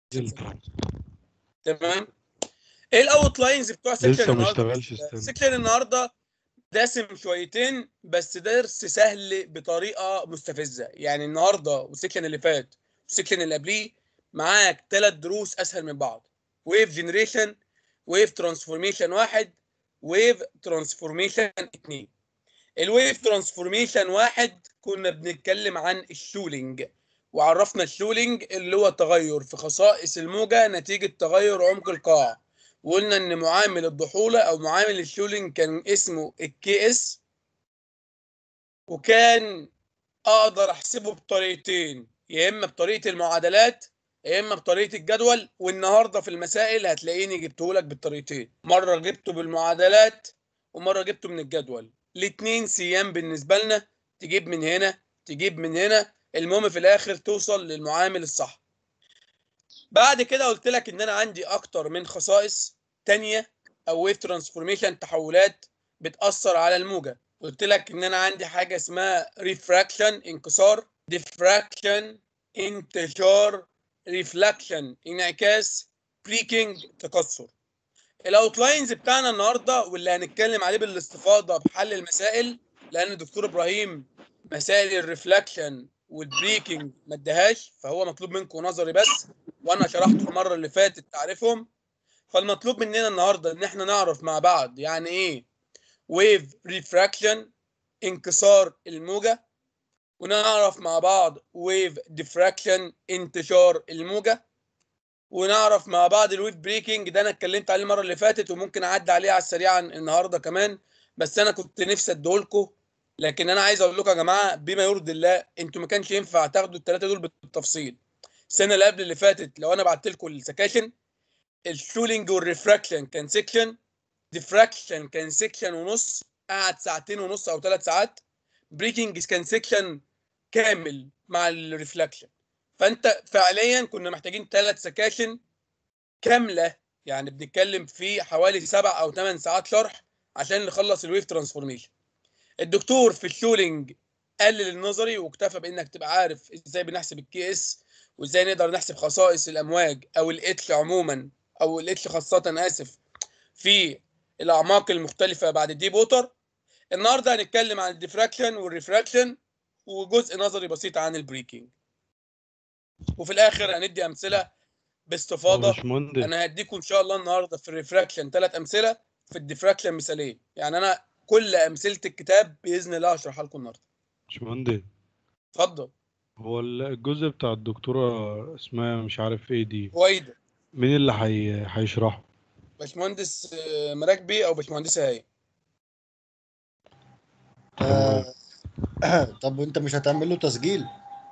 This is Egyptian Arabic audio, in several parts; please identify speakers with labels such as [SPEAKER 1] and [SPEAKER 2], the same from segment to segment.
[SPEAKER 1] تمام ايه الاوت لاينز بتوع سيكشن
[SPEAKER 2] لسه ما
[SPEAKER 1] النهارده
[SPEAKER 2] اشتغلش استنى
[SPEAKER 1] سيكشن النهارده دسم شويتين بس درس سهل بطريقه مستفزه يعني النهارده والسيكشن اللي فات والسيكشن اللي قبليه معاك ثلاث دروس اسهل من بعض ويف جنريشن ويف ترانسفورميشن واحد ويف ترانسفورميشن اتنين الويف ترانسفورميشن واحد كنا بنتكلم عن الشولينج وعرفنا الشولينج اللي هو تغير في خصائص الموجة نتيجة تغير عمق القاع وقلنا ان معامل الضحولة او معامل الشولينج كان اسمه الكي اس وكان اقدر احسبه بطريقتين يا اما بطريقة المعادلات يا اما بطريقة الجدول والنهاردة في المسائل هتلاقيني جبته لك بالطريقتين مرة جبته بالمعادلات ومرة جبته من الجدول الاتنين سيام بالنسبة لنا تجيب من هنا تجيب من هنا المهم في الاخر توصل للمعامل الصح بعد كده قلت لك ان انا عندي اكتر من خصائص تانية او ويف ترانسفورميشن تحولات بتأثر على الموجة قلت لك ان انا عندي حاجة اسمها ريفراكشن انكسار ديفراكشن انتشار ريفلاكشن انعكاس بريكنج تكسر الاوتلاينز بتاعنا النهارده واللي هنتكلم عليه بالاستفاضه بحل المسائل لان الدكتور ابراهيم مسائل الريفلاكشن والبريكنج ما اداهاش فهو مطلوب منكم نظري بس وانا شرحته المره اللي فاتت تعرفهم فالمطلوب مننا النهارده ان احنا نعرف مع بعض يعني ايه ويف ريفراكشن انكسار الموجه ونعرف مع بعض ويف ديفراكشن انتشار الموجه ونعرف مع بعض الويف بريكنج ده انا اتكلمت عليه المره اللي فاتت وممكن اعدي عليه على السريع النهارده كمان بس انا كنت نفسي اديهولكم لكن انا عايز اقول لكم يا جماعه بما يرضي الله انتوا ما كانش ينفع تاخدوا الثلاثه دول بالتفصيل السنه اللي قبل اللي فاتت لو انا بعت لكم السكاشن الشولينج والريفراكشن كان سيكشن ديفراكشن كان سيكشن ونص قعد ساعتين ونص او ثلاث ساعات بريكنج كان سيكشن كامل مع الريفلاكشن فانت فعليا كنا محتاجين ثلاث سكاشن كامله يعني بنتكلم في حوالي سبع او ثمان ساعات شرح عشان نخلص الويف ترانسفورميشن الدكتور في الشولينج قلل النظري واكتفى بانك تبقى عارف ازاي بنحسب الكي اس وازاي نقدر نحسب خصائص الامواج او الاتش عموما او الاتش خاصه اسف في الاعماق المختلفه بعد الديب ووتر النهارده هنتكلم عن الديفراكشن والريفراكشن وجزء نظري بسيط عن البريكنج وفي الاخر هندي امثله باستفاضه
[SPEAKER 2] باشمهندس
[SPEAKER 1] انا هديكم ان شاء الله النهارده في الريفراكشن ثلاث امثله في الديفراكشن مثالين يعني انا كل امثله الكتاب باذن الله هشرحها لكم النهارده
[SPEAKER 2] باشمهندس
[SPEAKER 1] اتفضل
[SPEAKER 2] هو الجزء بتاع الدكتورة اسمها مش عارف ايه دي
[SPEAKER 1] هويدا
[SPEAKER 2] مين اللي حي... هيشرحه
[SPEAKER 1] باشمهندس آه، مراكبي او باشمهندسه هاي
[SPEAKER 2] تمام
[SPEAKER 3] آه، طب انت مش هتعمل له تسجيل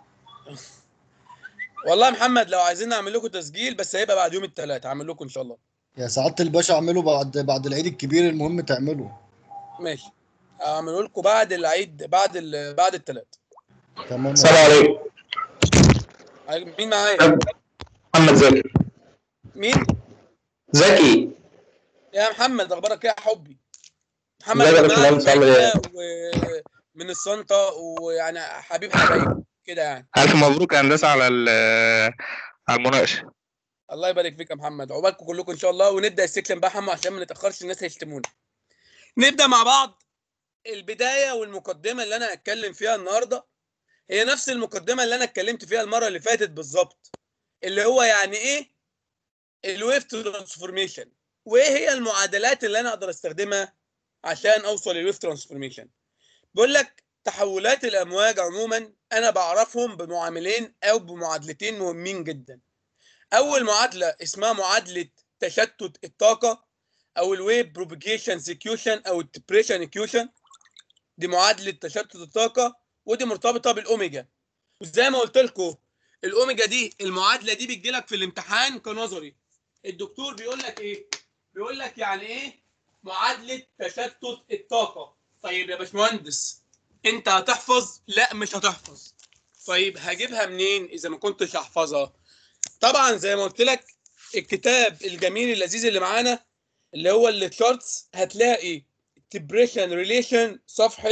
[SPEAKER 1] والله يا محمد لو عايزين اعمل لكم تسجيل بس هيبقى بعد يوم الثلاث هعمل لكم ان شاء الله
[SPEAKER 3] يا سعاده الباشا اعمله بعد بعد العيد الكبير المهم تعمله
[SPEAKER 1] ماشي هعمله لكم بعد العيد بعد ال... بعد الثلاث
[SPEAKER 3] تمام
[SPEAKER 4] السلام عليكم
[SPEAKER 1] مين معايا
[SPEAKER 4] محمد زكي
[SPEAKER 1] مين
[SPEAKER 4] زكي
[SPEAKER 1] يا محمد اخبارك ايه يا حبي محمد
[SPEAKER 4] ازيك يا
[SPEAKER 1] أنا معاك
[SPEAKER 4] باشمهندس، عامل ايه؟
[SPEAKER 1] ومن الصنطة ويعني حبيب حبايب كده يعني
[SPEAKER 4] ألف مبروك يا هندسة على ال- على المناقشة
[SPEAKER 1] الله يبارك فيك يا محمد عقبالكم كلكم ان شاء الله ونبدا السكشن بقى حمو عشان ما نتاخرش الناس هيشتمونا نبدا مع بعض البدايه والمقدمه اللي انا هتكلم فيها النهارده هي نفس المقدمه اللي انا اتكلمت فيها المره اللي فاتت بالظبط اللي هو يعني ايه الويف ترانسفورميشن وايه هي المعادلات اللي انا اقدر استخدمها عشان اوصل للويف ترانسفورميشن بيقول لك تحولات الامواج عموما انا بعرفهم بمعاملين او بمعادلتين مهمين جدا اول معادله اسمها معادله تشتت الطاقه او الويف بروبيجيشن سيكيوشن او الديبريشن اكيوشن دي معادله تشتت الطاقه ودي مرتبطه بالاوميجا وزي ما قلت لكم الاوميجا دي المعادله دي بتجي لك في الامتحان كنظري الدكتور بيقول لك ايه بيقول لك يعني ايه معادله تشتت الطاقه طيب يا باشمهندس انت هتحفظ لا مش هتحفظ طيب هجيبها منين اذا ما كنتش هحفظها طبعا زي ما قلت لك الكتاب الجميل اللذيذ اللي معانا اللي هو التشارتس هتلاقي تبريشن ريليشن صفحه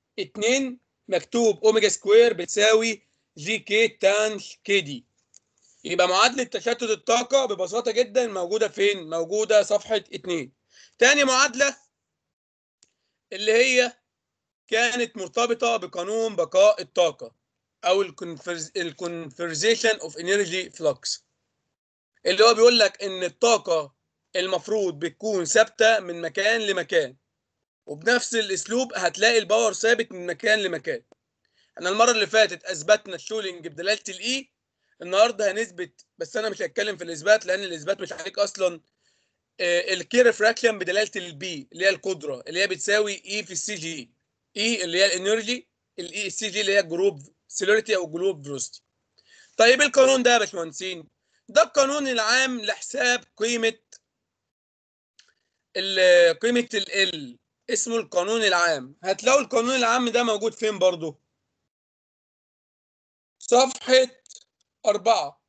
[SPEAKER 1] 2 مكتوب اوميجا سكوير بتساوي جي كي تانش كي دي يبقى معادلة تشتت الطاقة ببساطة جدا موجودة فين؟ موجودة صفحة 2 تاني معادلة اللي هي كانت مرتبطة بقانون بقاء الطاقة أو الكونفرزيشن اوف انرجي فلوكس اللي هو بيقول لك إن الطاقة المفروض بتكون ثابتة من مكان لمكان وبنفس الأسلوب هتلاقي الباور ثابت من مكان لمكان احنا المرة اللي فاتت أثبتنا الشولينج بدلالة الإي النهارده هنثبت بس انا مش هتكلم في الاثبات لان الاثبات مش عليك اصلا الكي ريفراكشن بدلاله البي اللي هي القدره اللي هي بتساوي اي في السي جي اي اللي هي الانرجي الاي السي جي اللي هي جروب سيلوريتي او جروب فيلوسيتي طيب القانون ده يا باشمهندسين ده القانون العام لحساب قيمه ال- قيمه ال اسمه القانون العام هتلاقوا القانون العام ده موجود فين برضو صفحه أربعة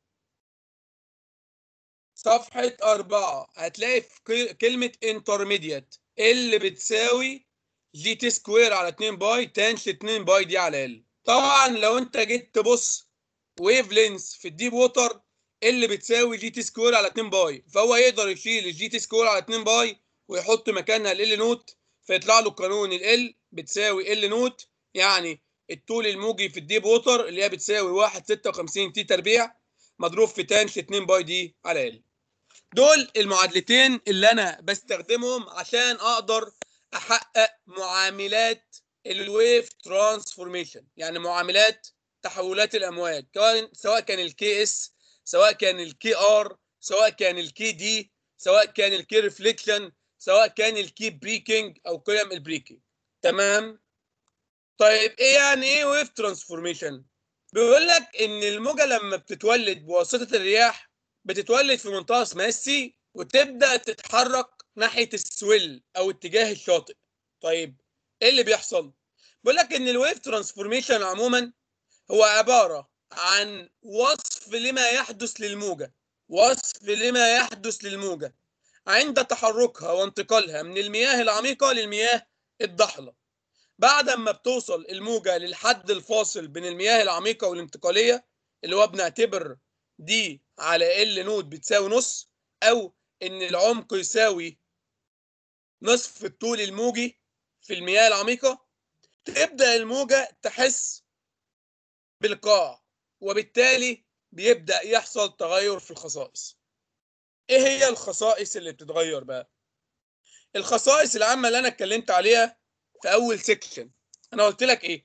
[SPEAKER 1] صفحة أربعة هتلاقي في ك- كلمة intermediate اللي بتساوي جي تي سكوير على 2 باي تانش 2 باي دي على ال طبعا لو انت جيت تبص ويف لينس في الديب ووتر اللي بتساوي جي تي سكوير على 2 باي فهو يقدر يشيل الجي تي سكوير على 2 باي ويحط مكانها ال نوت فيطلع له قانون ال بتساوي ال نوت يعني الطول الموجي في الديب ووتر اللي هي بتساوي 1.56 تي تربيع مضروب في تانش 2 باي دي على ال دول المعادلتين اللي انا بستخدمهم عشان اقدر احقق معاملات الويف ترانسفورميشن يعني معاملات تحولات الامواج كان سواء كان الكي اس سواء كان الكي ار سواء كان الكي دي سواء كان الكي ريفليكشن سواء كان الكي بريكنج او قيم البريكنج تمام طيب ايه يعني ايه ويف ترانسفورميشن بيقول لك ان الموجه لما بتتولد بواسطه الرياح بتتولد في منطقه اسمها السي وتبدا تتحرك ناحيه السويل او اتجاه الشاطئ طيب ايه اللي بيحصل بيقول لك ان الويف ترانسفورميشن عموما هو عباره عن وصف لما يحدث للموجه وصف لما يحدث للموجه عند تحركها وانتقالها من المياه العميقه للمياه الضحله بعد ما بتوصل الموجة للحد الفاصل بين المياه العميقة والانتقالية اللي هو بنعتبر دي على ال نود بتساوي نص أو إن العمق يساوي نصف الطول الموجي في المياه العميقة تبدأ الموجة تحس بالقاع وبالتالي بيبدأ يحصل تغير في الخصائص إيه هي الخصائص اللي بتتغير بقى؟ الخصائص العامة اللي أنا اتكلمت عليها في اول سيكشن انا قلت لك ايه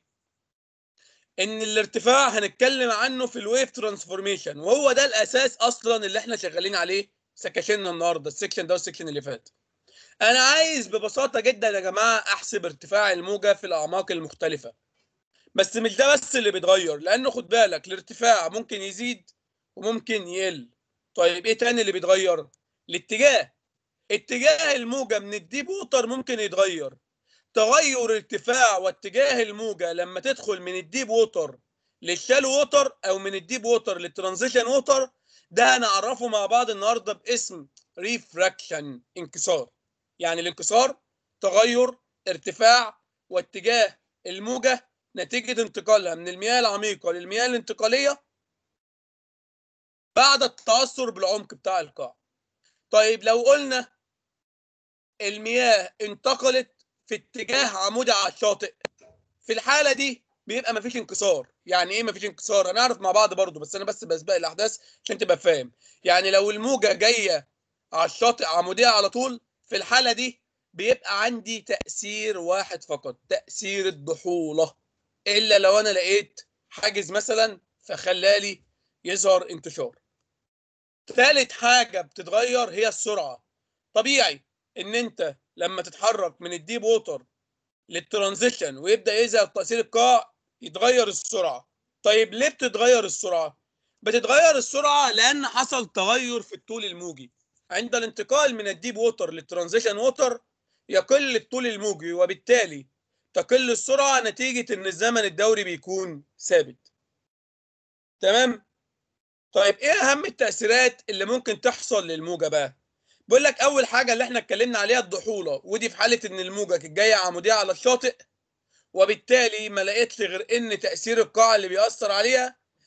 [SPEAKER 1] ان الارتفاع هنتكلم عنه في الويف ترانسفورميشن وهو ده الاساس اصلا اللي احنا شغالين عليه سكاشننا النهارده السيكشن ده والسيكشن اللي فات انا عايز ببساطه جدا يا جماعه احسب ارتفاع الموجه في الاعماق المختلفه بس مش ده بس اللي بيتغير لانه خد بالك الارتفاع ممكن يزيد وممكن يقل طيب ايه تاني اللي بيتغير الاتجاه اتجاه الموجه من الديب ووتر ممكن يتغير تغير ارتفاع واتجاه الموجة لما تدخل من الديب ووتر للشالو ووتر او من الديب ووتر للترانزيشن ووتر ده هنعرفه مع بعض النهارده باسم ريفراكشن انكسار يعني الانكسار تغير ارتفاع واتجاه الموجة نتيجة انتقالها من المياه العميقة للمياه الانتقالية بعد التأثر بالعمق بتاع القاع طيب لو قلنا المياه انتقلت في اتجاه عمودي على الشاطئ في الحاله دي بيبقى مفيش انكسار يعني ايه مفيش انكسار هنعرف مع بعض برضو بس انا بس بسبق الاحداث عشان تبقى فاهم يعني لو الموجه جايه على الشاطئ عموديه على طول في الحاله دي بيبقى عندي تاثير واحد فقط تاثير الضحوله الا لو انا لقيت حاجز مثلا فخلالي يظهر انتشار ثالث حاجه بتتغير هي السرعه طبيعي ان انت لما تتحرك من الديب ووتر للترانزيشن ويبدا يظهر تاثير القاع يتغير السرعه طيب ليه بتتغير السرعه بتتغير السرعه لان حصل تغير في الطول الموجي عند الانتقال من الديب ووتر للترانزيشن ووتر يقل الطول الموجي وبالتالي تقل السرعه نتيجه ان الزمن الدوري بيكون ثابت تمام طيب ايه اهم التاثيرات اللي ممكن تحصل للموجه بقى بيقول لك اول حاجه اللي احنا اتكلمنا عليها الضحوله ودي في حاله ان الموجه كانت جايه عموديه على الشاطئ وبالتالي ما لقيتش غير ان تاثير القاع اللي بيأثر عليها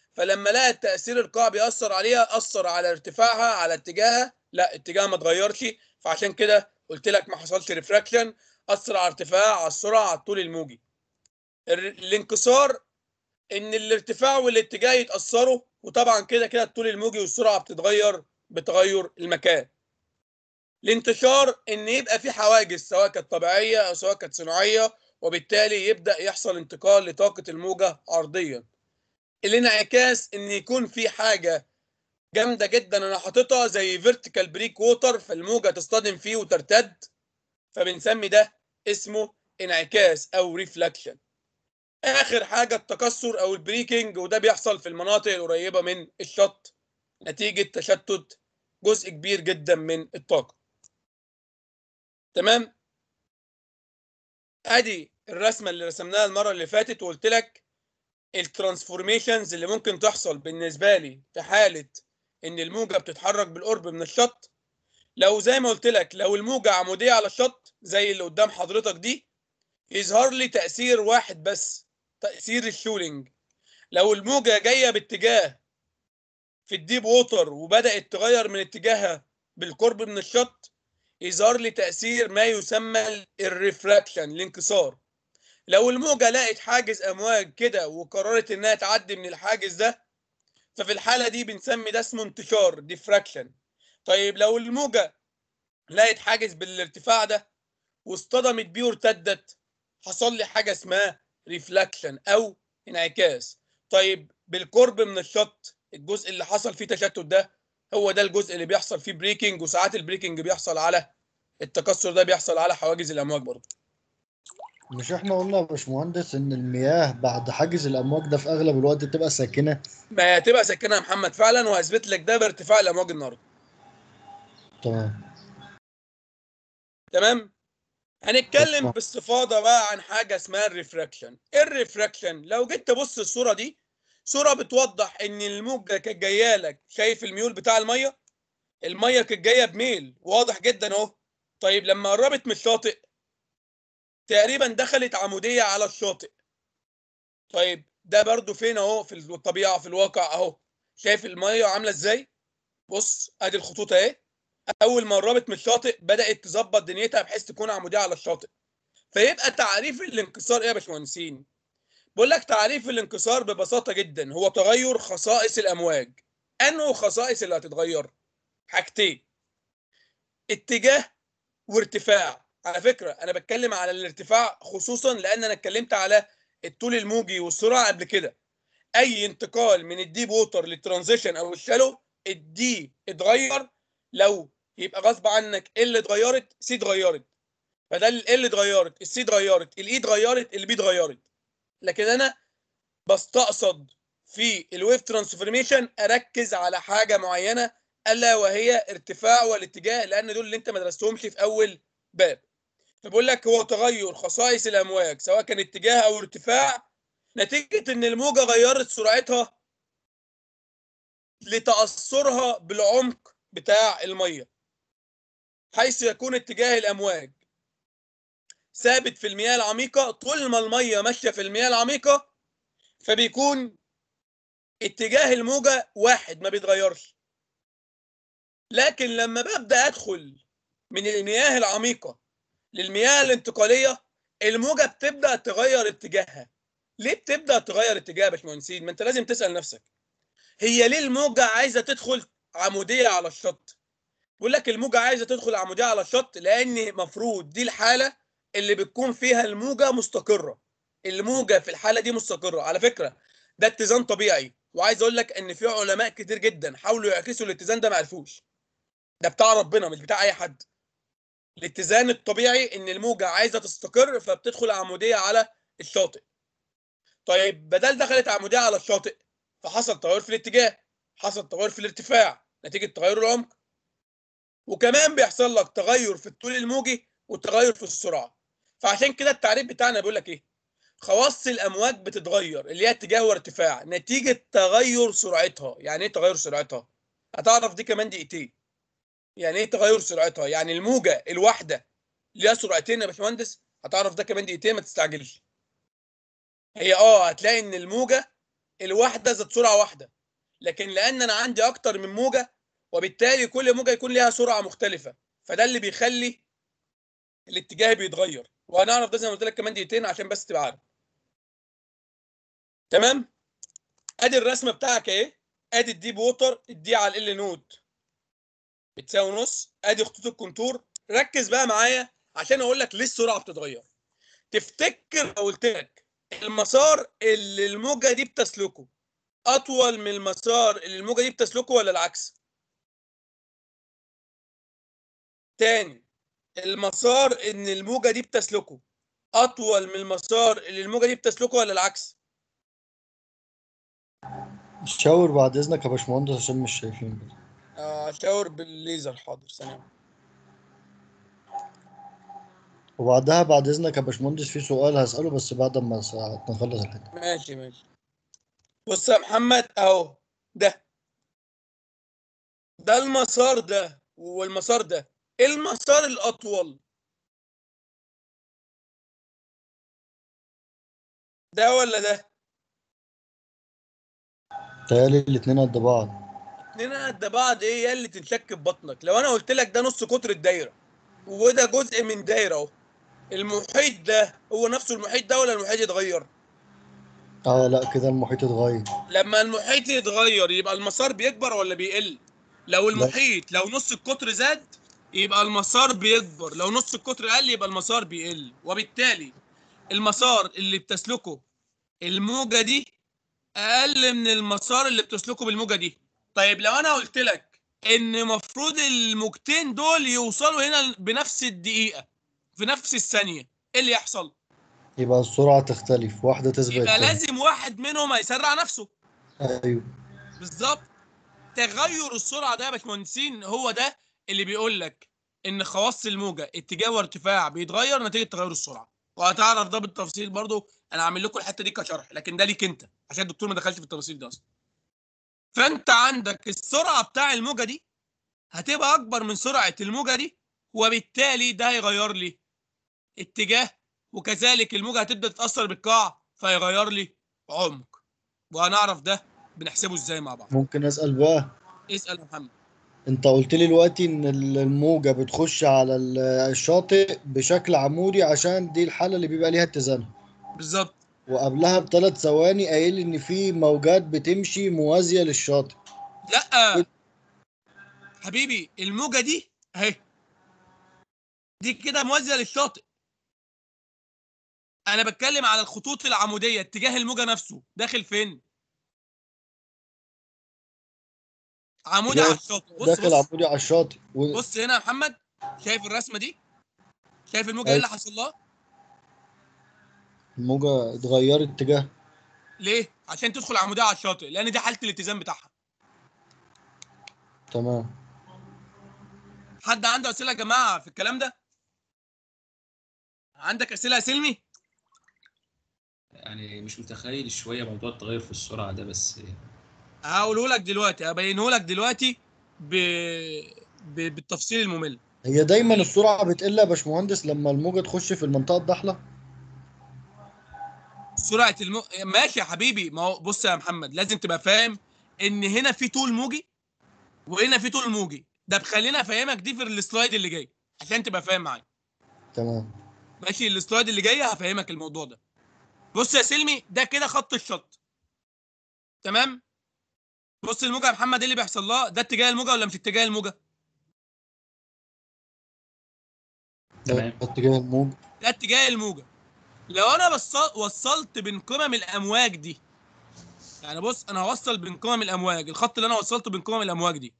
[SPEAKER 1] فلما لقى التاثير القاع بيأثر عليها اثر على ارتفاعها على اتجاهها لا اتجاهها ما اتغيرش فعشان كده قلت لك ما حصلش ريفراكشن اثر على ارتفاع على السرعه على الطول الموجي الر- الانكسار ان الارتفاع والاتجاه يتاثروا وطبعا كده كده الطول الموجي والسرعه بتتغير بتغير المكان الانتشار ان يبقى في حواجز سواء كانت طبيعيه او سواء كانت صناعيه وبالتالي يبدا يحصل انتقال لطاقه الموجه عرضيا الانعكاس ان يكون في حاجه جامده جدا انا حاططها زي فيرتيكال بريك ووتر فالموجه تصطدم فيه وترتد فبنسمي ده اسمه انعكاس او ريفلكشن اخر حاجه التكسر او البريكنج وده بيحصل في المناطق القريبه من الشط نتيجه تشتت جزء كبير جدا من الطاقه تمام ادي الرسمه اللي رسمناها المره اللي فاتت وقلت لك الترانسفورميشنز اللي ممكن تحصل بالنسبه لي في حاله ان الموجه بتتحرك بالقرب من الشط لو زي ما قلت لك لو الموجه عموديه على الشط زي اللي قدام حضرتك دي يظهر لي تاثير واحد بس تاثير الشولينج لو الموجه جايه باتجاه في الديب ووتر وبدات تغير من اتجاهها بالقرب من الشط يظهر لي تاثير ما يسمى الريفراكشن الانكسار لو الموجه لقت حاجز امواج كده وقررت انها تعدي من الحاجز ده ففي الحاله دي بنسمي ده اسمه انتشار ديفراكشن طيب لو الموجه لقت حاجز بالارتفاع ده واصطدمت بيه وارتدت حصل لي حاجه اسمها ريفلكشن او انعكاس طيب بالقرب من الشط الجزء اللي حصل فيه تشتت ده هو ده الجزء اللي بيحصل فيه بريكنج وساعات البريكنج بيحصل على التكسر ده بيحصل على حواجز الامواج برضه
[SPEAKER 3] مش احنا قلنا يا باشمهندس ان المياه بعد حاجز الامواج ده في اغلب الوقت بتبقى ساكنه
[SPEAKER 1] ما هتبقى ساكنه يا محمد فعلا وهثبت لك ده بارتفاع الامواج النهارده
[SPEAKER 3] تمام
[SPEAKER 1] تمام هنتكلم
[SPEAKER 3] تمام.
[SPEAKER 1] باستفاضه بقى عن حاجه اسمها الريفراكشن الريفراكشن لو جيت تبص الصوره دي صوره بتوضح ان الموجه كانت جايه لك شايف الميول بتاع الميه الميه كانت جايه بميل واضح جدا اهو طيب لما قربت من الشاطئ تقريبا دخلت عموديه على الشاطئ طيب ده برضو فين اهو في الطبيعه في الواقع اهو شايف الميه عامله ازاي بص ادي الخطوط اهي اول ما قربت من الشاطئ بدات تظبط دنيتها بحيث تكون عموديه على الشاطئ فيبقى تعريف الانكسار ايه يا باشمهندسين بقول لك تعريف الانكسار ببساطه جدا هو تغير خصائص الامواج انه خصائص اللي هتتغير حاجتين اتجاه وارتفاع على فكره انا بتكلم على الارتفاع خصوصا لان انا اتكلمت على الطول الموجي والسرعه قبل كده اي انتقال من الديب ووتر للترانزيشن او الشالو الدي اتغير لو يبقى غصب عنك ال اتغيرت سي اتغيرت فده ال اتغيرت السي اتغيرت الاي اتغيرت البي اتغيرت لكن انا بستقصد في الويف ترانسفورميشن اركز على حاجه معينه الا وهي ارتفاع والاتجاه لان دول اللي انت ما درستهمش في اول باب فبقول لك هو تغير خصائص الامواج سواء كان اتجاه او ارتفاع نتيجه ان الموجه غيرت سرعتها لتاثرها بالعمق بتاع الميه حيث يكون اتجاه الامواج ثابت في المياه العميقه طول ما الميه ماشيه في المياه العميقه فبيكون اتجاه الموجه واحد ما بيتغيرش لكن لما ببدا ادخل من المياه العميقه للمياه الانتقاليه الموجه بتبدا تغير اتجاهها ليه بتبدا تغير اتجاهها يا باشمهندسين ما انت لازم تسال نفسك هي ليه الموجه عايزه تدخل عموديه على الشط بيقول لك الموجه عايزه تدخل عموديه على الشط لان مفروض دي الحاله اللي بتكون فيها الموجه مستقره الموجه في الحاله دي مستقره على فكره ده اتزان طبيعي وعايز اقول لك ان في علماء كتير جدا حاولوا يعكسوا الاتزان ده ما عرفوش ده بتاع ربنا مش بتاع اي حد الاتزان الطبيعي ان الموجه عايزه تستقر فبتدخل عموديه على الشاطئ طيب بدل دخلت عموديه على الشاطئ فحصل تغير في الاتجاه حصل تغير في الارتفاع نتيجه تغير العمق وكمان بيحصل لك تغير في الطول الموجي وتغير في السرعه فعشان كده التعريف بتاعنا بيقول لك ايه خواص الامواج بتتغير اللي هي اتجاه وارتفاع نتيجه تغير سرعتها يعني ايه تغير سرعتها هتعرف دي كمان دقيقتين يعني ايه تغير سرعتها يعني الموجه الواحده ليها سرعتين يا باشمهندس هتعرف ده كمان دقيقتين ما تستعجلش هي اه هتلاقي ان الموجه الواحده ذات سرعه واحده لكن لان انا عندي اكتر من موجه وبالتالي كل موجه يكون ليها سرعه مختلفه فده اللي بيخلي الاتجاه بيتغير وهنعرف ده زي ما قلت لك كمان دقيقتين عشان بس تبقى عارف تمام ادي الرسمه بتاعك اهي ادي الديب ووتر الدي على ال نوت بتساوي نص ادي خطوط الكونتور ركز بقى معايا عشان اقول لك ليه السرعه بتتغير تفتكر لو قلت لك المسار اللي الموجه دي بتسلكه اطول من المسار اللي الموجه دي بتسلكه ولا العكس تاني المسار ان الموجه دي بتسلكه اطول من المسار اللي الموجه دي بتسلكه ولا العكس
[SPEAKER 3] شاور بعد اذنك يا باشمهندس عشان مش شايفين بس.
[SPEAKER 1] آه، اشاور بالليزر حاضر ثانيه
[SPEAKER 3] وبعدها بعد اذنك يا باشمهندس في سؤال هسأله بس بعد ما س- نخلص الحته
[SPEAKER 1] ماشي ماشي بص يا محمد اهو ده ده المسار ده والمسار ده ايه المسار الاطول ده ولا ده
[SPEAKER 3] تهيألي الاتنين قد بعض
[SPEAKER 1] اتنين قد بعض ايه يا اللي تنشك في بطنك لو انا قلت لك ده نص قطر الدايره وده جزء من دايره اهو المحيط ده هو نفسه المحيط ده ولا المحيط يتغير
[SPEAKER 3] اه لا كده المحيط اتغير
[SPEAKER 1] لما المحيط يتغير يبقى المسار بيكبر ولا بيقل لو المحيط لو نص القطر زاد يبقى المسار بيكبر لو نص القطر قل يبقى المسار بيقل وبالتالي المسار اللي بتسلكه الموجة دي اقل من المسار اللي بتسلكه بالموجة دي طيب لو انا قلت لك ان مفروض الموجتين دول يوصلوا هنا بنفس الدقيقة في نفس الثانية ايه اللي يحصل
[SPEAKER 3] يبقى السرعه تختلف واحده تسبق
[SPEAKER 1] يبقى
[SPEAKER 3] التانية
[SPEAKER 1] لازم واحد منهم هيسرع نفسه
[SPEAKER 3] ايوه
[SPEAKER 1] بالظبط تغير السرعه ده يا باشمهندسين هو ده اللي بيقول لك ان خواص الموجه اتجاه وارتفاع بيتغير نتيجه تغير السرعه وهتعرف ده بالتفصيل برضو انا عامل لكم الحته دي كشرح لكن ده ليك انت عشان الدكتور ما دخلش في التفاصيل ده اصلا فانت عندك السرعه بتاع الموجه دي هتبقى اكبر من سرعه الموجه دي وبالتالي ده هيغير لي اتجاه وكذلك الموجه هتبدا تتاثر بالقاع فيغير لي عمق وهنعرف ده بنحسبه ازاي مع بعض
[SPEAKER 3] ممكن اسال بقى
[SPEAKER 1] اسال يا محمد
[SPEAKER 3] انت قلت لي دلوقتي ان ال- الموجه بتخش على ال- الشاطئ بشكل عمودي عشان دي الحاله اللي بيبقى ليها اتزان
[SPEAKER 1] بالظبط
[SPEAKER 3] وقبلها بثلاث ثواني قايل لي ان في موجات بتمشي موازيه للشاطئ
[SPEAKER 1] لا حبيبي الموجه دي اهي دي كده موازيه للشاطئ انا بتكلم على الخطوط العموديه اتجاه الموجه نفسه داخل فين عمودي
[SPEAKER 3] داخل-
[SPEAKER 1] على الشاطئ بص
[SPEAKER 3] داخل
[SPEAKER 1] بص
[SPEAKER 3] عمودي على الشاطئ و...
[SPEAKER 1] بص هنا يا محمد شايف الرسمه دي شايف الموجه ايه اللي حصل لها
[SPEAKER 3] الموجه اتغيرت اتجاه
[SPEAKER 1] ليه عشان تدخل عموديه على الشاطئ لان دي حاله الاتزان بتاعها
[SPEAKER 3] تمام
[SPEAKER 1] حد عنده اسئله يا جماعه في الكلام ده عندك اسئله يا سلمي
[SPEAKER 5] يعني مش متخيل شوية موضوع التغير في السرعة ده بس
[SPEAKER 1] هقوله لك دلوقتي هبينه لك دلوقتي ب... ب... بالتفصيل الممل
[SPEAKER 3] هي دايما السرعه بتقل يا باشمهندس لما الموجه تخش في المنطقه الضحله
[SPEAKER 1] سرعه الم... ماشي يا حبيبي ما هو بص يا محمد لازم تبقى فاهم ان هنا في طول موجي وهنا في طول موجي ده بخلينا افهمك دي في السلايد اللي جاي عشان تبقى فاهم معايا
[SPEAKER 3] تمام
[SPEAKER 1] ماشي السلايد اللي جاي هفهمك الموضوع ده بص يا سلمي ده كده خط الشط تمام بص الموجه يا محمد ايه اللي بيحصل لها ده اتجاه الموجه ولا مش اتجاه الموجه
[SPEAKER 5] تمام.
[SPEAKER 3] ده اتجاه الموج
[SPEAKER 1] ده اتجاه الموجه لو انا بص... وصلت بين قمم الامواج دي يعني بص انا هوصل بين قمم الامواج الخط اللي انا وصلته بين قمم الامواج دي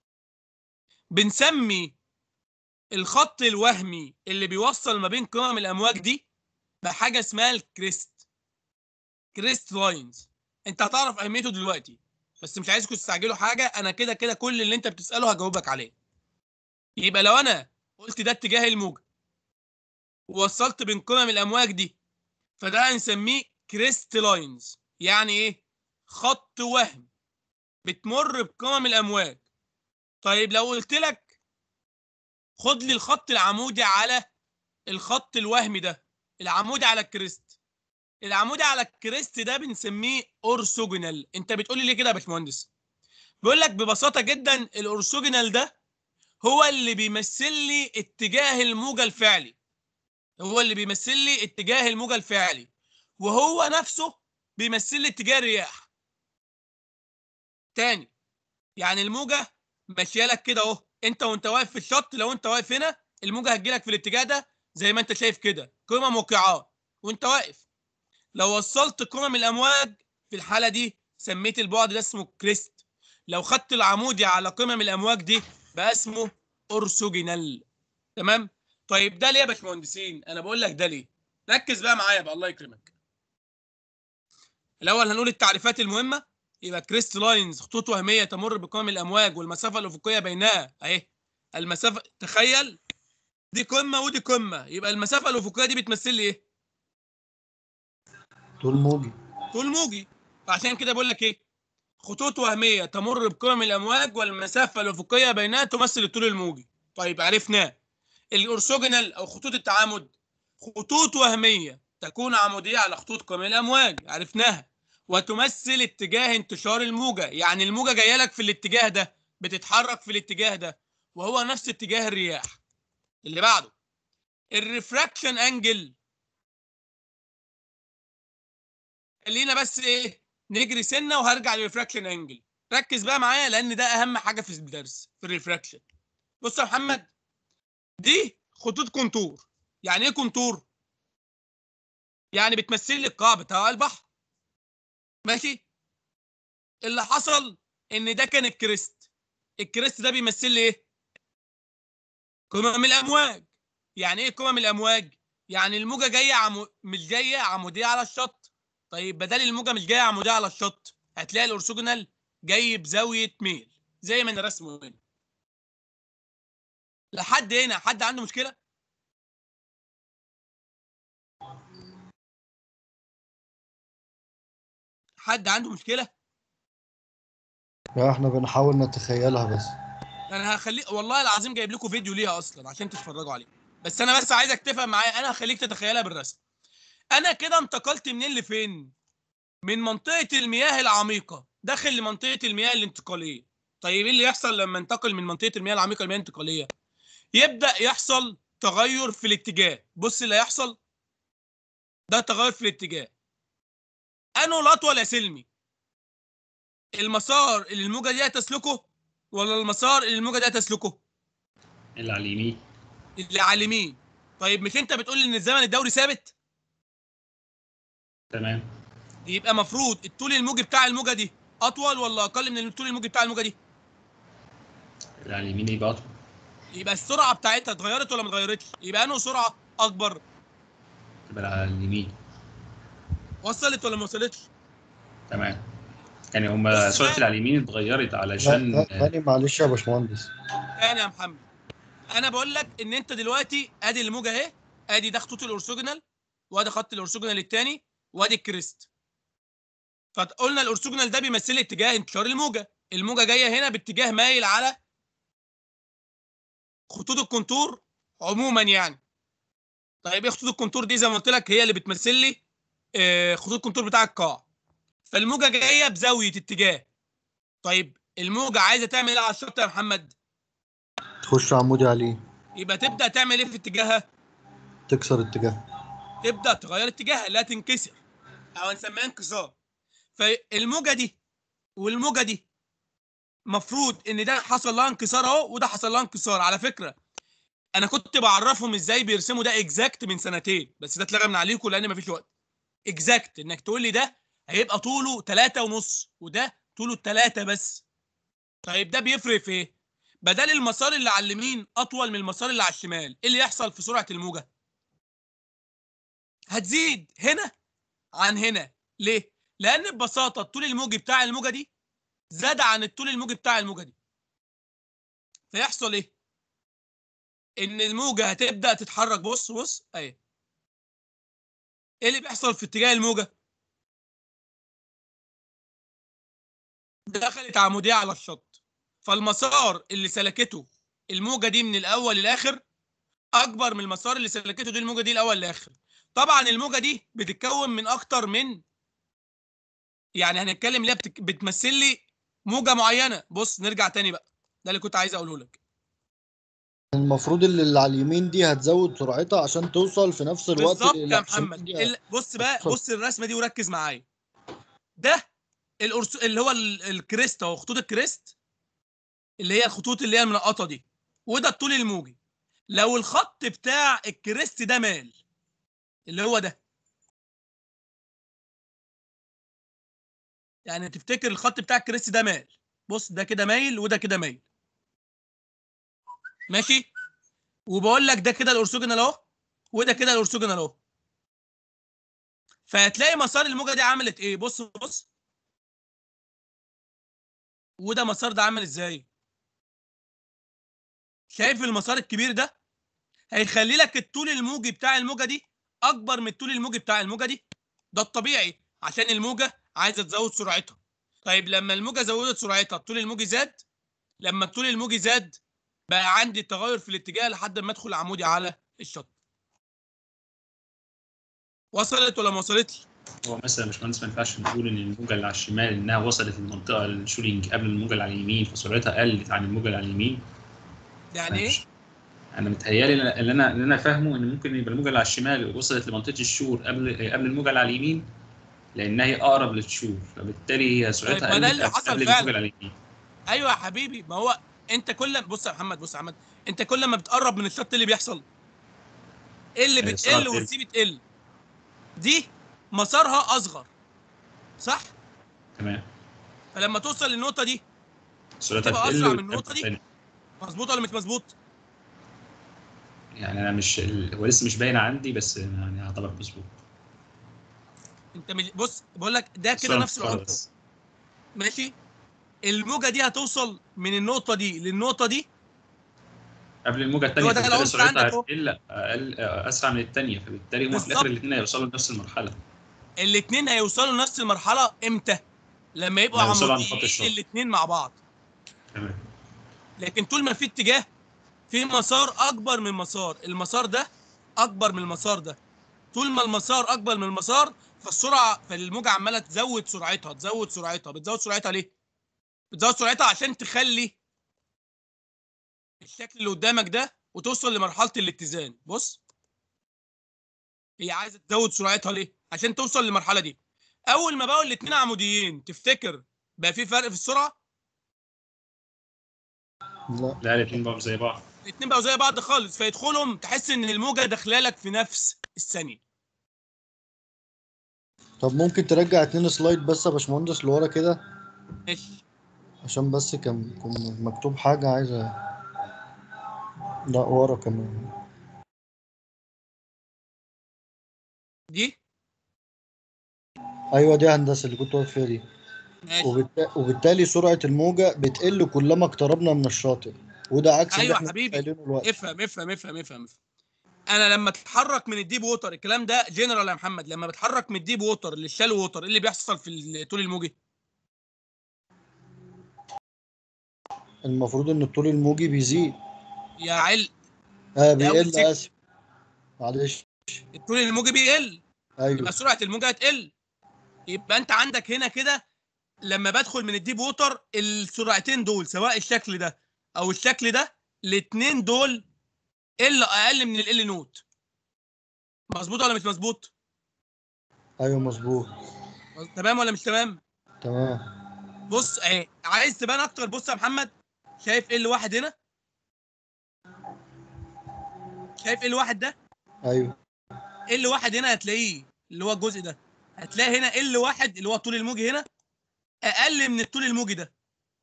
[SPEAKER 1] بنسمي الخط الوهمي اللي بيوصل ما بين قمم الامواج دي بحاجه اسمها الكريست كريست لاينز انت هتعرف اهميته دلوقتي بس مش عايزكم تستعجلوا حاجه انا كده كده كل اللي انت بتساله هجاوبك عليه يبقى لو انا قلت ده اتجاه الموجه ووصلت بين قمم الامواج دي فده هنسميه كريست لاينز يعني ايه خط وهم بتمر بقمم الامواج طيب لو قلت لك خد لي الخط العمودي على الخط الوهمي ده العمودي على الكريست العمودي على الكريست ده بنسميه اورثوجونال انت بتقول لي ليه كده يا باشمهندس بيقول لك ببساطه جدا الاورثوجونال ده هو اللي بيمثل لي اتجاه الموجه الفعلي هو اللي بيمثل لي اتجاه الموجه الفعلي وهو نفسه بيمثل لي اتجاه الرياح تاني يعني الموجه ماشيه لك كده اهو انت وانت واقف في الشط لو انت واقف هنا الموجه هتجيلك في الاتجاه ده زي ما انت شايف كده قمم وقاعات وانت واقف لو وصلت قمم الامواج في الحاله دي سميت البعد ده اسمه كريست لو خدت العمودي على قمم الامواج دي بقى اسمه اورثوجونال تمام طيب ده ليه يا باشمهندسين انا بقول لك ده ليه ركز بقى معايا بقى الله يكرمك الاول هنقول التعريفات المهمه يبقى كريست لاينز خطوط وهميه تمر بقمم الامواج والمسافه الافقيه بينها اهي المسافه تخيل دي قمه ودي قمه يبقى المسافه الافقيه دي بتمثل لي ايه
[SPEAKER 3] طول موجي
[SPEAKER 1] طول موجي فعشان كده بقول لك ايه خطوط وهميه تمر بقمم الامواج والمسافه الافقيه بينها تمثل الطول الموجي طيب عرفناه الاورثوجونال او خطوط التعامد خطوط وهميه تكون عموديه على خطوط قمم الامواج عرفناها وتمثل اتجاه انتشار الموجه يعني الموجه جايه لك في الاتجاه ده بتتحرك في الاتجاه ده وهو نفس اتجاه الرياح اللي بعده الريفراكشن انجل خلينا بس ايه نجري سنه وهرجع للريفراكشن انجل ركز بقى معايا لان ده اهم حاجه في الدرس في الريفراكشن بص يا محمد دي خطوط كونتور يعني ايه كونتور يعني بتمثل لي القاع بتاع البحر ماشي اللي حصل ان ده كان الكريست الكريست ده بيمثل لي ايه قمم الامواج يعني ايه قمم الامواج يعني الموجه جايه عمو... مش جايه عموديه على الشط طيب بدل الموجه مش جايه عموديه على الشط هتلاقي الاورثوجونال جاي بزاويه ميل زي ما انا رسمه هنا لحد هنا حد عنده مشكله حد عنده مشكله
[SPEAKER 3] لا احنا بنحاول نتخيلها بس
[SPEAKER 1] انا هخلي والله العظيم جايب لكم فيديو ليها اصلا عشان تتفرجوا عليه بس انا بس عايزك تفهم معايا انا هخليك تتخيلها بالرسم انا كده انتقلت منين لفين من منطقه المياه العميقه داخل لمنطقه المياه الانتقاليه طيب ايه اللي يحصل لما انتقل من منطقه المياه العميقه للمياه الانتقاليه يبدا يحصل تغير في الاتجاه بص اللي هيحصل ده تغير في الاتجاه انه الاطول يا سلمي المسار اللي الموجه دي هتسلكه ولا المسار اللي الموجه دي هتسلكه
[SPEAKER 5] اللي على اليمين
[SPEAKER 1] اللي على اليمين طيب مش انت بتقول لي ان الزمن الدوري ثابت
[SPEAKER 5] تمام
[SPEAKER 1] يبقى مفروض الطول الموجي بتاع الموجه دي اطول ولا اقل من الطول الموجي بتاع الموجه دي
[SPEAKER 5] اللي على اليمين يبقى اطول
[SPEAKER 1] يبقى السرعه بتاعتها اتغيرت ولا ما اتغيرتش يبقى انه سرعه اكبر
[SPEAKER 5] تبقى على اليمين
[SPEAKER 1] وصلت ولا ما وصلتش
[SPEAKER 5] تمام يعني هما
[SPEAKER 1] بص
[SPEAKER 5] سرعه
[SPEAKER 1] بقى.
[SPEAKER 5] اللي على اليمين اتغيرت
[SPEAKER 3] لا
[SPEAKER 5] علشان
[SPEAKER 3] لا ثاني معلش يا باشمهندس
[SPEAKER 1] تاني يا محمد انا بقول لك ان انت دلوقتي ادي الموجه اهي ادي ده خطوط الاورثوجونال وادي خط الاورثوجونال الثاني وادي الكريست فقلنا الاورثوجونال ده بيمثل اتجاه انتشار الموجه الموجه جايه هنا باتجاه مايل على خطوط الكونتور عموما يعني طيب ايه خطوط الكونتور دي زي ما قلت لك هي اللي بتمثل لي آه، خطوط الكونتور بتاع القاع فالموجه جايه بزاويه اتجاه طيب الموجه عايزه تعمل ايه على الشط يا محمد
[SPEAKER 3] تخش عمودي عليه
[SPEAKER 1] يبقى تبدا تعمل ايه في اتجاهها
[SPEAKER 3] تكسر اتجاه
[SPEAKER 1] تبدا تغير اتجاهها لا تنكسر او نسميها انكسار فالموجه دي والموجه دي مفروض ان ده حصل لها انكسار اهو وده حصل لها انكسار على فكره انا كنت بعرفهم ازاي بيرسموا ده اكزاكت من سنتين بس ده اتلغى من عليكم لان مفيش وقت اكزاكت انك تقول لي ده هيبقى طوله 3 ونص وده طوله 3 بس طيب ده بيفرق في ايه بدل المسار اللي على اليمين اطول من المسار اللي على الشمال ايه اللي يحصل في سرعه الموجه هتزيد هنا عن هنا ليه لان ببساطه الطول الموجي بتاع الموجه دي زاد عن الطول الموجي بتاع الموجه دي فيحصل ايه ان الموجه هتبدا تتحرك بص بص اهي ايه اللي بيحصل في اتجاه الموجه دخلت عموديه على الشط فالمسار اللي سلكته الموجه دي من الاول للاخر اكبر من المسار اللي سلكته دي الموجه دي الاول للاخر طبعا الموجه دي بتتكون من اكتر من يعني هنتكلم ليه بتك... بتمثل لي موجه معينه بص نرجع تاني بقى ده اللي كنت عايز اقوله لك
[SPEAKER 3] المفروض اللي اللي على اليمين دي هتزود سرعتها عشان توصل في نفس الوقت
[SPEAKER 1] بالظبط
[SPEAKER 3] اللي
[SPEAKER 1] يا
[SPEAKER 3] على الشمال
[SPEAKER 1] محمد
[SPEAKER 3] دي
[SPEAKER 1] ال- بص بقى
[SPEAKER 3] اتفضل.
[SPEAKER 1] بص الرسمه دي وركز معايا ده الأرس... اللي هو ال- الكريست اهو خطوط الكريست اللي هي الخطوط اللي هي المنقطه دي وده الطول الموجي لو الخط بتاع الكريست ده مال اللي هو ده يعني تفتكر الخط بتاع الكريست ده مال بص ده كده مايل وده كده مايل ماشي وبقول لك ده كده الأورثوجونال اهو وده كده الأورثوجونال اهو فهتلاقي مسار الموجه دي عملت ايه بص بص وده مسار ده عامل ازاي شايف المسار الكبير ده هيخلي لك الطول الموجي بتاع الموجه دي اكبر من الطول الموجي بتاع الموجه دي ده الطبيعي عشان الموجه عايزه تزود سرعتها طيب لما الموجه زودت سرعتها الطول الموجي زاد لما الطول الموجي زاد بقى عندي تغير في الاتجاه لحد ما ادخل عمودي على الشط وصلت ولا ما وصلتش
[SPEAKER 5] هو مثلا يا باشمهندس ما ينفعش نقول ان الموجه اللي على الشمال انها وصلت للمنطقه الشولينج قبل الموجه اللي على اليمين فسرعتها قلت عن الموجه اللي على اليمين
[SPEAKER 1] يعني ايه
[SPEAKER 5] ماشي. انا متهيالي اللي انا اللي انا فاهمه ان ممكن يبقى الموجه اللي على الشمال وصلت لمنطقه الشور قبل قبل الموجه اللي على اليمين لانها هي اقرب للشور فبالتالي هي سرعتها
[SPEAKER 1] طيب ما ده
[SPEAKER 5] قلت
[SPEAKER 1] اللي
[SPEAKER 5] قبل
[SPEAKER 1] حصل
[SPEAKER 5] الموجه
[SPEAKER 1] فعلا.
[SPEAKER 5] اللي على اليمين
[SPEAKER 1] ايوه يا حبيبي ما هو انت كل بص يا محمد بص يا محمد انت كل ما بتقرب من الشط اللي بيحصل اللي
[SPEAKER 5] أيوة،
[SPEAKER 1] بتقل
[SPEAKER 5] السرعة
[SPEAKER 1] والسي بتقل دي مسارها اصغر صح
[SPEAKER 5] تمام
[SPEAKER 1] فلما توصل للنقطه دي
[SPEAKER 5] سرعتها
[SPEAKER 1] تبقى
[SPEAKER 5] تقل
[SPEAKER 1] أسرع من
[SPEAKER 5] وتقل
[SPEAKER 1] النقطة دي؟
[SPEAKER 5] تاني.
[SPEAKER 1] مظبوط ولا مش مظبوط
[SPEAKER 5] يعني انا مش ال- هو لسه مش باين عندي بس يعني يعتبر مظبوط
[SPEAKER 1] انت مش بص بقول لك ده كده
[SPEAKER 5] السرعة
[SPEAKER 1] نفس
[SPEAKER 5] بتتغير
[SPEAKER 1] العمق
[SPEAKER 5] بس.
[SPEAKER 1] ماشي الموجه دي هتوصل من النقطه دي للنقطه دي
[SPEAKER 5] قبل الموجه الثانيه
[SPEAKER 1] هو ده
[SPEAKER 5] فبالتالي
[SPEAKER 1] العنصر
[SPEAKER 5] سرعتها
[SPEAKER 1] عندك أهو.
[SPEAKER 5] هتقل اقل اسرع من الثانيه فبالتالي هم في
[SPEAKER 1] بالظبط.
[SPEAKER 5] الاخر الاثنين هيوصلوا لنفس المرحله
[SPEAKER 1] الاثنين هيوصلوا لنفس المرحله امتى لما يبقوا
[SPEAKER 5] لما يوصلوا عند خط
[SPEAKER 1] عموديين
[SPEAKER 5] الشط.
[SPEAKER 1] الاثنين مع بعض
[SPEAKER 5] تمام
[SPEAKER 1] لكن طول ما في اتجاه في مسار اكبر من مسار المسار ده اكبر من المسار ده طول ما المسار اكبر من المسار فالسرعه فالموجه عماله تزود سرعتها تزود سرعتها بتزود سرعتها ليه بتزود سرعتها عشان تخلي الشكل اللي قدامك ده وتوصل لمرحله الاتزان بص هي عايزه تزود سرعتها ليه عشان توصل للمرحله دي اول ما بقوا الاثنين عموديين تفتكر بقى في فرق في السرعه
[SPEAKER 3] لا
[SPEAKER 5] لا الاثنين بقوا زي بعض
[SPEAKER 1] الاثنين بقوا زي بعض خالص فيدخلهم تحس ان الموجه داخله لك في نفس الثانيه
[SPEAKER 3] طب ممكن ترجع اتنين سلايد بس يا باشمهندس لورا كده
[SPEAKER 1] ماشي
[SPEAKER 3] عشان بس كان كان مكتوب حاجة عايزة لا ورا كمان
[SPEAKER 1] دي
[SPEAKER 3] ايوه دي هندسة اللي كنت واقف فيها دي
[SPEAKER 1] ماشي
[SPEAKER 3] وبالت... وبالتالي سرعة الموجة بتقل كلما اقتربنا من الشاطئ وده عكس اللي
[SPEAKER 1] أيوة
[SPEAKER 3] احنا
[SPEAKER 1] حبيبي.
[SPEAKER 3] قايلينه دلوقتي
[SPEAKER 1] افهم افهم افهم افهم افهم انا لما اتحرك من الديب ووتر الكلام ده جنرال يا محمد لما بتحرك من الديب ووتر للشالو ووتر ايه اللي بيحصل في الطول الموجي
[SPEAKER 3] المفروض ان الطول الموجي بيزيد
[SPEAKER 1] يا عل
[SPEAKER 3] اه
[SPEAKER 1] ده أول
[SPEAKER 3] بيقل
[SPEAKER 1] سكة.
[SPEAKER 3] اسف معلش
[SPEAKER 1] الطول الموجي بيقل
[SPEAKER 3] ايوه
[SPEAKER 1] يبقى سرعه الموجه هتقل يبقى انت عندك هنا كده لما بدخل من الديب ووتر السرعتين دول سواء الشكل ده او الشكل ده الاثنين دول ال اقل من ال نوت مظبوط ولا مش مظبوط
[SPEAKER 3] ايوه مظبوط
[SPEAKER 1] تمام ولا مش تمام
[SPEAKER 3] تمام
[SPEAKER 1] بص اهي عايز تبان اكتر بص يا محمد شايف ال واحد هنا شايف ال واحد ده
[SPEAKER 3] ايوه
[SPEAKER 1] ال واحد هنا هتلاقيه اللي هو الجزء ده هتلاقي هنا ال واحد اللي هو الطول الموجي هنا اقل من الطول الموجي ده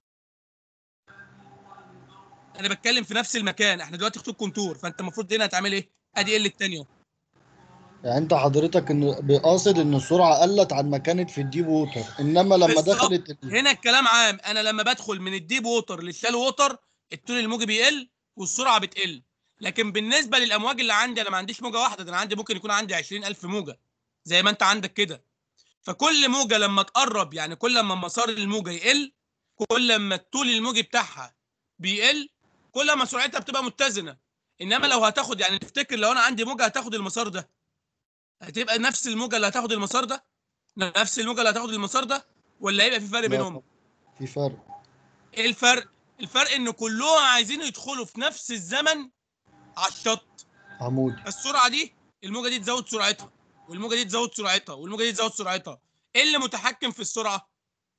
[SPEAKER 1] انا بتكلم في نفس المكان احنا دلوقتي خطوط كونتور فانت المفروض هنا هتعمل ايه ادي ال الثانيه
[SPEAKER 3] يعني انت حضرتك ان بقاصد ان السرعة قلت عن ما كانت في الديب ووتر انما لما
[SPEAKER 1] بالظبط.
[SPEAKER 3] دخلت ال...
[SPEAKER 1] هنا الكلام عام انا لما بدخل من الديب ووتر للشالو ووتر الطول الموجي بيقل والسرعه بتقل لكن بالنسبه للامواج اللي عندي انا ما عنديش موجه واحده ده انا عندي ممكن يكون عندي 20000 موجه زي ما انت عندك كده فكل موجه لما تقرب يعني كل ما مسار الموجه يقل كل ما الطول الموجي بتاعها بيقل كل ما سرعتها بتبقى متزنه انما لو هتاخد يعني تفتكر لو انا عندي موجه هتاخد المسار ده هتبقى نفس الموجه اللي هتاخد المسار ده نفس الموجه اللي هتاخد المسار ده ولا هيبقى في فرق
[SPEAKER 3] لا
[SPEAKER 1] بينهم
[SPEAKER 3] في فرق
[SPEAKER 1] ايه الفرق الفرق ان كلهم عايزين يدخلوا في نفس الزمن على الشط
[SPEAKER 3] عمودي
[SPEAKER 1] السرعه دي الموجه دي تزود سرعتها والموجه دي تزود سرعتها والموجه دي تزود سرعتها ايه اللي متحكم في السرعه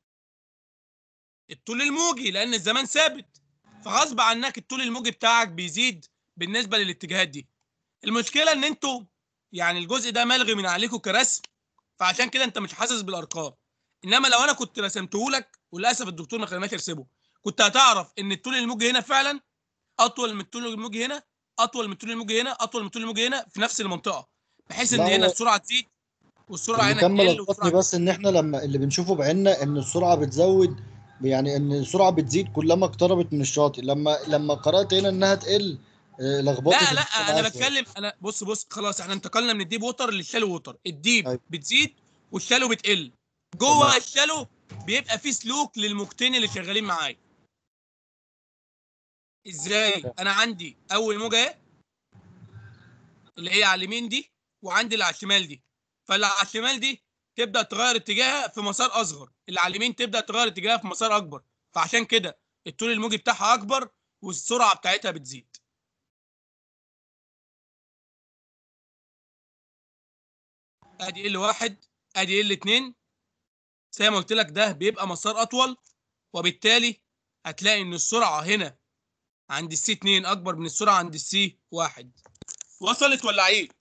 [SPEAKER 1] الطول الموجي لان الزمان ثابت فغصب عنك الطول الموجي بتاعك بيزيد بالنسبه للاتجاهات دي المشكله ان انتوا يعني الجزء ده ملغي من عليكم كرسم فعشان كده انت مش حاسس بالارقام انما لو انا كنت رسمته لك وللاسف الدكتور ما خلاناش ارسمه كنت هتعرف ان الطول الموجي هنا فعلا اطول من الطول الموجي هنا اطول من الطول الموجي هنا اطول من الطول الموجي هنا في نفس المنطقه بحيث ان
[SPEAKER 3] لا،
[SPEAKER 1] هنا
[SPEAKER 3] هو-
[SPEAKER 1] السرعه تزيد والسرعه هنا
[SPEAKER 3] نكمل
[SPEAKER 1] تقل
[SPEAKER 3] الخطني
[SPEAKER 1] والسرعه
[SPEAKER 3] بس ان احنا لما اللي بنشوفه بعيننا ان السرعه بتزود يعني ان السرعه بتزيد كلما اقتربت من الشاطئ لما لما قرات هنا انها تقل آه، لخبطت
[SPEAKER 1] لا لا
[SPEAKER 3] الدنيا
[SPEAKER 1] انا
[SPEAKER 3] معايا شوية.
[SPEAKER 1] بتكلم انا بص بص خلاص احنا انتقلنا من الديب ووتر للشالو ووتر الديب
[SPEAKER 3] أيوة.
[SPEAKER 1] بتزيد والشالو بتقل جوه
[SPEAKER 3] تمام.
[SPEAKER 1] الشالو بيبقى في سلوك للموجتين اللي شغالين معايا ازاي انا عندي اول موجه اهي اللي هي على اليمين دي وعندي اللي على الشمال دي فاللي على الشمال دي تبدا تغير اتجاهها في مسار اصغر اللي على اليمين تبدا تغير اتجاهها في مسار اكبر فعشان كده الطول الموجي بتاعها اكبر والسرعه بتاعتها بتزيد ادي ال واحد ادي ال اتنين زي ما قلت لك ده بيبقى مسار اطول وبالتالي هتلاقي ان السرعه هنا عند السي 2 اكبر من السرعه عند السي 1 وصلت ولا عيد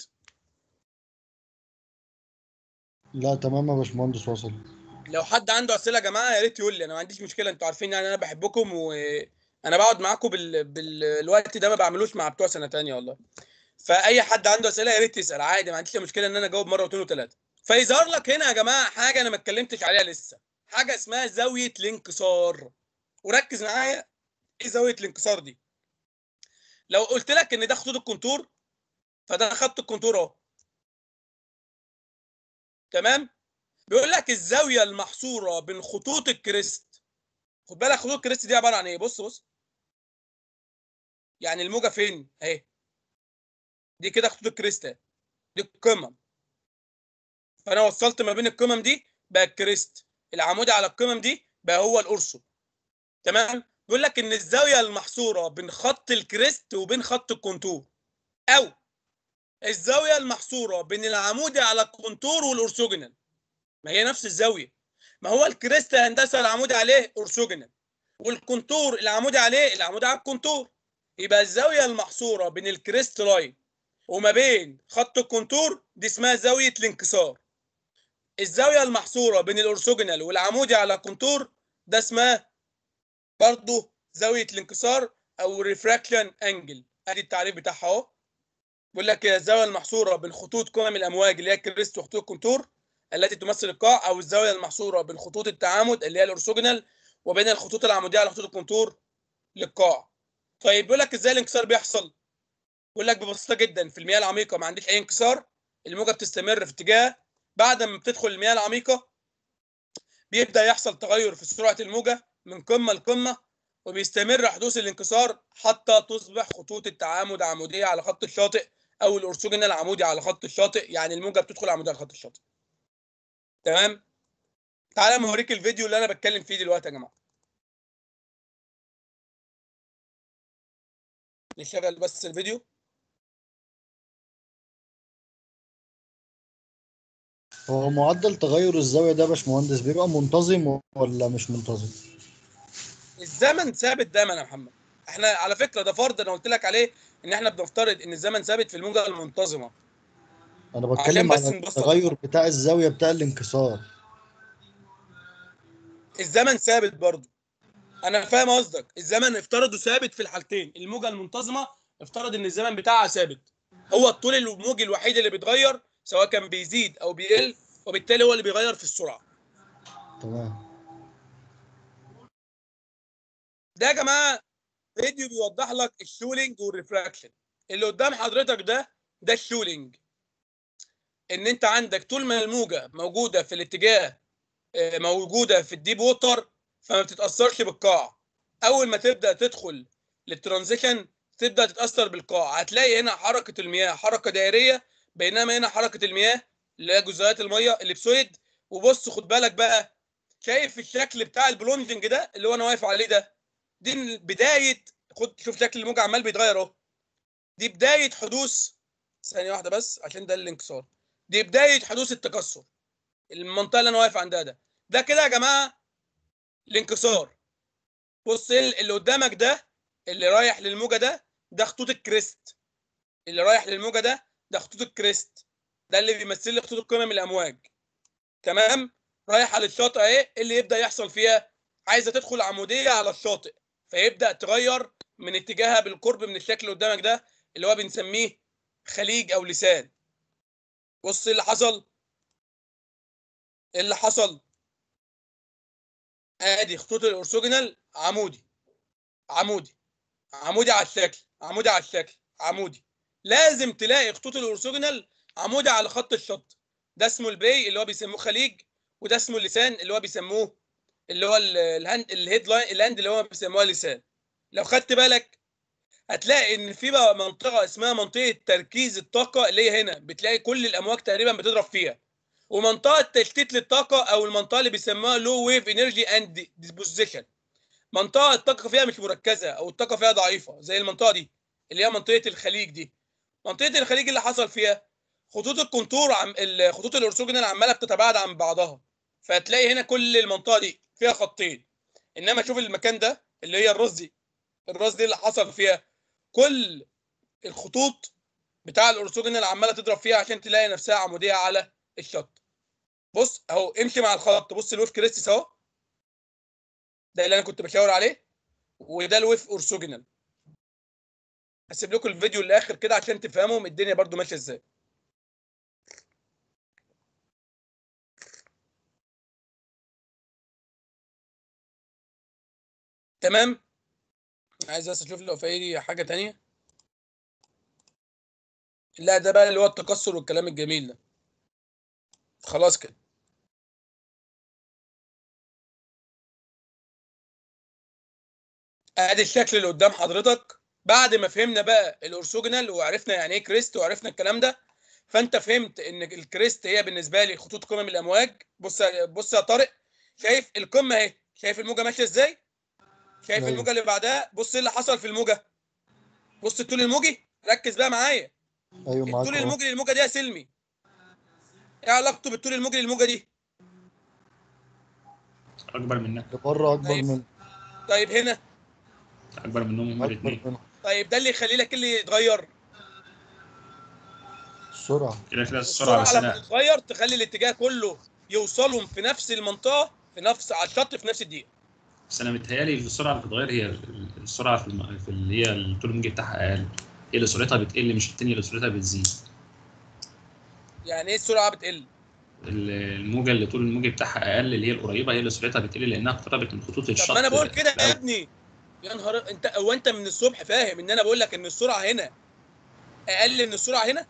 [SPEAKER 3] لا تمام يا باشمهندس وصل
[SPEAKER 1] لو حد عنده اسئله يا جماعه يا ريت يقول لي انا ما عنديش مشكله انتوا عارفين يعني انا بحبكم وانا بقعد معاكم بال... بالوقت ده ما بعملوش مع بتوع سنه تانية والله فاي حد عنده اسئله يا ريت يسال عادي ما عنديش مشكله ان انا اجاوب مره واثنين وثلاثه فيظهر لك هنا يا جماعه حاجه انا ما اتكلمتش عليها لسه حاجه اسمها زاويه الانكسار وركز معايا ايه زاويه الانكسار دي لو قلت لك ان ده خطوط الكونتور فده خط الكونتور اهو تمام بيقول لك الزاويه المحصوره بين خطوط الكريست خد بالك خطوط الكريست دي عباره عن ايه بص بص يعني الموجه فين اهي دي كده خطوط الكريست اهي دي القمم فانا وصلت ما بين القمم دي بقى الكريست العمودي على القمم دي بقى هو القرصه تمام بيقول لك ان الزاويه المحصوره بين خط الكريست وبين خط الكونتور او الزاويه المحصوره بين العمودي على الكونتور والأورثوجونال ما هي نفس الزاويه ما هو الكريست هندسه العمودي عليه أورثوجونال والكونتور العمودي عليه العمودي على الكونتور يبقى الزاويه المحصوره بين الكريست لاين وما بين خط الكونتور دي اسمها زاويه الانكسار الزاويه المحصوره بين الأورثوجونال والعمودي على الكونتور ده اسمها برضه زاويه الانكسار او ريفراكشن انجل ادي التعريف بتاعها اهو بيقول لك هي الزاويه المحصوره بين خطوط قمم الامواج اللي هي الكريست وخطوط الكونتور التي تمثل القاع او الزاويه المحصوره بين خطوط التعامد اللي هي الاورثوجونال وبين الخطوط العموديه على خطوط الكونتور للقاع طيب بيقول لك ازاي الانكسار بيحصل بيقول لك ببساطه جدا في المياه العميقه ما عنديش اي انكسار الموجه بتستمر في اتجاه بعد ما بتدخل المياه العميقه بيبدا يحصل تغير في سرعه الموجه من قمه لقمه وبيستمر حدوث الانكسار حتى تصبح خطوط التعامد عموديه على خط الشاطئ او الاورثوجونال عمودي على خط الشاطئ يعني الموجه بتدخل عموديه على خط الشاطئ تمام تعالى أما اوريك الفيديو اللي انا بتكلم فيه دلوقتي يا جماعه نشغل بس الفيديو
[SPEAKER 3] هو معدل تغير الزاويه ده يا باشمهندس بيبقى منتظم ولا مش منتظم
[SPEAKER 1] الزمن ثابت دايما يا محمد احنا على فكره ده فرض انا قلت لك عليه ان احنا بنفترض ان الزمن ثابت في الموجه المنتظمه
[SPEAKER 3] انا
[SPEAKER 1] عشان
[SPEAKER 3] بتكلم
[SPEAKER 1] بس
[SPEAKER 3] على
[SPEAKER 1] نبسط
[SPEAKER 3] التغير بتاع الزاويه بتاع الانكسار
[SPEAKER 1] الزمن ثابت برضه انا فاهم قصدك الزمن افترضه ثابت في الحالتين الموجه المنتظمه افترض ان الزمن بتاعها ثابت هو الطول الموجي الوحيد اللي بيتغير سواء كان بيزيد او بيقل وبالتالي هو اللي بيغير في السرعه
[SPEAKER 3] تمام
[SPEAKER 1] ده يا جماعه فيديو بيوضح لك الشولينج والريفراكشن اللي قدام حضرتك ده ده الشولينج ان انت عندك طول ما الموجه موجوده في الاتجاه آه، موجوده في الديب ووتر فما بتتاثرش بالقاع اول ما تبدا تدخل للترانزيشن تبدا تتاثر بالقاع هتلاقي هنا حركه المياه حركه دائريه بينما هنا حركه المياه اللي هي جزيئات الميه الليبسويد وبص خد بالك بقى شايف الشكل بتاع البلونجنج ده اللي هو انا واقف عليه ده دي بدايه خد شوف شكل الموجه عمال بيتغير اهو دي بدايه حدوث ثانيه واحده بس عشان ده الانكسار دي بدايه حدوث التكسر المنطقه اللي انا واقف عندها ده ده كده يا جماعه الانكسار بص اللي قدامك ده اللي رايح للموجه ده ده خطوط الكريست اللي رايح للموجه ده ده خطوط الكريست ده اللي بيمثل لي خطوط قمم الامواج تمام رايحه للشاطئ اهي اللي يبدا يحصل فيها عايزه تدخل عموديه على الشاطئ فيبدا تغير من اتجاهها بالقرب من الشكل اللي قدامك ده اللي هو بنسميه خليج او لسان بص اللي حصل اللي حصل ادي خطوط الاورثوجونال عمودي عمودي عمودي على الشكل عمودي على الشكل عمودي لازم تلاقي خطوط الاورثوجونال عمودي على خط الشط ده اسمه البي اللي هو بيسموه خليج وده اسمه اللسان اللي هو بيسموه اللي هو الهاند الهيد لاين الهاند اللي هو بيسموها لسان لو خدت بالك هتلاقي ان في بقى منطقه اسمها منطقه تركيز الطاقه اللي هي هنا بتلاقي كل الامواج تقريبا بتضرب فيها ومنطقه تشتيت للطاقه او المنطقه اللي بيسموها لو ويف انرجي اند ديسبوزيشن منطقه الطاقه فيها مش مركزه او الطاقه فيها ضعيفه زي المنطقه دي اللي هي منطقه الخليج دي منطقه الخليج اللي حصل فيها خطوط الكونتور عم خطوط الاورثوجونال عماله بتتباعد عن بعضها فهتلاقي هنا كل المنطقه دي فيها خطين انما شوف المكان ده اللي هي الراس دي الراس دي اللي حصل فيها كل الخطوط بتاع الاورثوجونال عماله تضرب فيها عشان تلاقي نفسها عموديه على الشط بص اهو امشي مع الخط بص الويف كريستس اهو ده اللي انا كنت بشاور عليه وده الويف اورثوجونال هسيب لكم الفيديو للاخر كده عشان تفهموا الدنيا برضو ماشيه ازاي تمام عايز بس اشوف لو في اي حاجه تانية لا ده بقى اللي هو التكسر والكلام الجميل ده خلاص كده ادي الشكل اللي قدام حضرتك بعد ما فهمنا بقى الاورثوجونال وعرفنا يعني ايه كريست وعرفنا الكلام ده فانت فهمت ان الكريست هي بالنسبه لي خطوط قمم الامواج بص بص يا طارق شايف القمه اهي شايف الموجه ماشيه ازاي شايف
[SPEAKER 3] أيوة.
[SPEAKER 1] الموجه اللي بعدها بص ايه اللي حصل في الموجه بص الطول الموجي ركز بقى معايا
[SPEAKER 3] ايوه معاك
[SPEAKER 1] الطول
[SPEAKER 3] أهو.
[SPEAKER 1] الموجي للموجه دي يا سلمي ايه علاقته بالطول الموجي للموجه دي
[SPEAKER 5] اكبر منها
[SPEAKER 3] اللي بره اكبر
[SPEAKER 1] طيب.
[SPEAKER 3] من
[SPEAKER 1] طيب هنا
[SPEAKER 5] اكبر منهم هما
[SPEAKER 3] اكبر
[SPEAKER 5] الاثنين
[SPEAKER 3] منه
[SPEAKER 1] طيب ده اللي يخلي لك اللي يتغير
[SPEAKER 3] السرعه
[SPEAKER 5] كده كده السرعه
[SPEAKER 1] السرعه
[SPEAKER 5] بس
[SPEAKER 1] لما
[SPEAKER 5] انا
[SPEAKER 1] تتغير تخلي الاتجاه كله يوصلهم في نفس المنطقه في نفس على الشط في نفس الدقيقه
[SPEAKER 5] بس انا متهيألي السرعه اللي بتتغير هي ال- السرعه في, الم... في اللي هي الطول الموجي بتاعها اقل هي اللي سرعتها بتقل مش التانية اللي سرعتها بتزيد
[SPEAKER 1] يعني ايه السرعه بتقل
[SPEAKER 5] ال- الموجه اللي طول الموجي بتاعها اقل اللي هي القريبه هي اللي سرعتها بتقل لانها اقتربت من خطوط الشط
[SPEAKER 1] طب ما انا بقول كده يا
[SPEAKER 5] الأول.
[SPEAKER 1] ابني يا نهار انت هو انت من الصبح فاهم ان انا بقول لك ان السرعه هنا اقل من السرعه هنا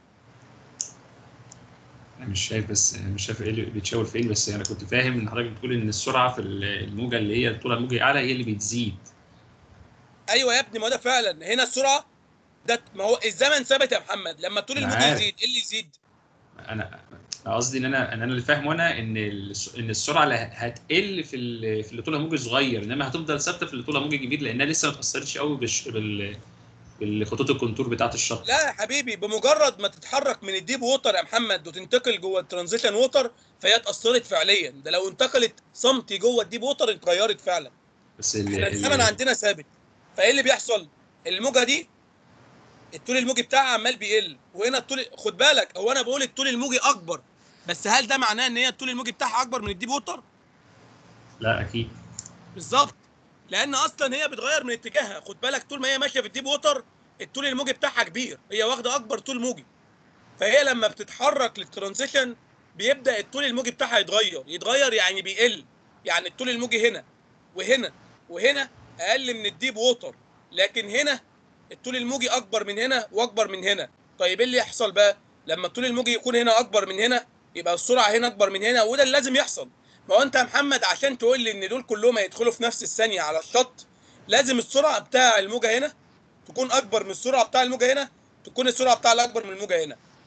[SPEAKER 5] انا مش شايف بس مش شايف ايه اللي بيتشاور فين بس انا كنت فاهم ان حضرتك بتقول ان السرعه في الموجه اللي هي طولها الموجي اعلى هي اللي بتزيد
[SPEAKER 1] ايوه يا ابني ما ده فعلا هنا السرعه ده ما هو الزمن ثابت يا محمد لما طول
[SPEAKER 5] أنا
[SPEAKER 1] الموج
[SPEAKER 5] عارف.
[SPEAKER 1] يزيد ايه اللي يزيد
[SPEAKER 5] انا أنا قصدي ان انا ان انا اللي فاهمه انا ان الس- ان السرعه اللي هتقل في ال- في اللي طولها موجي صغير انما هتفضل ثابته في اللي طولها موجي كبير لانها لسه ما اتاثرتش قوي بالش- بال بالخطوط الكونتور بتاعت الشط
[SPEAKER 1] لا يا حبيبي بمجرد ما تتحرك من الديب ووتر يا محمد وتنتقل جوه الترانزيشن ووتر فهي اتاثرت فعليا ده لو انتقلت سمتي جوه الديب ووتر اتغيرت فعلا
[SPEAKER 5] بس ال-
[SPEAKER 1] احنا
[SPEAKER 5] ال-
[SPEAKER 1] الزمن عندنا ثابت فايه اللي بيحصل الموجه دي الطول الموجي بتاعها عمال بيقل وهنا الطول خد بالك هو انا بقول الطول الموجي اكبر بس هل ده معناه ان هي الطول الموجي بتاعها اكبر من الديب ووتر
[SPEAKER 5] لا اكيد
[SPEAKER 1] بالظبط لان اصلا هي بتغير من اتجاهها خد بالك طول ما هي ماشيه في الديب ووتر الطول الموجي بتاعها كبير هي واخده اكبر طول موجي فهي لما بتتحرك للترانزيشن بيبدا الطول الموجي بتاعها يتغير يتغير يعني بيقل يعني الطول الموجي هنا وهنا وهنا اقل من الديب ووتر لكن هنا الطول الموجي اكبر من هنا واكبر من هنا طيب ايه اللي يحصل بقى لما الطول الموجي يكون هنا اكبر من هنا يبقى السرعه هنا اكبر من هنا وده اللي لازم يحصل ما هو انت يا محمد عشان تقول لي ان دول كلهم هيدخلوا في نفس الثانيه على الشط لازم السرعه بتاع الموجه هنا تكون اكبر من السرعه بتاع الموجه هنا تكون السرعه بتاع الاكبر من الموجه هنا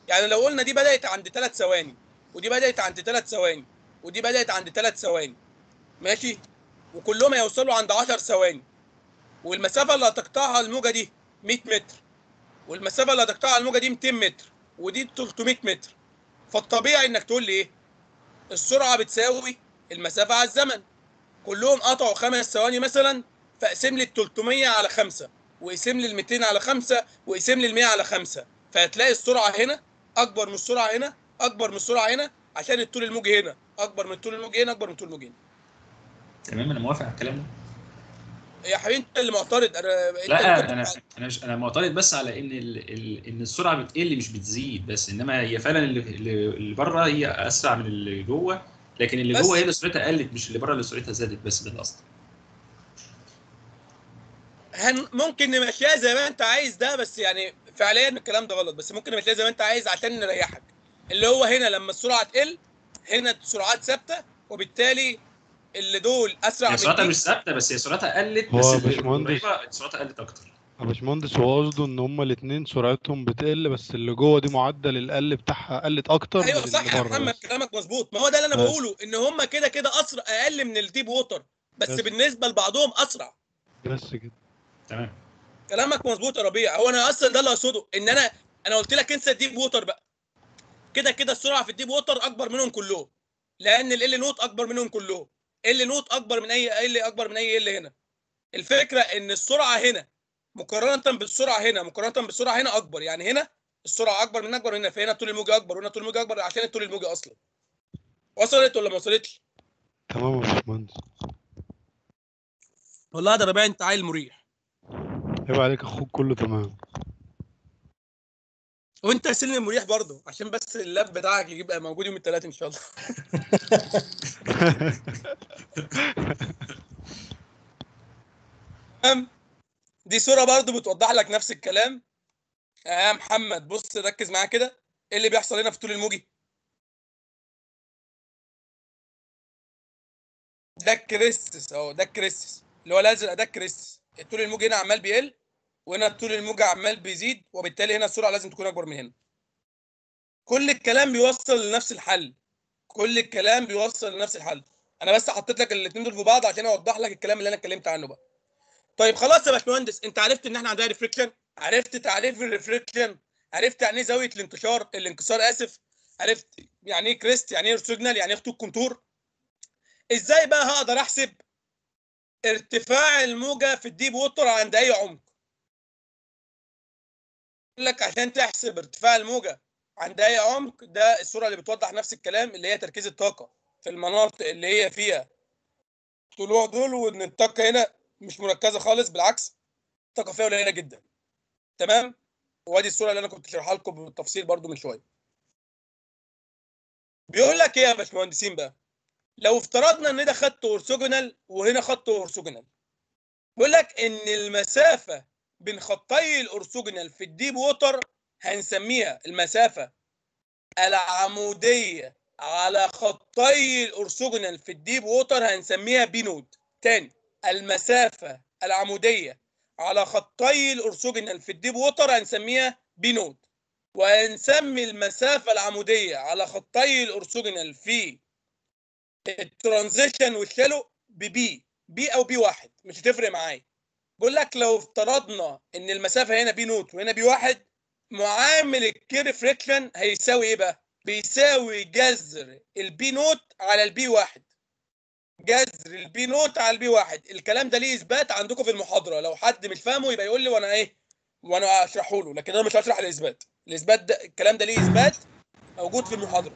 [SPEAKER 1] يعني لو قلنا دي بدات عند 3 ثواني ودي بدات عند 3 ثواني ودي بدات عند 3 ثواني ماشي وكلهم هيوصلوا عند 10 ثواني والمسافه اللي هتقطعها الموجه دي 100 متر والمسافه اللي هتقطعها الموجه دي 200 متر ودي 300 متر فالطبيعي انك تقول لي ايه السرعه بتساوي المسافه على الزمن كلهم قطعوا خمس ثواني مثلا فاقسم لي ال 300 على 5 واقسم لي ال 200 على 5 واقسم لي ال 100 على 5 فهتلاقي السرعه هنا اكبر من السرعه هنا اكبر من السرعه هنا عشان الطول الموجي هنا اكبر من الطول الموجي هنا اكبر من الطول الموجي هنا
[SPEAKER 5] تمام انا موافق على الكلام ده
[SPEAKER 1] يا حبيبي انت اللي معترض انا انت اللي
[SPEAKER 5] لا
[SPEAKER 1] كنت
[SPEAKER 5] انا
[SPEAKER 1] بتع-
[SPEAKER 5] انا مش انا معترض بس على ان ال... ال... ان السرعه بتقل مش بتزيد بس انما هي فعلا اللي, اللي اللي بره هي اسرع من اللي جوه لكن اللي
[SPEAKER 1] بس-
[SPEAKER 5] جوه هي اللي سرعتها قلت مش اللي بره اللي سرعتها زادت بس ده القصد
[SPEAKER 1] هن ممكن نمشيها زي ما انت عايز ده بس يعني فعليا الكلام ده غلط بس ممكن نمشيها زي ما انت عايز عشان نريحك اللي هو هنا لما السرعه تقل هنا السرعات ثابته وبالتالي اللي دول اسرع
[SPEAKER 5] هي
[SPEAKER 1] من
[SPEAKER 5] سرعتها
[SPEAKER 1] دي
[SPEAKER 5] مش ثابته بس هي سرعتها قلت
[SPEAKER 2] هو
[SPEAKER 5] بس
[SPEAKER 2] يا
[SPEAKER 5] اللي
[SPEAKER 2] باشمهندس.
[SPEAKER 5] قريبة سرعتها قلت اكتر
[SPEAKER 2] يا باشمهندس هو قصده ان هما الاتنين سرعتهم بتقل بس اللي جوه دي معدل القل بتاعها قلت اكتر
[SPEAKER 1] ايوه
[SPEAKER 2] من
[SPEAKER 1] صح
[SPEAKER 2] اللي
[SPEAKER 1] يا
[SPEAKER 2] بره
[SPEAKER 1] محمد
[SPEAKER 2] بس.
[SPEAKER 1] كلامك مظبوط ما هو ده اللي انا
[SPEAKER 2] بس.
[SPEAKER 1] بقوله ان هم كده كده اسرع اقل من الديب ووتر بس
[SPEAKER 2] بس.
[SPEAKER 1] بالنسبه لبعضهم اسرع
[SPEAKER 2] بس كده
[SPEAKER 5] تمام
[SPEAKER 1] كلامك مظبوط يا ربيع هو انا اصلا ده اللي اقصده ان انا انا قلت لك انسى الديب ووتر بقى كده كده السرعه في الديب ووتر اكبر منهم كلهم لان ال نوت اكبر منهم كلهم ال نوت اكبر من اي ال اكبر من اي ال هنا الفكره ان السرعه هنا مقارنه بالسرعه هنا مقارنه بالسرعه هنا اكبر يعني هنا السرعه اكبر من اكبر هنا فهنا الطول الموجي اكبر وهنا الطول الموجي اكبر عشان الطول الموجي اصلا وصلت ولا ما وصلتش
[SPEAKER 2] تمام يا باشمهندس
[SPEAKER 1] والله ده ربيع انت عيل مريح
[SPEAKER 2] عيب عليك اخوك كله تمام
[SPEAKER 1] وانت يا سلم مريح برضه عشان بس اللاب بتاعك يبقى موجود يوم الثلاث ان شاء الله تمام دي صوره برضه بتوضح لك نفس الكلام يا محمد بص ركز معايا كده ايه اللي بيحصل هنا في طول الموجي ده الكريستس اهو ده الكريستس اللي هو الازرق ده الكريستس الطول الموجي هنا عمال بيقل وهنا الطول الموجي عمال بيزيد وبالتالي هنا السرعه لازم تكون اكبر من هنا كل الكلام بيوصل لنفس الحل كل الكلام بيوصل لنفس الحل انا بس حطيت لك الاثنين دول في بعض عشان اوضح لك الكلام اللي انا اتكلمت عنه بقى طيب خلاص يا باشمهندس انت عرفت ان احنا عندنا ريفليكشن عرفت تعريف الريفليكشن عرفت يعني ايه زاويه الانتشار الانكسار اسف عرفت يعني ايه كريست يعني ايه سيجنال يعني ايه خطوط كونتور ازاي بقى هقدر احسب ارتفاع الموجه في الديب ووتر عند اي عمق يقول لك عشان تحسب ارتفاع الموجه عند اي عمق ده الصوره اللي بتوضح نفس الكلام اللي هي تركيز الطاقه في المناطق اللي هي فيها طلوع دول وان الطاقه هنا مش مركزه خالص بالعكس الطاقه فيها قليله جدا تمام وادي الصوره اللي انا كنت شارحها لكم بالتفصيل برضو من شويه بيقول لك ايه يا باشمهندسين بقى لو افترضنا ان ده خط اورثوجونال وهنا خط اورثوجونال بيقول لك ان المسافه بين خطي الاورثوجونال في الديب ووتر هنسميها المسافه العموديه على خطي الاورثوجونال في الديب ووتر هنسميها بي نود تاني المسافه العموديه على خطي الاورثوجونال في الديب ووتر هنسميها بي نود وهنسمي المسافه العموديه على خطي الاورثوجونال في الترانزيشن والشالو ببي بي او بي واحد مش هتفرق معايا بقول لك لو افترضنا ان المسافه هنا بي نوت وهنا بي واحد معامل الكير فريكشن هيساوي ايه بقى؟ بيساوي جذر البي نوت على البي واحد جذر البي نوت على البي واحد الكلام ده ليه اثبات عندكم في المحاضره لو حد مش فاهمه يبقى يقول لي وانا ايه وانا اشرحه له لكن انا مش هشرح الاثبات الاثبات ده الكلام ده ليه اثبات موجود في المحاضره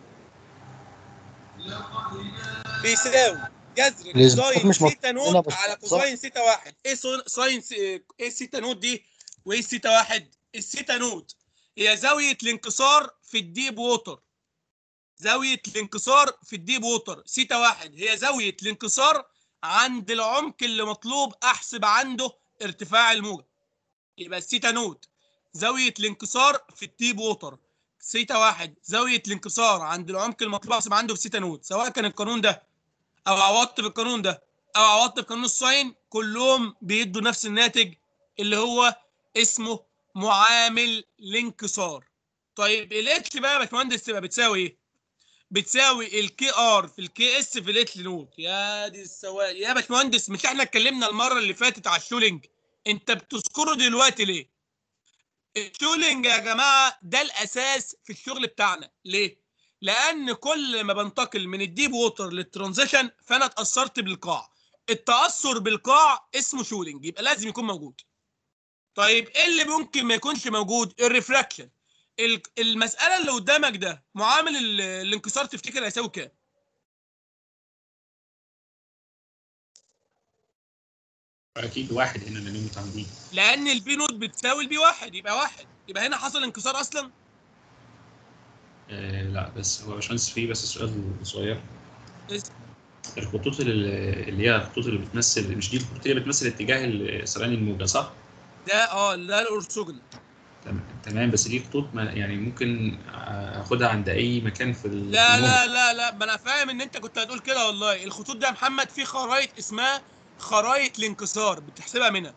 [SPEAKER 1] بيساوي جذر
[SPEAKER 3] الإثبات
[SPEAKER 1] كوزاين
[SPEAKER 3] مش
[SPEAKER 1] سيتا
[SPEAKER 3] مطلوب هنا
[SPEAKER 1] نوت
[SPEAKER 3] بس
[SPEAKER 1] على
[SPEAKER 3] صح؟
[SPEAKER 1] كوزاين سيتا واحد ايه سو- ساين س- ايه سيتا نوت دي وايه سيتا واحد السيتا نوت هي زاويه الانكسار في الديب ووتر زاويه الانكسار في الديب ووتر سيتا واحد هي زاويه الانكسار عند العمق اللي مطلوب احسب عنده ارتفاع الموجه يبقى السيتا نوت زاويه الانكسار في الديب ووتر سيتا واحد زاويه الانكسار عند العمق المطلوب احسب عنده في سيتا نوت سواء كان القانون ده او عوضت بالقانون ده او عوضت بقانون الساين كلهم بيدوا نفس الناتج اللي هو اسمه معامل الانكسار طيب الاتش بقى يا باشمهندس تبقى بتساوي ايه؟ بتساوي الكي ار في الكي اس في الاتش نوت يا دي السواد يا باشمهندس مش احنا اتكلمنا المره اللي فاتت على الشولينج انت بتذكره دلوقتي ليه؟ الشولينج يا جماعه ده الاساس في الشغل بتاعنا ليه؟ لان كل ما بنتقل من الديب ووتر للترانزيشن فانا اتاثرت بالقاع التاثر بالقاع اسمه شولينج يبقى لازم يكون موجود طيب ايه اللي ممكن ما يكونش موجود الريفراكشن ال- المساله اللي قدامك ده معامل ال- الانكسار تفتكر هيساوي كام
[SPEAKER 5] اكيد واحد هنا لانهم متعامدين
[SPEAKER 1] لان البي نوت بتساوي البي واحد يبقى واحد يبقى هنا حصل انكسار اصلا
[SPEAKER 5] آه لا بس هو باشمهندس فيه بس سؤال صغير
[SPEAKER 1] اسم.
[SPEAKER 5] الخطوط اللي اللي هي الخطوط اللي بتمثل مش دي الخطوط اللي بتمثل اتجاه سريان الموجه صح؟
[SPEAKER 1] ده اه ده الاورثوجونال
[SPEAKER 5] تم- تمام بس دي خطوط ما يعني ممكن اخدها عند اي مكان في ال-
[SPEAKER 1] لا
[SPEAKER 5] في
[SPEAKER 1] لا لا لا ما انا فاهم ان انت كنت هتقول كده والله الخطوط دي يا محمد في خرايط اسمها خرايط الانكسار بتحسبها منها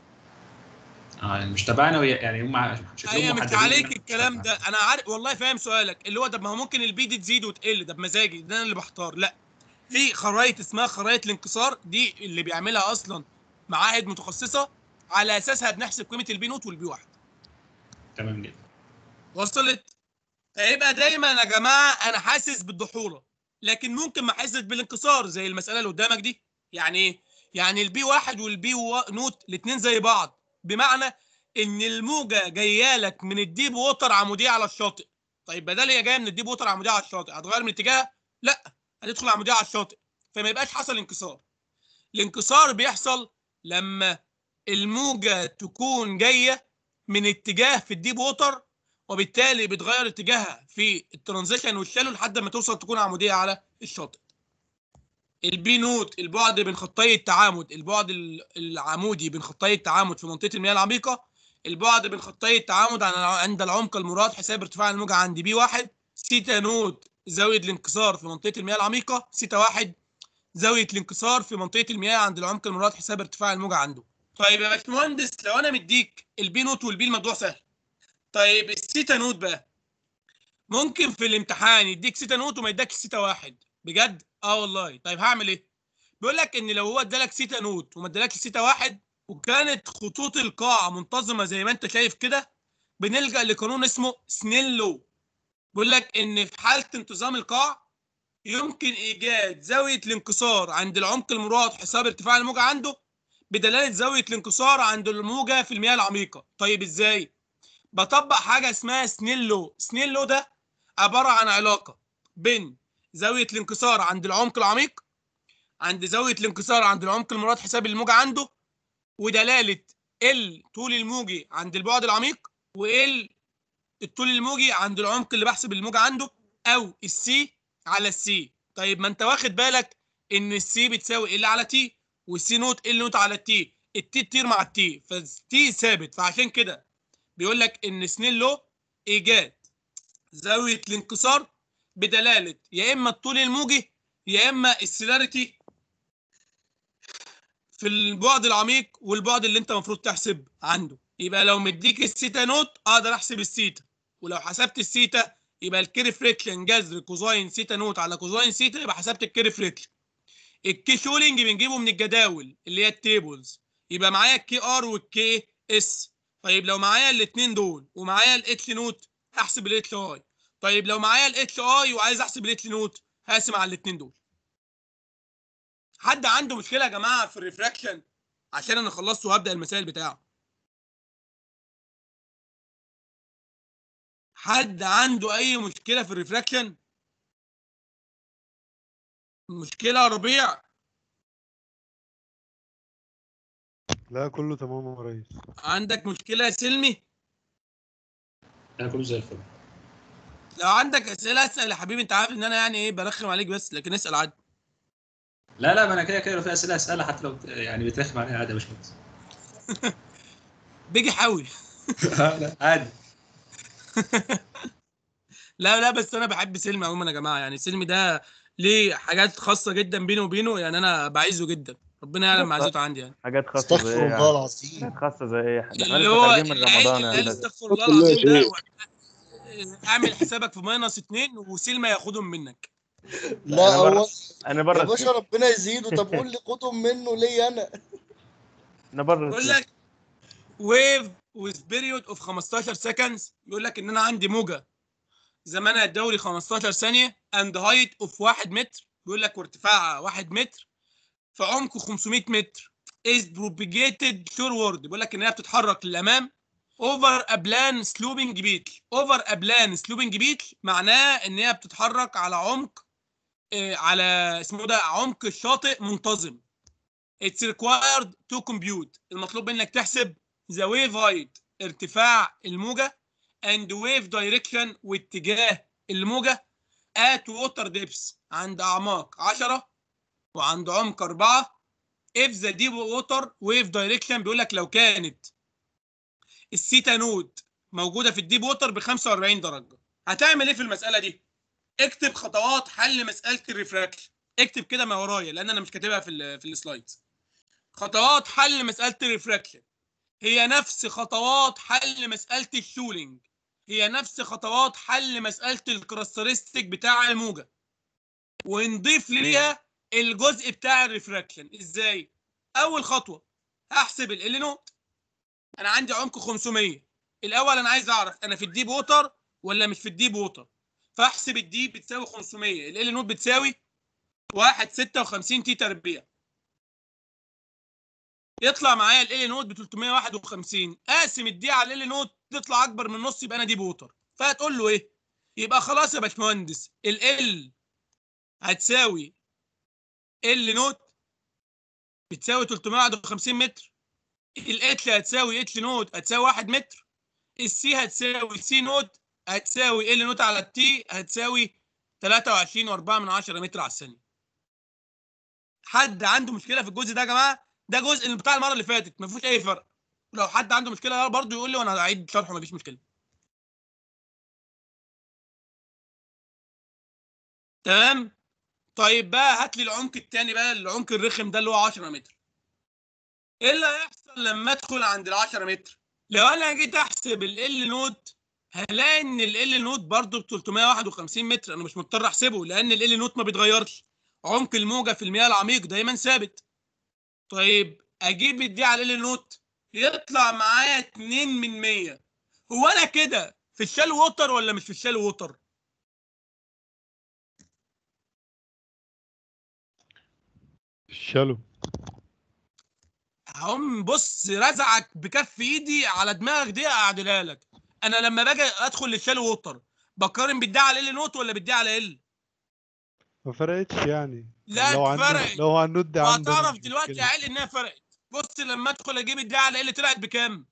[SPEAKER 5] اه يعني مش تبعنا وهي- يعني هم شكلهم
[SPEAKER 1] هي مش
[SPEAKER 5] محددين
[SPEAKER 1] عليك
[SPEAKER 5] إنها مش
[SPEAKER 1] الكلام
[SPEAKER 5] تبعنا.
[SPEAKER 1] ده انا عارف والله فاهم سؤالك اللي هو طب ما هو ممكن البي دي تزيد وتقل ده بمزاجي ده انا اللي بختار لا في خرايط اسمها خرايط الانكسار دي اللي بيعملها اصلا معاهد متخصصه على اساسها بنحسب قيمه البي نوت والبي واحد
[SPEAKER 5] تمام جدا
[SPEAKER 1] وصلت فيبقى دايما يا جماعه انا حاسس بالضحوره لكن ممكن ما احسش بالانكسار زي المساله اللي قدامك دي يعني ايه يعني البي واحد والبي وا- نوت الاثنين زي بعض بمعنى ان الموجه جايه لك من الديب ووتر عموديه على الشاطئ طيب بدل هي جايه من الديب ووتر عموديه على الشاطئ هتغير من اتجاهها لا هتدخل عموديه على الشاطئ فما يبقاش حصل انكسار الانكسار بيحصل لما الموجه تكون جايه من اتجاه في الديب ووتر وبالتالي بتغير اتجاهها في الترانزيشن والشالو لحد ما توصل تكون عموديه على الشاطئ. البي نوت البعد بين خطي التعامد البعد ال- العمودي بين خطي التعامد في منطقه المياه العميقه البعد بين خطي التعامد عن- عند العمق المراد حساب ارتفاع الموجه عند بي واحد سيتا نوت زاويه الانكسار في منطقه المياه العميقه سيتا واحد زاويه الانكسار في منطقه المياه عند العمق المراد حساب ارتفاع الموجه عنده. طيب يا باشمهندس لو انا مديك البي نوت والبي الموضوع سهل. طيب السيتا نوت بقى ممكن في الامتحان يديك سيتا نوت وما يديكش سيتا واحد بجد اه والله طيب هعمل ايه بيقول لك ان لو هو ادالك سيتا نوت وما ادالكش سيتا واحد وكانت خطوط القاع منتظمه زي ما انت شايف كده بنلجا لقانون اسمه سنيل لو بيقول لك ان في حاله انتظام القاع يمكن ايجاد زاويه الانكسار عند العمق المراد حساب ارتفاع الموجه عنده بدلاله زاويه الانكسار عند الموجه في المياه العميقه طيب ازاي بطبق حاجه اسمها سنيل لو سنيل لو ده عباره عن علاقه بين زاويه الانكسار عند العمق العميق عند زاويه الانكسار عند العمق المراد حساب الموجه عنده ودلاله ال طول الموجي عند البعد العميق وال الطول الموجي عند العمق اللي بحسب الموجه عنده او السي على السي طيب ما انت واخد بالك ان السي بتساوي ال على تي والسي نوت ال نوت على التي التي تطير مع التي فالتي ثابت فعشان كده بيقول لك ان سنيل لو ايجاد زاويه الانكسار بدلاله يا اما الطول الموجي يا اما السيلاريتي في البعد العميق والبعد اللي انت المفروض تحسب عنده يبقى لو مديك السيتا نوت اقدر احسب السيتا ولو حسبت السيتا يبقى الكيري فريكشن جذر كوزاين سيتا نوت على كوزاين سيتا يبقى حسبت الكيري فريكشن الكي شولينج بنجيبه من الجداول اللي هي التيبلز يبقى معايا الكي ار والكي اس طيب لو معايا الاثنين دول ومعايا الاتش نوت هحسب الاتش اي طيب لو معايا الاتش اي وعايز احسب الاتش نوت هقسم على الاثنين دول حد عنده مشكله يا جماعه في الريفراكشن عشان انا خلصت وهبدا المسائل بتاعه حد عنده اي مشكله في الريفراكشن مشكله يا ربيع
[SPEAKER 2] لا كله تمام يا ريس
[SPEAKER 1] عندك مشكله يا سلمي
[SPEAKER 5] انا كله زي الفل
[SPEAKER 1] لو عندك اسئله اسال يا حبيبي انت عارف ان انا يعني ايه برخم عليك بس لكن اسال عادي
[SPEAKER 5] لا لا ما انا كده كده لو في اسئله اسالها حتى لو بت- يعني بترخم عليها عادي يا باشمهندس
[SPEAKER 1] بيجي حاول
[SPEAKER 5] لا عادي
[SPEAKER 1] لا لا بس انا بحب سلمي عموما يا جماعه يعني سلمي ده ليه حاجات خاصه جدا بيني وبينه يعني انا بعزه جدا ربنا يعلم معزته عندي يعني
[SPEAKER 6] حاجات خاصة زي
[SPEAKER 3] استغفر
[SPEAKER 6] ايه
[SPEAKER 3] الله
[SPEAKER 6] يعني؟
[SPEAKER 3] العظيم
[SPEAKER 6] حاجات خاصة زي ايه؟ ده احنا
[SPEAKER 1] اللي
[SPEAKER 6] لسه
[SPEAKER 1] هو
[SPEAKER 6] خارجين من
[SPEAKER 1] العيل
[SPEAKER 6] رمضان
[SPEAKER 1] اللي
[SPEAKER 6] يا
[SPEAKER 1] قال
[SPEAKER 6] هندسة
[SPEAKER 1] استغفر الله العظيم ده اعمل حسابك في ماينس 2 وسلمى ياخدهم منك
[SPEAKER 3] لا
[SPEAKER 6] أنا بره-
[SPEAKER 3] هو
[SPEAKER 6] انا
[SPEAKER 3] يا
[SPEAKER 6] بره
[SPEAKER 3] باشا ربنا يزيده طب قول لي خدهم منه ليه انا
[SPEAKER 6] انا بره
[SPEAKER 1] بيقول لك ويف with period of 15 seconds بيقول لك ان انا عندي موجه زمانها الدوري 15 ثانيه and height of 1 متر بيقول لك وارتفاعها 1 متر في عمق 500 متر is propagated shoreward بيقول لك ان هي بتتحرك للامام over a plan sloping beach over a plan sloping beach معناه ان هي بتتحرك على عمق آه، على اسمه ده عمق الشاطئ منتظم It's required to compute المطلوب منك تحسب the wave height ارتفاع الموجة and wave direction واتجاه الموجة at water depths عند أعماق 10 وعند عمق 4 if the deep water wave direction بيقول لك لو كانت السيتا نود موجودة في الديب ووتر ب 45 درجة هتعمل ايه في المسألة دي؟ اكتب خطوات حل مسألة الريفراكشن اكتب كده ما ورايا لأن أنا مش كاتبها في ال في السلايدز خطوات حل مسألة الريفراكشن هي نفس خطوات حل مسألة الشولينج هي نفس خطوات حل مسألة الكراسترستيك بتاع الموجة ونضيف ليها الجزء بتاع الريفراكشن ازاي؟ أول خطوة هحسب ال نوت أنا عندي عمق 500 الأول أنا عايز أعرف أنا في الديب ووتر ولا مش في الديب ووتر فاحسب الديب بتساوي 500 ال نوت بتساوي 1.56 تي تربيع يطلع معايا ال نوت ب 351 قاسم الدي على ال نوت تطلع اكبر من نص يبقى انا دي بوتر فهتقول له ايه يبقى خلاص يا باشمهندس ال هتساوي ال نوت بتساوي 351 متر الاتش هتساوي اتش نوت هتساوي 1 متر السي هتساوي سي نوت هتساوي ال نوت على التي هتساوي 23 و4 من 10 متر على الثانيه حد عنده مشكله في الجزء ده يا جماعه ده جزء اللي بتاع المره اللي فاتت ما فيهوش اي فرق لو حد عنده مشكله برضه يقول لي وانا هعيد شرحه ما فيش مشكله تمام طيب بقى هات لي العمق الثاني بقى العمق الرخم ده اللي هو 10 متر ايه اللي هيحصل لما ادخل عند ال 10 متر لو انا جيت احسب ال نوت هلاقي ان ال نوت برضه ب 351 متر انا مش مضطر احسبه لان ال نوت ما بيتغيرش عمق الموجه في المياه العميق دايما ثابت طيب اجيب الدي على ال نوت يطلع معايا 2 من 100 هو انا كده في الشال ووتر ولا مش في الشال ووتر
[SPEAKER 2] الشالو
[SPEAKER 1] هم بص رزعك بكف ايدي على دماغك دي اعدلها لك انا لما باجي ادخل للشال ووتر بقارن بالدي على ال نوت ولا بالدي على ال
[SPEAKER 2] ما فرقتش يعني
[SPEAKER 1] لا
[SPEAKER 2] لو عندنا
[SPEAKER 1] فرقت
[SPEAKER 2] لو هنود عندنا
[SPEAKER 1] وهتعرف
[SPEAKER 2] مش
[SPEAKER 1] دلوقتي
[SPEAKER 2] مشكلة.
[SPEAKER 1] يا عيل انها فرقت بص لما ادخل اجيب الدي على ال طلعت بكام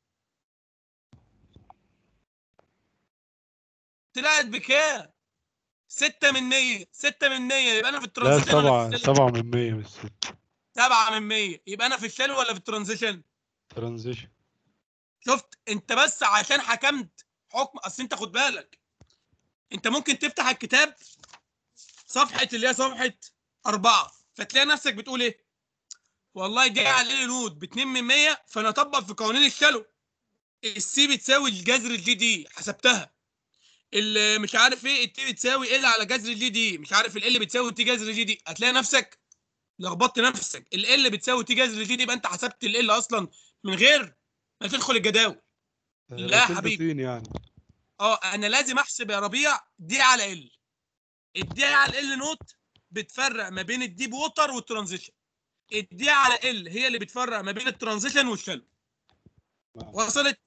[SPEAKER 1] طلعت بكام 6 من 100 6 من 100 يبقى انا في
[SPEAKER 2] لا
[SPEAKER 1] الترانزيشن ولا
[SPEAKER 2] سبعة
[SPEAKER 1] في الشال
[SPEAKER 2] سبعة من مية مش ستة
[SPEAKER 1] 7 من 100 يبقى انا في الشال ولا في الترانزيشن
[SPEAKER 2] ترانزيشن
[SPEAKER 1] شفت انت بس عشان حكمت حكم اصل انت خد بالك انت ممكن تفتح الكتاب صفحه اللي هي صفحه أربعة فتلاقي نفسك بتقول ايه والله دي على نود ب 2 من 100 فانا اطبق في قوانين الشلو السي بتساوي الجذر الجي دي حسبتها اللي مش عارف ايه التي بتساوي ال على جذر الجي دي مش عارف ال بتساوي تي جذر الجي دي هتلاقي نفسك لخبطت نفسك ال بتساوي تي جذر الجي دي يبقى انت حسبت ال اصلا من غير ما تدخل الجداول لا يا
[SPEAKER 2] رسول
[SPEAKER 1] حبيبي.
[SPEAKER 2] بسين يعني
[SPEAKER 1] اه انا لازم احسب يا ربيع دي على ال الدي على ال نوت بتفرق ما بين الديب ووتر والترانزيشن الدي على ال هي اللي بتفرق ما بين الترانزيشن والشلو وصلت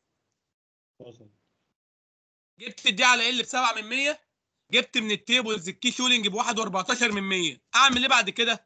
[SPEAKER 1] جبت الدي على ال ب 7 من 100 جبت من التيبلز الكي شولينج ب 1 و14 من 100 اعمل ايه بعد كده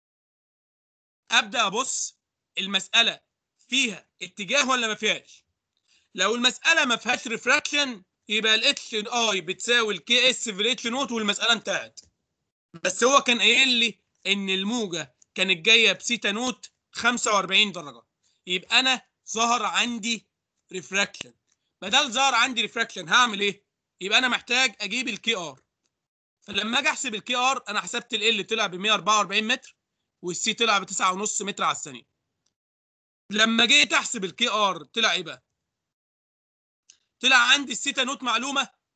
[SPEAKER 1] ابدا ابص المساله فيها اتجاه ولا ما فيهاش لو المساله ما فيهاش ريفراكشن يبقى الاتش اي بتساوي الكي اس في الاتش نوت والمساله انتهت بس هو كان قايل لي ان الموجه كانت جايه بسيتا نوت 45 درجه يبقى انا ظهر عندي ريفراكشن بدل ظهر عندي ريفراكشن هعمل ايه يبقى انا محتاج اجيب الكي ار فلما اجي احسب الكي ار انا حسبت ال طلع ب 144 متر والسي طلع ب 9.5 متر على الثانيه لما جيت احسب الكي ار طلع ايه بقى طلع عندي السيتا نوت معلومه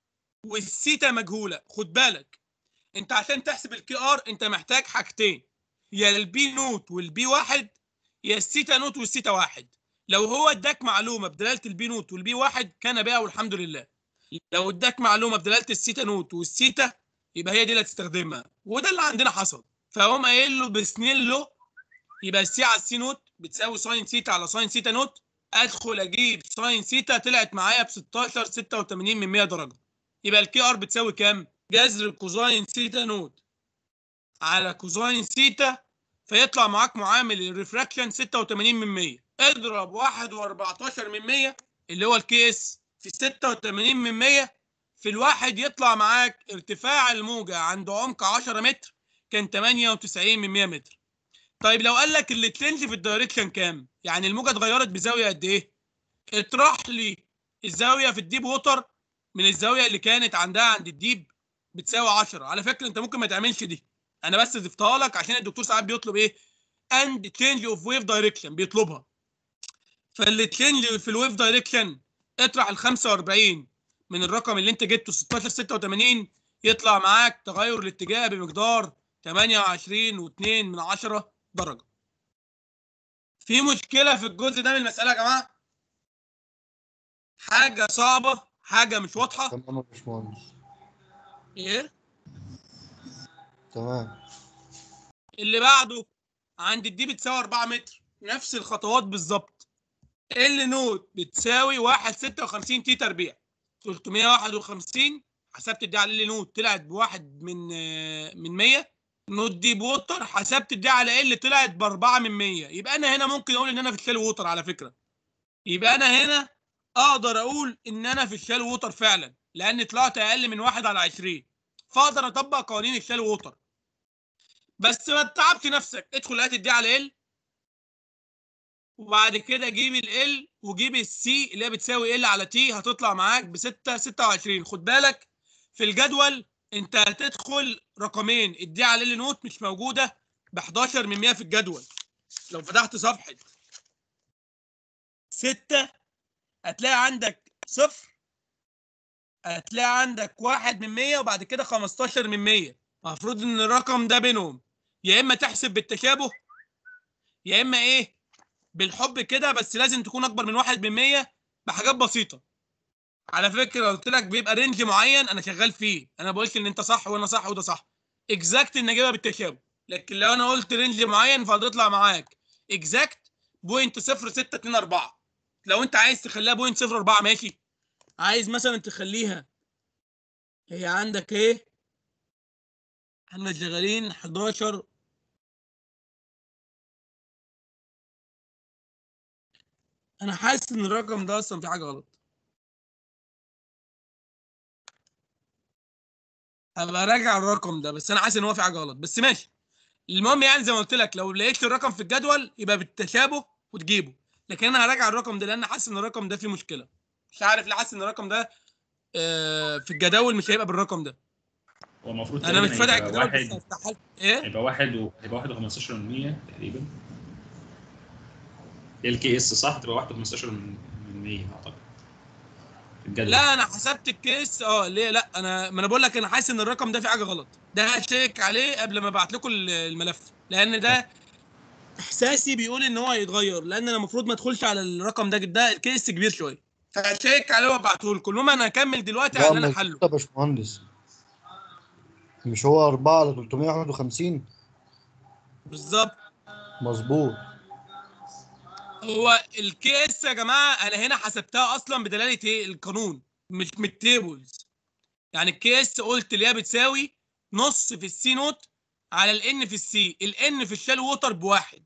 [SPEAKER 1] والسيتا مجهوله خد بالك انت عشان تحسب الكي ار انت محتاج حاجتين يا البي نوت والبي واحد يا السيتا نوت والسيتا واحد لو هو اداك معلومه بدلاله البي نوت والبي واحد كان بها والحمد لله لو اداك معلومه بدلاله السيتا نوت والسيتا يبقى هي دي اللي هتستخدمها وده اللي عندنا حصل فهم قايل له بسنين له يبقى السي على السي نوت بتساوي ساين سيتا على ساين سيتا نوت ادخل اجيب ساين سيتا طلعت معايا ب 16 86 من 100 درجه يبقى الكي ار بتساوي كام؟ جذر كوزاين سيتا نوت على كوزاين سيتا فيطلع معاك معامل الريفراكشن 86 من 100 اضرب 1 و14 من 100 اللي هو الكي اس في 86 من 100 في الواحد يطلع معاك ارتفاع الموجة عند عمق 10 متر كان 98 من 100 متر طيب لو قال لك اللي ترنج في الدايركشن كام يعني الموجة اتغيرت بزاوية قد ايه اطرح لي الزاوية في الديب ووتر من الزاوية اللي كانت عندها عند الديب بتساوي 10 على فكرة انت ممكن ما تعملش دي انا بس ضفتها لك عشان الدكتور ساعات بيطلب ايه اند تشينج اوف ويف دايركشن بيطلبها فاللي تشينج في الويف دايركشن اطرح ال 45 من الرقم اللي انت جبته 16 86 يطلع معاك تغير الاتجاه بمقدار 28 و2 من 10 درجه في مشكله في الجزء ده من المساله يا جماعه حاجه صعبه حاجه مش واضحه
[SPEAKER 3] تمام يا باشمهندس
[SPEAKER 1] ايه
[SPEAKER 3] تمام
[SPEAKER 1] اللي بعده عند الدي بتساوي 4 متر نفس الخطوات بالظبط ال نوت بتساوي 1 56 تي تربيع 351 حسبت الدي على ال نوت طلعت بواحد من آه، من 100 نوت دي بوتر حسبت الدي على ال طلعت ب 4 من 100 يبقى انا هنا ممكن اقول ان انا في الشال ووتر على فكره يبقى انا هنا اقدر اقول ان انا في الشال ووتر فعلا لان طلعت اقل من 1 على 20 فاقدر اطبق قوانين الشال ووتر بس ما تتعبش نفسك ادخل هات الدي على ال وبعد كده جيب ال وجيب السي اللي هي بتساوي ال على تي هتطلع معاك ب 6 26 خد بالك في الجدول انت هتدخل رقمين الدي على ال نوت مش موجوده ب 11 من 100 في الجدول لو فتحت صفحه 6 هتلاقي عندك صفر هتلاقي عندك واحد من 100 وبعد كده 15 من 100 المفروض ان الرقم ده بينهم يا اما تحسب بالتشابه يا اما ايه بالحب كده بس لازم تكون اكبر من واحد من 100 بحاجات بسيطه على فكره قلت لك بيبقى رينج معين انا شغال فيه انا بقولش ان انت صح وانا صح وده صح اكزاكت ان اجيبها بالتشابه لكن لو انا قلت رينج معين فهتطلع معاك اكزاكت بوينت 0624 لو انت عايز تخليها بوينت 04 ماشي عايز مثلا تخليها هي عندك ايه احنا شغالين 11 انا حاسس ان الرقم ده اصلا في حاجه غلط هبقى راجع الرقم ده بس انا حاسس ان هو في حاجه غلط بس ماشي المهم يعني زي ما قلت لك لو لقيت الرقم في الجدول يبقى بالتشابه وتجيبه لكن انا هراجع الرقم ده لان حاسس ان الرقم ده فيه مشكله مش عارف ليه حاسس ان الرقم ده آه، في الجداول مش هيبقى بالرقم ده
[SPEAKER 5] هو المفروض
[SPEAKER 1] انا مش
[SPEAKER 5] تقريباً
[SPEAKER 1] فاتح
[SPEAKER 5] يبقى
[SPEAKER 1] الجدول بس
[SPEAKER 5] واحد
[SPEAKER 1] هفتح حل- ايه
[SPEAKER 5] هيبقى واحد و... هيبقى واحد و15 من 100 تقريبا ال كي اس صح تبقى واحد و15 من من 100 اعتقد في الجدول
[SPEAKER 1] لا انا حسبت الكيس اه ليه لا انا ما انا بقول لك انا حاسس ان الرقم ده فيه حاجه غلط ده هشيك عليه قبل ما ابعت لكم ال- الملف لان ده احساسي بيقول ان هو هيتغير لان انا المفروض ما ادخلش على الرقم ده ده الكيس كبير شويه فهشيك عليه وابعته لكم المهم انا هكمل دلوقتي
[SPEAKER 3] لا
[SPEAKER 1] على اللي انا
[SPEAKER 3] مظبوط
[SPEAKER 1] حله
[SPEAKER 3] يا باشمهندس مش هو 4 على 351
[SPEAKER 1] بالظبط
[SPEAKER 3] مظبوط
[SPEAKER 1] هو الكي اس يا جماعه انا هنا حسبتها اصلا بدلاله ايه القانون مش من التيبلز يعني الكي اس قلت اللي هي بتساوي نص في السي نوت على الان في السي الان في الشال ووتر بواحد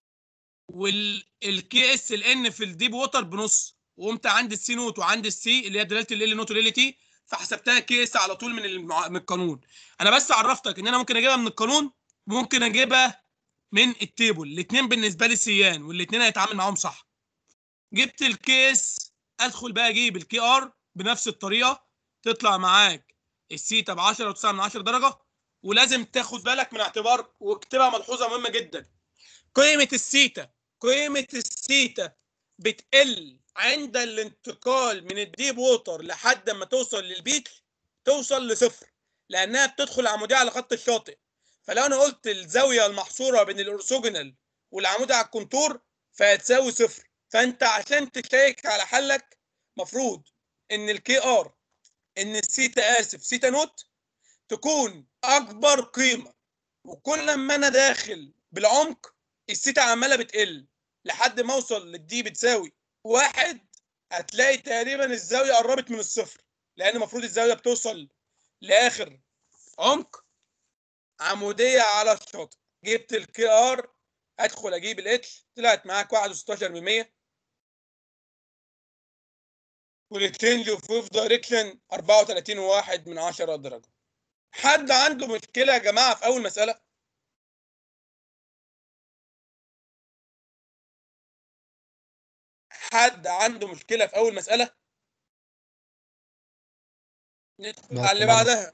[SPEAKER 1] والكي اس الان في الديب ووتر بنص وقمت عند السي نوت وعند السي اللي هي دلاله ال نوت وال تي فحسبتها كي اس على طول من المع... من القانون انا بس عرفتك ان انا ممكن اجيبها من القانون ممكن اجيبها من التيبل الاثنين بالنسبه لي سيان والاثنين هيتعامل معاهم صح جبت الكيس ادخل بقى اجيب الكي ار بنفس الطريقه تطلع معاك السيتا ب 10 و9 من 10 درجه ولازم تاخد بالك من اعتبار واكتبها ملحوظه مهمه جدا قيمه السيتا قيمه السيتا بتقل عند الانتقال من الديب ووتر لحد ما توصل للبيتش توصل لصفر لانها بتدخل عموديه على خط الشاطئ فلو انا قلت الزاويه المحصوره بين الاورثوجونال والعمودي على الكونتور فهتساوي صفر فانت عشان تشيك على حلك مفروض ان الكي ار ان السيتا اسف سيتا نوت تكون اكبر قيمه وكل ما انا داخل بالعمق السيتا عماله بتقل لحد ما اوصل للدي بتساوي واحد هتلاقي تقريبا الزاويه قربت من الصفر لان المفروض الزاويه بتوصل لاخر عمق عموديه على الشاطئ جبت الكي ار ادخل اجيب الاتش طلعت معاك 1.16 من 100 والتشينج اوف ويف دايركشن 34 واحد من 10 درجه حد عنده مشكله يا جماعه في اول مساله حد عنده مشكله في اول مساله ندخل
[SPEAKER 3] لا،
[SPEAKER 1] على اللي
[SPEAKER 3] تمام.
[SPEAKER 1] بعدها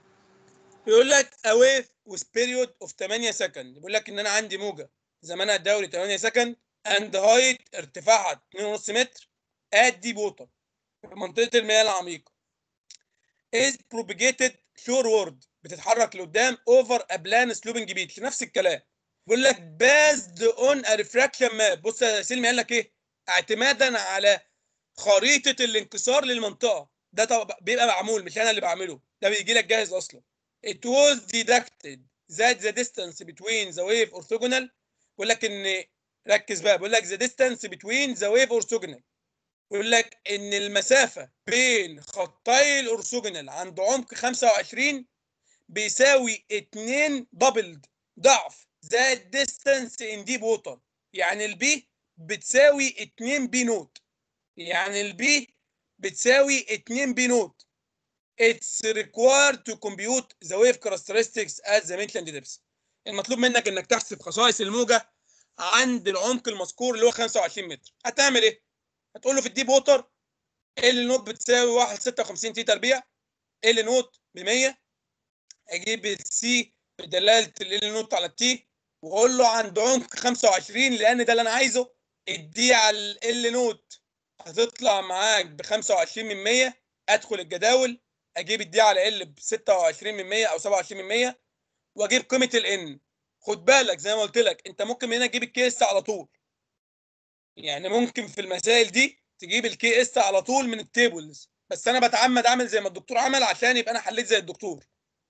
[SPEAKER 1] بيقول لك away with period of 8 سكند بيقول لك ان انا عندي موجه زمانها الدوري 8 سكند and height ارتفاعها 2.5 متر at deep water في منطقه المياه العميقه is propagated shoreward بتتحرك لقدام over a plan sloping beach نفس الكلام بيقول لك based on a refraction map بص يا سلمي قال لك ايه اعتمادا على خريطه الانكسار للمنطقه ده طب بيبقى معمول مش انا اللي بعمله ده بيجي لك جاهز اصلا it was deducted that the distance between the wave orthogonal بيقول لك ان ركز بقى بيقول لك the distance between the wave orthogonal بيقول لك ان المسافه بين خطي الاورثوجونال عند عمق 25 بيساوي 2 دبلد ضعف ذا distance in deep water يعني البي بتساوي 2 بي نوت يعني البي بتساوي 2 بي نوت it's required to compute the wave characteristics at the mentioned depths المطلوب منك انك تحسب خصائص الموجه عند العمق المذكور اللي هو 25 متر هتعمل ايه هتقول له في الديب ووتر ال نوت بتساوي 1.56 تي تربيع ال نوت ب 100 اجيب السي بدلاله ال نوت على التي واقول له عند عمق 25 لان ده اللي انا عايزه الدي على ال نوت هتطلع معاك ب 25 من 100 ادخل الجداول اجيب الدي على ال ب 26 من 100 او 27 من 100 واجيب قيمه الان خد بالك زي ما قلت لك انت ممكن من هنا تجيب الكي اس على طول يعني ممكن في المسائل دي تجيب الكي اس على طول من التيبلز بس انا بتعمد اعمل زي ما الدكتور عمل عشان يبقى انا حليت زي الدكتور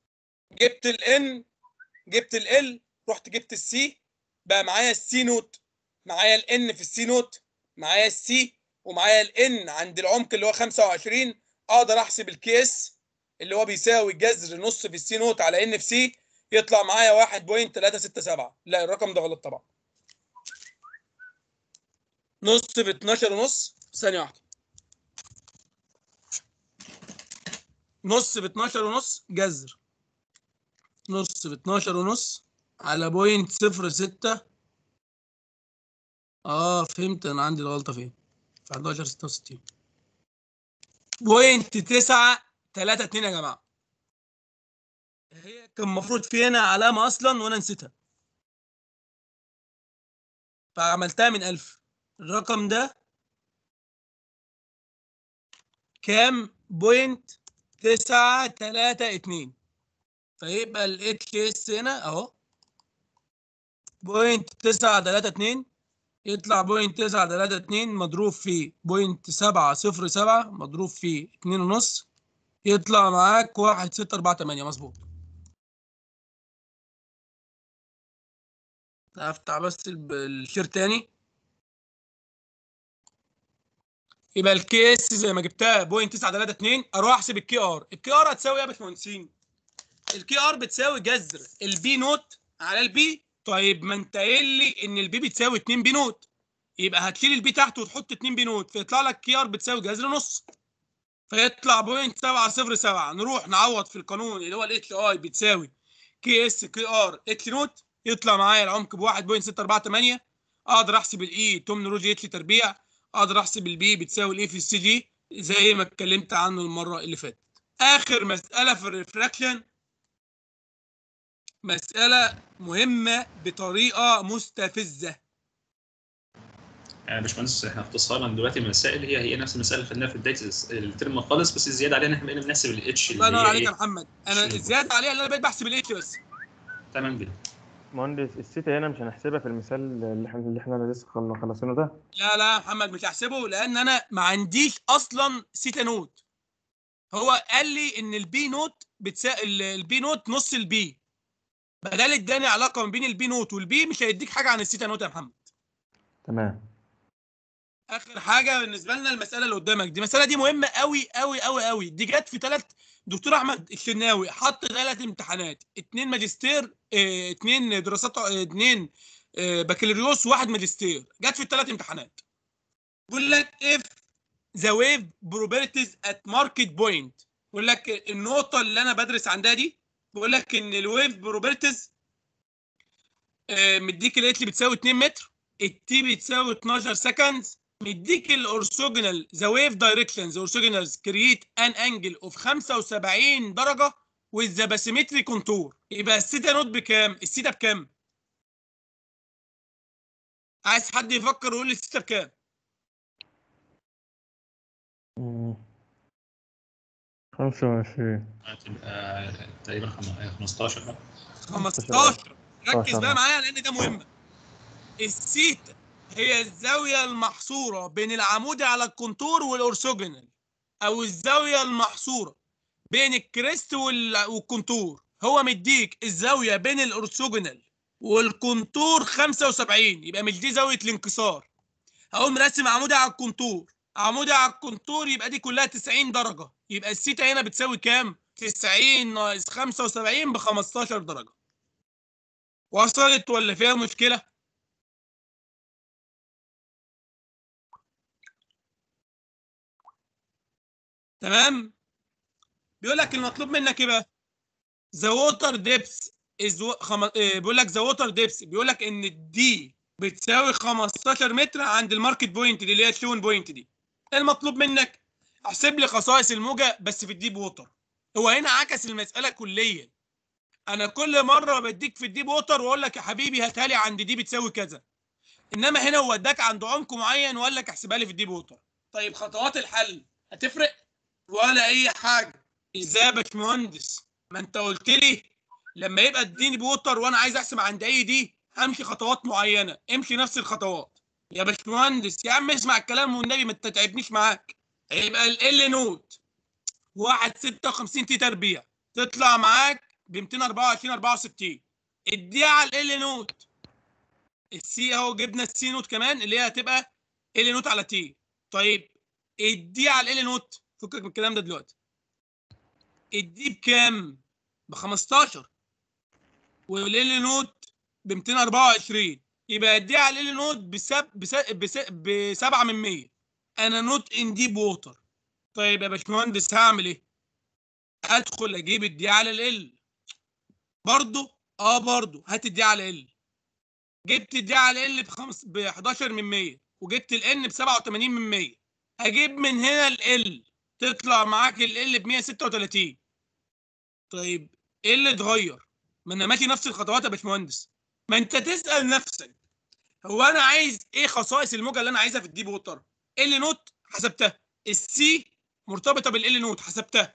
[SPEAKER 1] جبت الان جبت ال رحت جبت السي بقى معايا السي نوت معايا الان في السي نوت معايا السي ومعايا الان عند العمق اللي هو 25 اقدر احسب الكي اس اللي هو بيساوي جذر نص في السي نوت على ان في سي يطلع معايا 1.367 لا الرقم ده غلط طبعا نص ب 12 ونص ثانية واحدة نص ب 12 ونص جذر نص ب 12 ونص على بوينت صفر ستة اه فهمت انا عندي الغلطة فين في 11 66 بوينت تسعة تلاتة اتنين يا جماعة هي كان المفروض في هنا علامة أصلا وأنا نسيتها فعملتها من ألف الرقم ده كام بوينت تسعة تلاتة اتنين فيبقى ال اتش اس هنا اهو بوينت تسعة تلاتة اتنين يطلع بوينت تسعة تلاتة اتنين مضروب في بوينت سبعة صفر سبعة مضروب في اتنين ونص يطلع معاك واحد ستة أربعة تمانية مظبوط افتح بس الب- الشير تاني يبقى الكي اس زي ما جبتها بوينت 932 اروح احسب الكي ار الكي ار هتساوي ايه يا باشمهندسين الكي ار بتساوي جذر البي نوت على البي طيب ما انت قايل لي ان البي بتساوي 2 بي نوت يبقى هتشيل البي تحت وتحط 2 بي نوت فيطلع لك كي ار بتساوي جذر نص فيطلع بوينت 707 نروح نعوض في القانون اللي هو الاتش اي بتساوي كي اس كي ار اتش نوت يطلع معايا العمق ب 1.648 اقدر احسب الاي تومن روجي اتش تربيع اقدر احسب البي بتساوي الاي في السي جي زي ما اتكلمت عنه المره اللي فاتت اخر مساله في الريفراكشن مساله مهمه بطريقه مستفزه
[SPEAKER 5] يعني يا باشمهندس احنا اختصارا دلوقتي المسائل هي هي نفس المسائل اللي خدناها في بدايه الس- الترم خالص بس الزياده علينا احنا بقينا بنحسب الاتش
[SPEAKER 1] الله
[SPEAKER 5] اللي
[SPEAKER 1] ينور
[SPEAKER 5] هي
[SPEAKER 1] عليك يا
[SPEAKER 5] ايه
[SPEAKER 1] محمد انا
[SPEAKER 5] شيل.
[SPEAKER 1] الزياده عليها اللي انا بقيت بحسب الاتش بس
[SPEAKER 5] تمام جدا
[SPEAKER 6] مهندس السيتا هنا مش هنحسبها في المثال اللي احنا اللي احنا لسه خل- خلصينه ده
[SPEAKER 1] لا لا يا محمد مش هحسبه لان انا ما عنديش اصلا سيتا نوت هو قال لي ان البي نوت بتسا... ال- البي نوت نص البي بدل اداني علاقه ما بين البي نوت والبي مش هيديك حاجه عن السيتا نوت يا محمد
[SPEAKER 6] تمام
[SPEAKER 1] اخر حاجه بالنسبه لنا المساله اللي قدامك دي المساله دي مهمه قوي قوي قوي قوي دي جت في ثلاث دكتور احمد الشناوي حط ثلاث امتحانات اتنين ماجستير اه اتنين دراسات اه اتنين اه بكالوريوس واحد ماجستير جت في الثلاث امتحانات بيقول لك if the wave probabilities at market point بيقول لك النقطه اللي انا بدرس عندها دي بيقول لك ان الويف probabilities اه مديك الاتلي بتساوي 2 متر التي بتساوي 12 سكند مديك الاورثوجونال ذا ويف دايركشن ذا اورثوجونالز كرييت ان انجل اوف 75 درجه with the bathymetry contour يبقى السيتا نوت بكام؟ السيتا بكام؟ عايز حد يفكر ويقول لي السيتا بكام؟
[SPEAKER 6] مم. خمسة وعشرين
[SPEAKER 5] هتبقى تقريبا خم- 15 بقى
[SPEAKER 1] 15 ركز
[SPEAKER 6] 15.
[SPEAKER 1] بقى معايا لان ده مهم السيتا هي الزاويه المحصوره بين العمودي على الكونتور والاورثوجونال او الزاويه المحصوره بين الكريست وال- والكونتور هو مديك الزاويه بين الاورثوجونال والكونتور 75 يبقى مش دي زاويه الانكسار هقوم راسم عمودي على الكونتور عمودي على الكونتور يبقى دي كلها 90 درجه يبقى السيتا هنا بتساوي كام 90 ناقص 75 ب 15 درجه وصلت ولا فيها مشكله تمام بيقول لك المطلوب منك ايه بقى ذا ووتر ديبس از خم... آه، بيقول لك ذا ووتر ديبس بيقول لك ان الدي بتساوي 15 متر عند الماركت بوينت دي اللي هي الشون بوينت دي المطلوب منك احسب لي خصائص الموجه بس في الديب ووتر هو هنا عكس المساله كليا انا كل مره بديك في الديب ووتر واقول لك يا حبيبي هاتها لي عند دي بتساوي كذا انما هنا هو اداك عند عمق معين وقال لك احسبها لي في الديب ووتر طيب خطوات الحل هتفرق ولا اي حاجه ازاي يا باشمهندس ما انت قلت لي لما يبقى اديني بوتر وانا عايز احسب عند اي دي امشي خطوات معينه امشي نفس الخطوات يا باشمهندس يا عم اسمع الكلام والنبي ما تتعبنيش معاك هيبقى ال نوت 1.56 تي تربيع تطلع معاك ب 224 64 اديها على ال نوت السي اهو جبنا السي نوت كمان اللي هي هتبقى ال نوت على تي طيب اديها على ال نوت فكك من الكلام ده دلوقتي الدي بكام؟ ب 15 والال نوت ب 224 يبقى اديها على ال نوت بسب بسب بسب ب 7 من 100 انا نوت ان ديب ووتر طيب يا باشمهندس هعمل ايه؟ ادخل اجيب الدي على ال برضه اه برضه هات الدي على ال جبت الدي على ال بخمس ب 11 من 100 وجبت الان ب 87 من 100 هجيب من هنا ال تطلع معاك ال ب 136 طيب ايه اللي اتغير؟ ما انا ماشي نفس الخطوات يا باشمهندس ما انت تسال نفسك هو انا عايز ايه خصائص الموجه اللي انا عايزها في الديب ووتر؟ ال نوت حسبتها السي مرتبطه بالال نوت حسبتها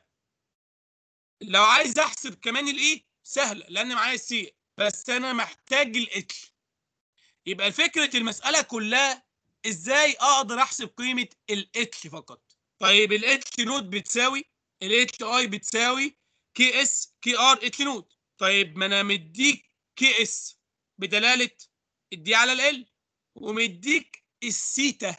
[SPEAKER 1] لو عايز احسب كمان الاي سهله لان معايا السي بس انا محتاج الاتش يبقى فكره المساله كلها ازاي اقدر احسب قيمه الاتش فقط طيب الاتش نوت بتساوي الاتش اي بتساوي كي اس كي ار اتش نوت طيب ما انا مديك كي اس بدلاله الدي على ال ومديك السيتا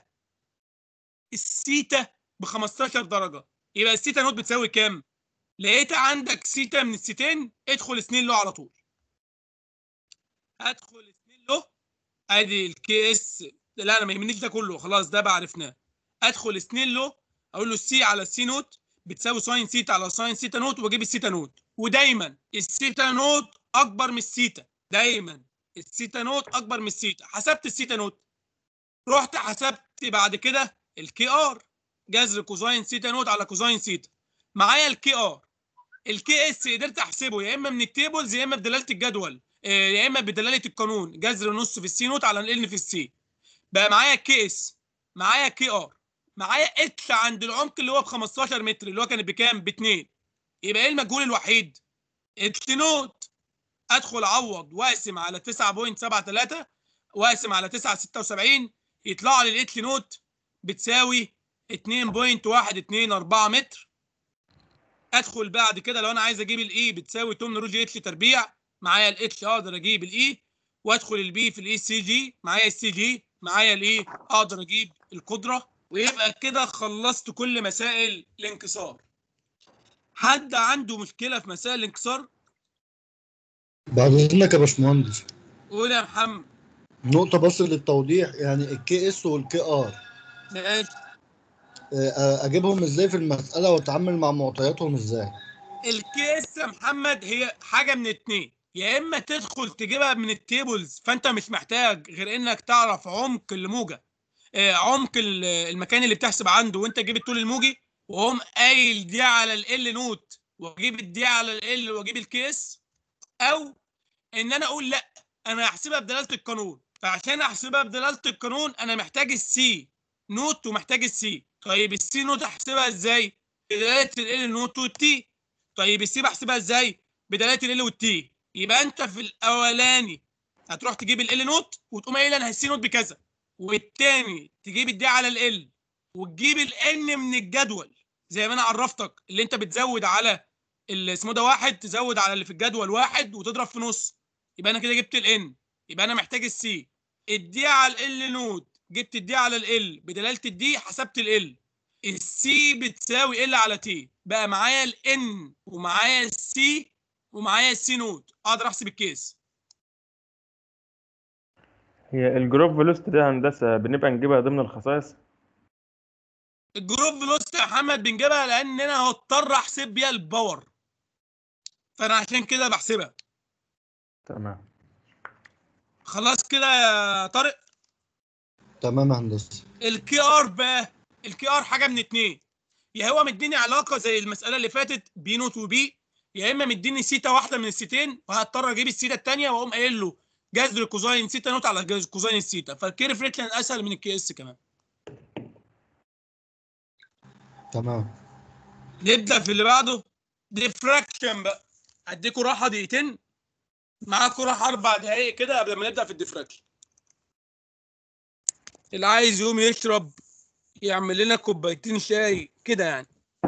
[SPEAKER 1] السيتا ب 15 درجه يبقى السيتا نوت بتساوي كام؟ لقيت عندك سيتا من السيتين ادخل سنين له على طول هدخل سنين له ادي الكي اس لا انا ما يهمنيش ده كله خلاص ده بقى عرفناه ادخل سنين له اقول له السي على السي نوت بتساوي ساين سيتا على ساين سيتا نوت واجيب السيتا نوت ودايما السيتا نوت اكبر من السيتا دايما السيتا نوت اكبر من السيتا حسبت السيتا نوت رحت حسبت بعد كده الكي ار جذر كوزاين سيتا نوت على كوزاين سيتا معايا الكي ار الكي اس قدرت احسبه يا اما من التيبلز يا اما بدلاله الجدول آه، يا اما بدلاله القانون جذر نص في السي نوت على الان في السي بقى معايا كي اس معايا كي ار معايا اتش عند العمق اللي هو ب 15 متر اللي هو كان بكام؟ ب 2 يبقى ايه المجهول الوحيد؟ اتش نوت ادخل اعوض واقسم على 9.73 واقسم على 9.76 يطلع لي الاتش نوت بتساوي 2.124 متر ادخل بعد كده لو انا عايز اجيب الاي بتساوي 8 روجي اتش تربيع معايا الاتش اقدر اجيب الاي وادخل البي في الاي سي جي معايا السي جي معايا الاي اقدر اجيب القدره ويبقى كده خلصت كل مسائل الانكسار حد عنده مشكله في مسائل الانكسار
[SPEAKER 3] بعد اذنك يا باشمهندس
[SPEAKER 1] قول يا محمد
[SPEAKER 3] نقطة بس للتوضيح يعني الكي اس والكي ار
[SPEAKER 1] ماشي
[SPEAKER 3] اجيبهم ازاي في المسألة واتعامل مع معطياتهم ازاي؟
[SPEAKER 1] الكيس يا محمد هي حاجه من اتنين يا اما تدخل تجيبها من التيبلز فانت مش محتاج غير انك تعرف عمق الموجه آه، عمق ال- المكان اللي بتحسب عنده وانت تجيب الطول الموجي واقوم قايل دي على ال نوت واجيب الدي على ال واجيب الكيس او ان انا اقول لا انا هحسبها بدلاله القانون فعشان احسبها بدلاله القانون انا محتاج السي نوت ومحتاج السي طيب السي نوت احسبها ازاي بدلاله ال نوت والتي طيب السي بحسبها ازاي بدلاله ال والتي يبقى انت في الاولاني هتروح تجيب ال نوت وتقوم قايل انا السي نوت بكذا والتاني تجيب الدي على ال وتجيب الان من الجدول زي ما انا عرفتك اللي انت بتزود على اللي اسمه ده واحد تزود على اللي في الجدول واحد وتضرب في نص يبقى انا كده جبت الان يبقى انا محتاج السي الدي على ال نوت جبت الدي على ال بدلاله الدي حسبت ال السي بتساوي ال على تي بقى معايا الان ومعايا السي ومعايا السي نوت اقدر احسب الكيس
[SPEAKER 6] هي الجروب فيلوسيتي دي هندسة بنبقى نجيبها ضمن الخصائص
[SPEAKER 1] الجروب فيلوسيتي يا محمد بنجيبها لان انا هضطر احسب بيها الباور فانا عشان كده بحسبها
[SPEAKER 6] تمام
[SPEAKER 1] خلاص كده يا طارق
[SPEAKER 3] تمام يا هندسة
[SPEAKER 1] الكي ار بقى الكي ار حاجه من اتنين يا هو مديني علاقه زي المساله اللي فاتت بي نوت وبي يا اما مديني سيتا واحده من السيتين وهضطر اجيب السيتا الثانيه واقوم قايل له جذر كوزاين سيتا نوت على جذر كوزاين السيتا فالكيرف ريتلان اسهل من الكي اس كمان
[SPEAKER 3] تمام
[SPEAKER 1] نبدا في اللي بعده ديفراكشن بقى اديكوا راحه دقيقتين معاكوا راحه اربع دقايق كده قبل ما نبدا في الديفراكشن اللي عايز يقوم يشرب يعمل لنا كوبايتين شاي كده يعني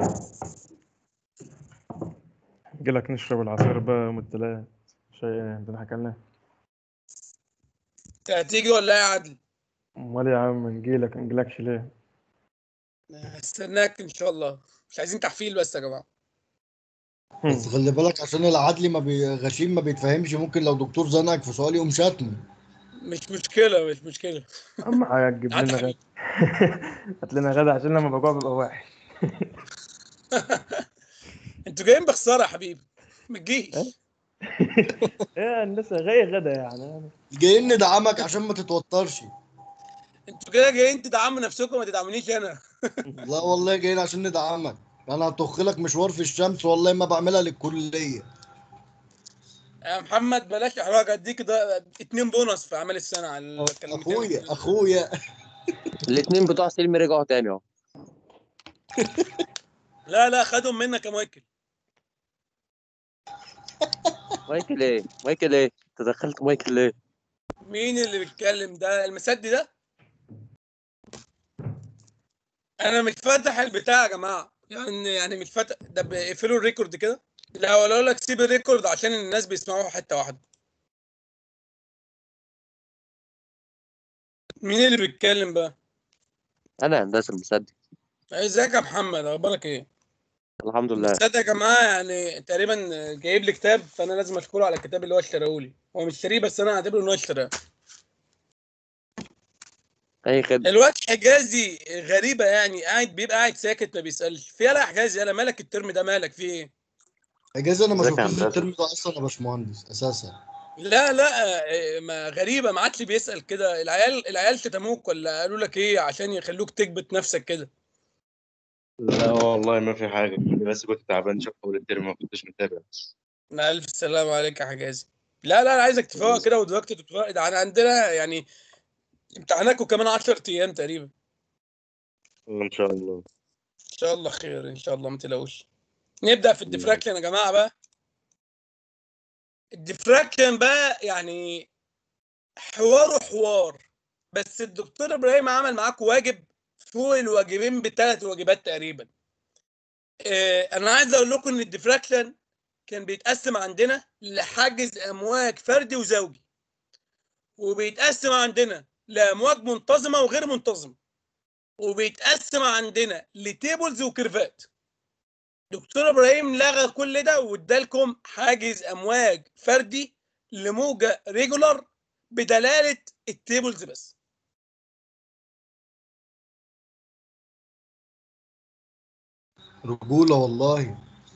[SPEAKER 6] نجيلك نشرب العصير بقى يوم التلات شيء ايه بنحكي لنا
[SPEAKER 1] انت هتيجي ولا ايه يا عدل؟
[SPEAKER 6] امال يا عم نجيلك نجيلكش ليه
[SPEAKER 1] هستناك ان شاء الله مش عايزين تحفيل بس يا جماعه
[SPEAKER 3] بس خلي بالك عشان العدلي ما بي... غشيم ما بيتفهمش ممكن لو دكتور زنقك في سؤال يقوم شاتمه
[SPEAKER 1] مش مشكله مش مشكله
[SPEAKER 6] اهم حاجة تجيب
[SPEAKER 1] عاد
[SPEAKER 6] لنا
[SPEAKER 1] حبيبي.
[SPEAKER 6] غدا هات لنا غدا عشان لما بجوع ببقى وحش
[SPEAKER 1] انتوا جايين بخساره يا حبيبي ما تجيش
[SPEAKER 6] ايه يا هندسة غاية غدا يعني
[SPEAKER 3] جايين ندعمك عشان ما تتوترش
[SPEAKER 1] انتوا كده جايين تدعموا نفسكم ما تدعمونيش انا
[SPEAKER 3] لا والله جايين عشان ندعمك انا هطخ لك مشوار في الشمس والله ما بعملها للكليه
[SPEAKER 1] يا محمد بلاش احراج اديك ده اتنين بونص في اعمال السنه على الكلمتين.
[SPEAKER 3] اخويا اخويا
[SPEAKER 7] الاثنين بتوع سلمي رجعوا تاني اهو
[SPEAKER 1] لا لا خدهم منك يا مايكل
[SPEAKER 7] مايكل ايه مايكل ايه انت دخلت مايكل ليه
[SPEAKER 1] مين اللي بيتكلم ده المسدي ده انا مش فاتح البتاع يا جماعه يعني يعني مش فاتح ده بيقفلوا الريكورد كده لا ولا اقول لك سيب الريكورد عشان الناس بيسمعوها حته واحده مين اللي بيتكلم بقى
[SPEAKER 7] انا هندسه المصدق
[SPEAKER 1] ازيك يا محمد اخبارك ايه
[SPEAKER 7] الحمد لله
[SPEAKER 1] تصدق يا جماعه يعني تقريبا جايب لي كتاب فانا لازم اشكره على الكتاب اللي هو اشتراه لي هو مش شاريه بس انا هعتبره ان هو اشتراه
[SPEAKER 7] اي خدمه
[SPEAKER 1] الواد حجازي غريبه يعني قاعد بيبقى قاعد ساكت ما بيسالش في يلا يا حجازي يلا مالك الترم ده مالك في ايه
[SPEAKER 3] اجازه انا ما
[SPEAKER 7] ازيك يا
[SPEAKER 3] شفتوش
[SPEAKER 7] هندسة؟
[SPEAKER 3] الترم ده اصلا يا باشمهندس اساسا
[SPEAKER 1] لا لا إيه، ما غريبه ما عادش بيسال كده العيال العيال شتموك ولا قالوا لك ايه عشان يخلوك تكبت نفسك كده
[SPEAKER 8] لا والله ما في حاجة بس كنت تعبان شوف أول الترم ما كنتش متابع بس
[SPEAKER 1] لا الف سلام عليك يا حجازي لا لا انا عايزك تفوق كده ودلوقتي تتفوق ده احنا عندنا يعني امتحاناتكم كمان 10 ايام تقريبا
[SPEAKER 8] ان شاء الله
[SPEAKER 1] ان شاء الله خير ان شاء الله ما تقلقوش نبدا في الديفراكشن يا جماعه بقى الديفراكشن بقى يعني حوار حوار بس الدكتور ابراهيم عمل معاكم واجب فوق الواجبين بثلاث واجبات تقريبا آه، انا عايز اقول لكم ان الديفراكشن كان بيتقسم عندنا لحاجز امواج فردي وزوجي وبيتقسم عندنا لامواج منتظمه وغير منتظمه وبيتقسم عندنا لتيبلز وكيرفات دكتور ابراهيم لغى كل ده وادالكم حاجز امواج فردي لموجه ريجولار بدلاله التيبلز بس
[SPEAKER 3] رجولة والله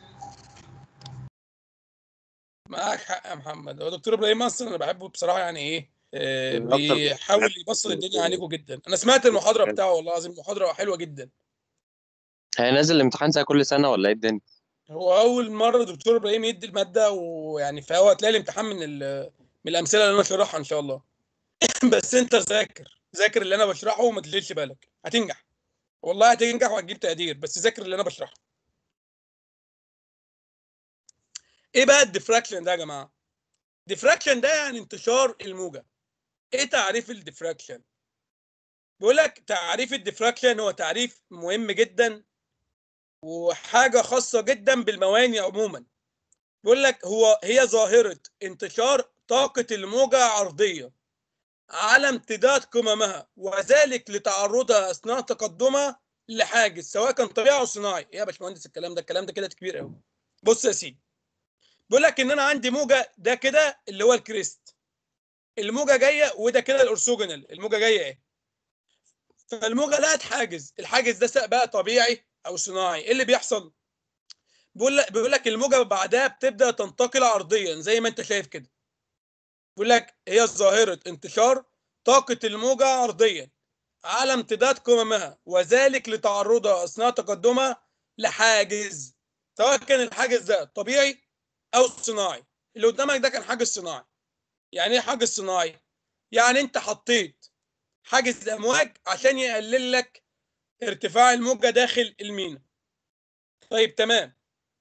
[SPEAKER 1] معاك حق يا محمد هو دكتور ابراهيم اصلا انا بحبه بصراحه يعني ايه آه،
[SPEAKER 8] أكتر من-
[SPEAKER 1] بيحاول يبسط الدنيا عليكم جدا انا سمعت المحاضره بتاعه والله العظيم محاضره حلوه جدا
[SPEAKER 7] هي نازل الامتحان زي كل سنة ولا ايه الدنيا؟
[SPEAKER 1] هو اول مره دكتور ابراهيم يدي الماده ويعني فهو هتلاقي الامتحان من ال- من الامثله اللي انا شارحها ان شاء الله بس انت ذاكر ذاكر اللي انا بشرحه وما تشغلش بالك هتنجح والله هتنجح وهتجيب تقدير بس ذاكر اللي انا بشرحه ايه بقى الديفراكشن ده يا جماعه ديفراكشن ده يعني انتشار الموجه ايه تعريف الديفراكشن بيقول لك تعريف الديفراكشن هو تعريف مهم جدا وحاجه خاصه جدا بالموانئ عموما بيقول لك هو هي ظاهره انتشار طاقه الموجه عرضيه على امتداد قممها وذلك لتعرضها اثناء تقدمها لحاجز سواء كان طبيعي او صناعي ايه يا باشمهندس الكلام ده الكلام ده كده كبير قوي بص يا سيدي بيقول لك ان انا عندي موجه ده كده اللي هو الكريست الموجه جايه وده كده الارثوجونال الموجه جايه ايه فالموجه لقت حاجز الحاجز ده سواء بقى طبيعي او صناعي ايه اللي بيحصل بيقول لك بيقول لك الموجه بعدها بتبدا تنتقل عرضيا زي ما انت شايف كده بيقول لك هي ظاهره انتشار طاقه الموجه عرضيا على امتداد قممها وذلك لتعرضها اثناء تقدمها لحاجز سواء كان الحاجز ده طبيعي او صناعي اللي قدامك ده كان حاجز صناعي يعني ايه حاجز صناعي يعني انت حطيت حاجز امواج عشان يقلل لك ارتفاع الموجه داخل المينا طيب تمام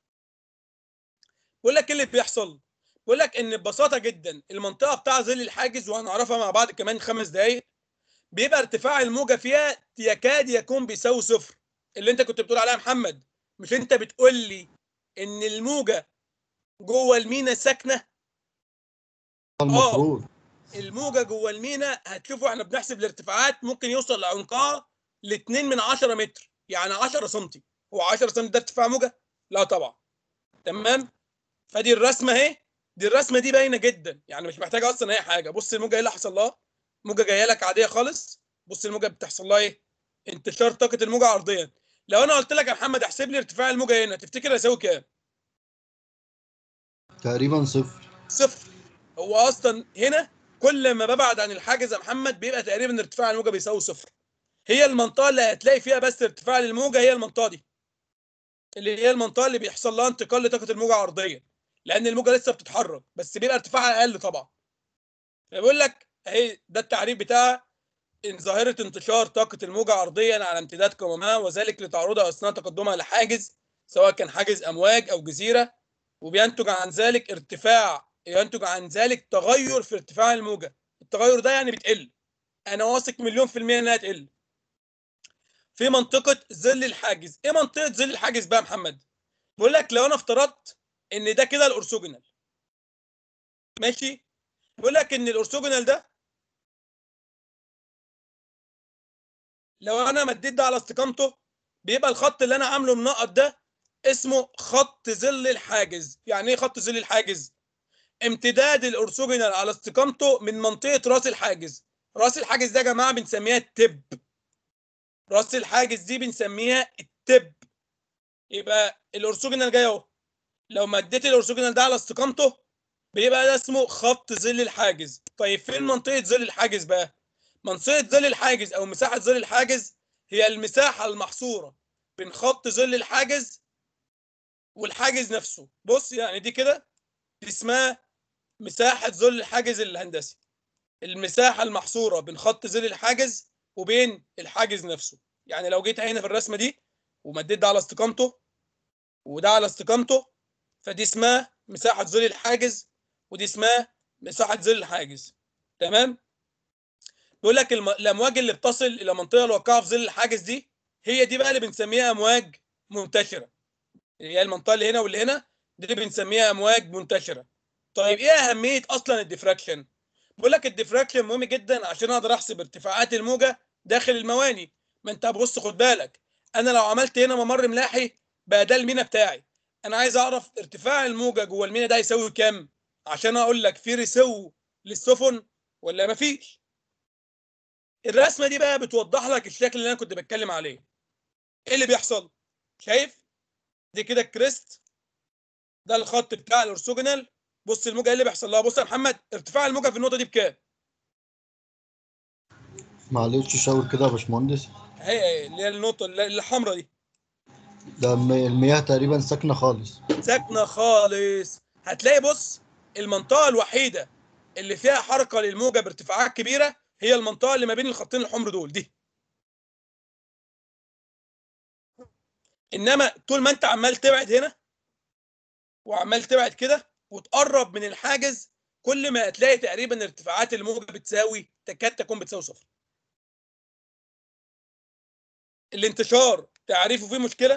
[SPEAKER 1] بقول لك ايه اللي بيحصل بقول لك ان ببساطه جدا المنطقه بتاع ظل الحاجز وهنعرفها مع بعض كمان خمس دقائق بيبقى ارتفاع الموجه فيها يكاد يكون بيساوي صفر اللي انت كنت بتقول عليها يا محمد مش انت بتقول لي ان الموجه جوه المينا ساكنه
[SPEAKER 3] المفروض
[SPEAKER 1] الموجه جوه المينا هتشوفوا احنا بنحسب الارتفاعات ممكن يوصل لعمقها ل 2 من 10 متر يعني 10 سم هو 10 سم ده ارتفاع موجه؟ لا طبعا تمام فدي الرسمه اهي دي الرسمه دي باينه جدا يعني مش محتاجه اصلا اي حاجه بص الموجه ايه اللي حصل لها موجه جايه لك عاديه خالص بص الموجه بتحصل لها ايه انتشار طاقه الموجه عرضيا لو انا قلت لك يا محمد احسب لي ارتفاع الموجه هنا تفتكر هيساوي كام
[SPEAKER 3] تقريبا صفر
[SPEAKER 1] صفر هو اصلا هنا كل ما ببعد عن الحاجز يا محمد بيبقى تقريبا ارتفاع الموجه بيساوي صفر هي المنطقه اللي هتلاقي فيها بس ارتفاع للموجه هي المنطقه دي اللي هي المنطقه اللي بيحصل لها انتقال لطاقه الموجه عرضيا لان الموجه لسه بتتحرك بس بيبقى ارتفاعها اقل طبعا فبيقول لك اهي ده التعريف بتاعها ان ظاهره انتشار طاقه الموجه عرضيا على امتداد قممها وذلك لتعرضها اثناء تقدمها لحاجز سواء كان حاجز امواج او جزيره وبينتج عن ذلك ارتفاع ينتج عن ذلك تغير في ارتفاع الموجه التغير ده يعني بتقل انا واثق مليون في الميه انها تقل في منطقه ظل الحاجز ايه منطقه ظل الحاجز بقى يا محمد بقول لك لو انا افترضت ان ده كده الارثوجونال ماشي بقول لك ان الارثوجونال ده لو انا مديت ده على استقامته بيبقى الخط اللي انا عامله منقط ده اسمه خط ظل الحاجز يعني ايه خط ظل الحاجز امتداد الارثوجونال على استقامته من منطقه راس الحاجز راس الحاجز ده يا جماعه بنسميها التب راس الحاجز دي بنسميها التب يبقى الارثوجونال جاي اهو لو مديت الارثوجونال ده على استقامته بيبقى ده اسمه خط ظل الحاجز طيب فين منطقه ظل الحاجز بقى منطقه ظل الحاجز او مساحه ظل الحاجز هي المساحه المحصوره بين خط ظل الحاجز والحاجز نفسه بص يعني دي كده دي اسمها مساحه ظل الحاجز الهندسي المساحه المحصوره بين خط ظل الحاجز وبين الحاجز نفسه يعني لو جيت هنا في الرسمه دي ومديت ده على استقامته وده على استقامته فدي اسمها مساحه ظل الحاجز ودي اسمها مساحه ظل الحاجز تمام بيقول لك الم... الامواج اللي بتصل الى منطقه الواقعه في ظل الحاجز دي هي دي بقى اللي بنسميها امواج منتشره اللي هي المنطقه اللي هنا واللي هنا دي اللي بنسميها امواج منتشره طيب ايه اهميه اصلا الديفراكشن بيقول لك الديفراكشن مهم جدا عشان اقدر احسب ارتفاعات الموجه داخل المواني ما انت بص خد بالك انا لو عملت هنا ممر ملاحي بقى ده المينا بتاعي انا عايز اعرف ارتفاع الموجه جوه المينا ده يساوي كام عشان اقول لك في رسو للسفن ولا مفيش الرسمه دي بقى بتوضح لك الشكل اللي انا كنت بتكلم عليه ايه اللي بيحصل شايف دي كده الكريست ده الخط بتاع الارسوجونال بص الموجه ايه اللي بيحصل لها بص يا محمد ارتفاع الموجه في النقطه دي بكام
[SPEAKER 3] معلش شاور كده يا باشمهندس
[SPEAKER 1] هي اللي هي النقطه اللي الحمراء دي
[SPEAKER 3] ده الم- المياه تقريبا ساكنه خالص
[SPEAKER 1] ساكنه خالص هتلاقي بص المنطقه الوحيده اللي فيها حركه للموجه بارتفاعات كبيره هي المنطقه اللي ما بين الخطين الحمر دول دي انما طول ما انت عمال تبعد هنا وعمال تبعد كده وتقرب من الحاجز كل ما هتلاقي تقريبا ارتفاعات الموجه بتساوي تكاد تكون بتساوي صفر الانتشار تعريفه فيه مشكله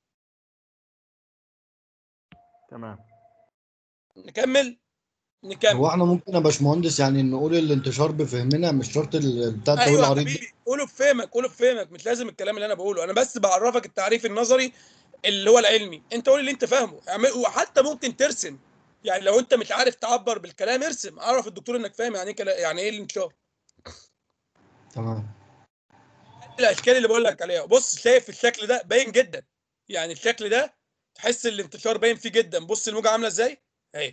[SPEAKER 6] تمام
[SPEAKER 1] نكمل نكمل
[SPEAKER 3] هو احنا ممكن يا باشمهندس يعني نقول الانتشار بفهمنا مش شرط ال- بتاع الطويل
[SPEAKER 1] ايوه يا
[SPEAKER 3] العريض ده.
[SPEAKER 1] حبيبي قوله بفهمك قوله بفهمك مش لازم الكلام اللي انا بقوله انا بس بعرفك التعريف النظري اللي هو العلمي انت قول اللي انت فاهمه اعمل- وحتى ممكن ترسم يعني لو انت مش عارف تعبر بالكلام ارسم اعرف الدكتور انك فاهم يعني ايه كلا- يعني ايه الانتشار
[SPEAKER 3] تمام
[SPEAKER 1] الاشكال اللي بقول لك عليها بص شايف الشكل ده باين جدا يعني الشكل ده تحس الانتشار باين فيه جدا بص الموجه عامله ازاي اهي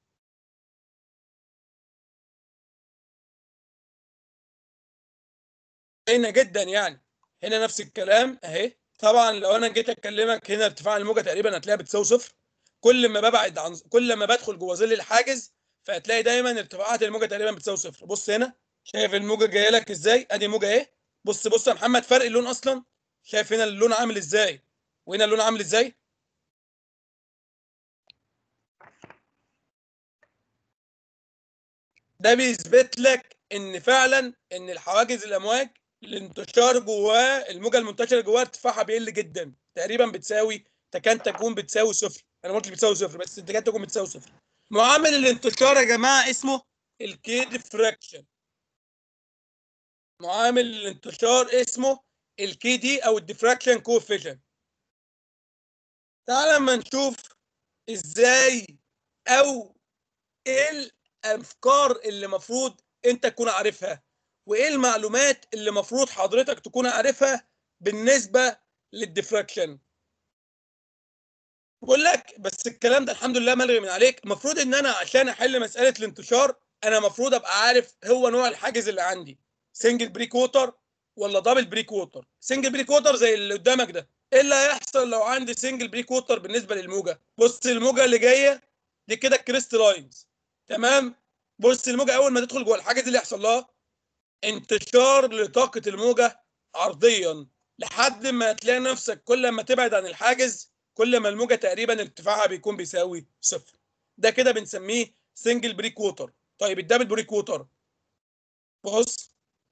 [SPEAKER 1] باينه جدا يعني هنا نفس الكلام اهي طبعا لو انا جيت اكلمك هنا ارتفاع الموجه تقريبا هتلاقيها بتساوي صفر كل ما ببعد عن كل ما بدخل جوه ظل الحاجز فهتلاقي دايما ارتفاعات الموجه تقريبا بتساوي صفر بص هنا شايف الموجه جايه لك ازاي ادي موجه اهي بص بص يا محمد فرق اللون اصلا شايف هنا اللون عامل ازاي وهنا اللون عامل ازاي ده بيثبت لك ان فعلا ان الحواجز الامواج الانتشار جواه الموجه المنتشره جواها ارتفاعها بيقل جدا تقريبا بتساوي تكاد تكون بتساوي صفر انا ما قلتش بتساوي صفر بس تكاد تكون بتساوي صفر معامل الانتشار يا جماعه اسمه الكي ديفراكشن معامل الانتشار اسمه الكي دي او الديفراكشن كوفيشن تعال لما نشوف ازاي او ايه الافكار اللي المفروض انت تكون عارفها وايه المعلومات اللي المفروض حضرتك تكون عارفها بالنسبه للديفراكشن بقول لك بس الكلام ده الحمد لله ملغي من عليك المفروض ان انا عشان احل مساله الانتشار انا المفروض ابقى عارف هو نوع الحاجز اللي عندي سنجل بريك ووتر ولا دبل بريك ووتر سنجل بريك ووتر زي اللي قدامك ده ايه اللي هيحصل لو عندي سنجل بريك ووتر بالنسبه للموجه بص الموجه اللي جايه دي كده الكريستلاينز تمام بص الموجه اول ما تدخل جوه الحاجز اللي يحصل لها انتشار لطاقه الموجه عرضيا لحد ما تلاقي نفسك كل ما تبعد عن الحاجز كل ما الموجه تقريبا ارتفاعها بيكون بيساوي صفر ده كده بنسميه سنجل بريك ووتر طيب الدبل بريك ووتر بص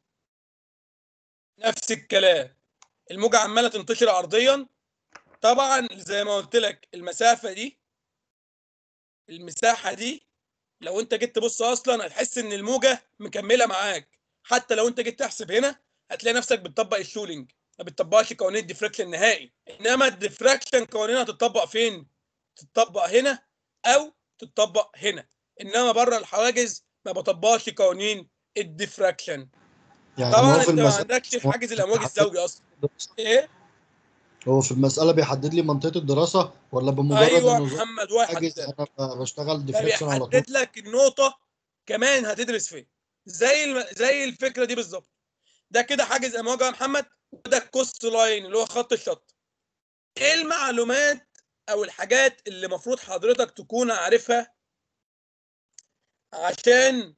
[SPEAKER 1] نفس الكلام الموجه عماله تنتشر عرضيا طبعا زي ما قلت لك المسافه دي المساحه دي لو انت جيت تبص اصلا هتحس ان الموجه مكمله معاك حتى لو انت جيت تحسب هنا هتلاقي نفسك بتطبق الشولينج ما بتطبقش قوانين الديفراكشن نهائي انما الديفراكشن قوانينها تطبق فين تطبق هنا او تطبق هنا انما بره الحواجز ما بطبقش قوانين الديفراكشن
[SPEAKER 3] يعني
[SPEAKER 1] طبعا
[SPEAKER 3] هو في
[SPEAKER 1] انت ما
[SPEAKER 3] المسألة
[SPEAKER 1] عندكش الحاجز الامواج الزوجي اصلا ايه
[SPEAKER 3] هو في المسألة بيحدد لي منطقة الدراسة ولا بمجرد
[SPEAKER 1] ايوه
[SPEAKER 3] انه
[SPEAKER 1] محمد
[SPEAKER 3] حاجز
[SPEAKER 1] واحد
[SPEAKER 3] انا ب- بشتغل
[SPEAKER 1] ده
[SPEAKER 3] ديفليكشن على طول
[SPEAKER 1] بيحدد لك النقطة كمان هتدرس فين زي الم... زي الفكرة دي بالظبط ده كده حاجز امواج يا محمد وده الكوست لاين اللي هو خط الشط ايه المعلومات او الحاجات اللي المفروض حضرتك تكون عارفها عشان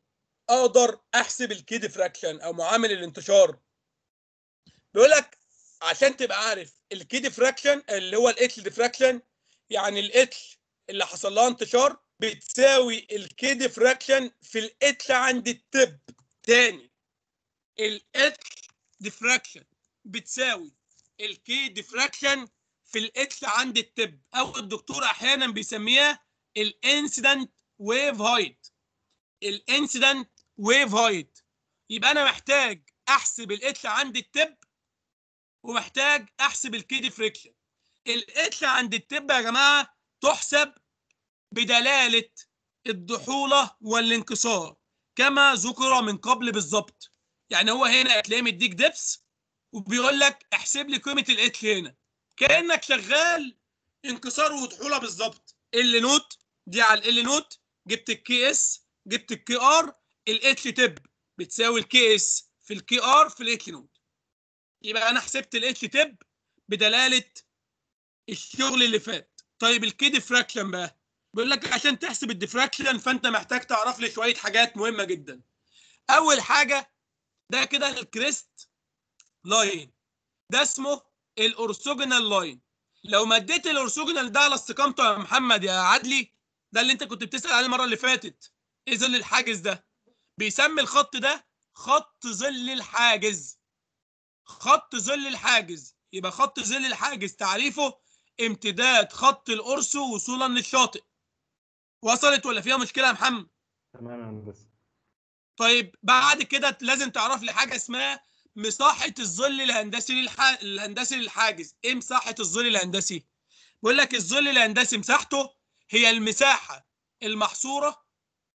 [SPEAKER 1] اقدر احسب الكي ديفراكشن او معامل الانتشار بيقول لك عشان تبقى عارف الكي ديفراكشن اللي هو الاتش ديفراكشن يعني الاتش اللي حصل لها انتشار بتساوي الكي ديفراكشن في الاتش عند التب تاني الاتش ديفراكشن بتساوي الكي ديفراكشن في الاتش عند التب او الدكتور احيانا بيسميها الانسيدنت ويف هايت الانسيدنت ويف هايت يبقى انا محتاج احسب الاتش عند التب ومحتاج احسب الكي ديفريكشن الاتش عند التب يا جماعه تحسب بدلاله الضحوله والانكسار كما ذكر من قبل بالظبط يعني هو هنا هتلاقيه مديك دبس وبيقول لك احسب لي قيمه الاتش هنا كانك شغال انكسار وضحوله بالظبط ال نوت دي على ال نوت جبت الكي اس جبت الكي ار الاتش تب بتساوي الكي اس في الكي ار في الاتش نوت يبقى انا حسبت الاتش تب بدلاله الشغل اللي فات طيب الكي ديفراكشن بقى بيقول لك عشان تحسب الديفراكشن فانت محتاج تعرف لي شويه حاجات مهمه جدا اول حاجه ده كده الكريست لاين ده اسمه الاورثوجونال لاين لو مديت الاورثوجونال ده على استقامته يا محمد يا عدلي ده اللي انت كنت بتسال عليه المره اللي فاتت ايه ظل الحاجز ده بيسمي الخط ده خط ظل الحاجز خط ظل الحاجز يبقى خط ظل الحاجز تعريفه امتداد خط القرص وصولا للشاطئ وصلت ولا فيها مشكله يا محمد
[SPEAKER 6] تمام يا هندسه
[SPEAKER 1] طيب بعد كده لازم تعرف لي حاجه اسمها مساحه الظل الهندسي للح... الهندسي للحاجز ايه مساحه الظل الهندسي بيقول لك الظل الهندسي مساحته هي المساحه المحصوره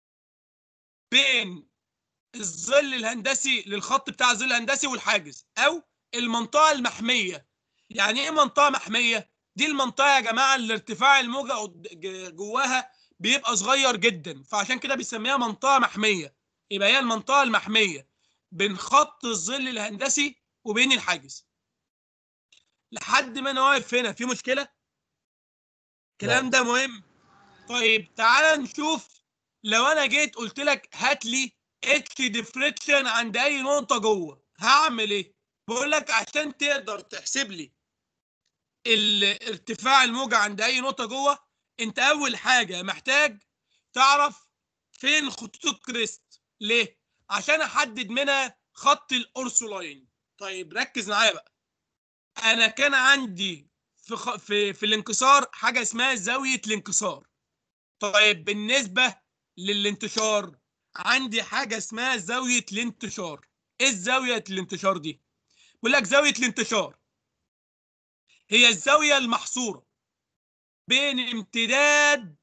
[SPEAKER 1] بين الظل الهندسي للخط بتاع الظل الهندسي والحاجز او المنطقه المحميه يعني ايه منطقه محميه دي المنطقه يا جماعه اللي ارتفاع الموجه قد- ج- جواها بيبقى صغير جدا فعشان كده بيسميها منطقه محميه يبقى هي المنطقه المحميه بين خط الظل الهندسي وبين الحاجز لحد ما انا واقف هنا في مشكله الكلام ده مهم طيب تعال نشوف لو انا جيت قلت لك هات لي اتش ديفريكشن عند اي نقطه جوه هعمل ايه بقول لك عشان تقدر تحسب لي ال- ارتفاع الموجه عند اي نقطه جوه انت اول حاجه محتاج تعرف فين خطوط الكريست ليه عشان احدد منها خط الاورسولاين طيب ركز معايا بقى انا كان عندي في خ... في في الانكسار حاجه اسمها زاويه الانكسار طيب بالنسبه للانتشار عندي حاجه اسمها زاويه الانتشار ايه زاويه الانتشار دي بيقول لك زاويه الانتشار هي الزاويه المحصوره بين امتداد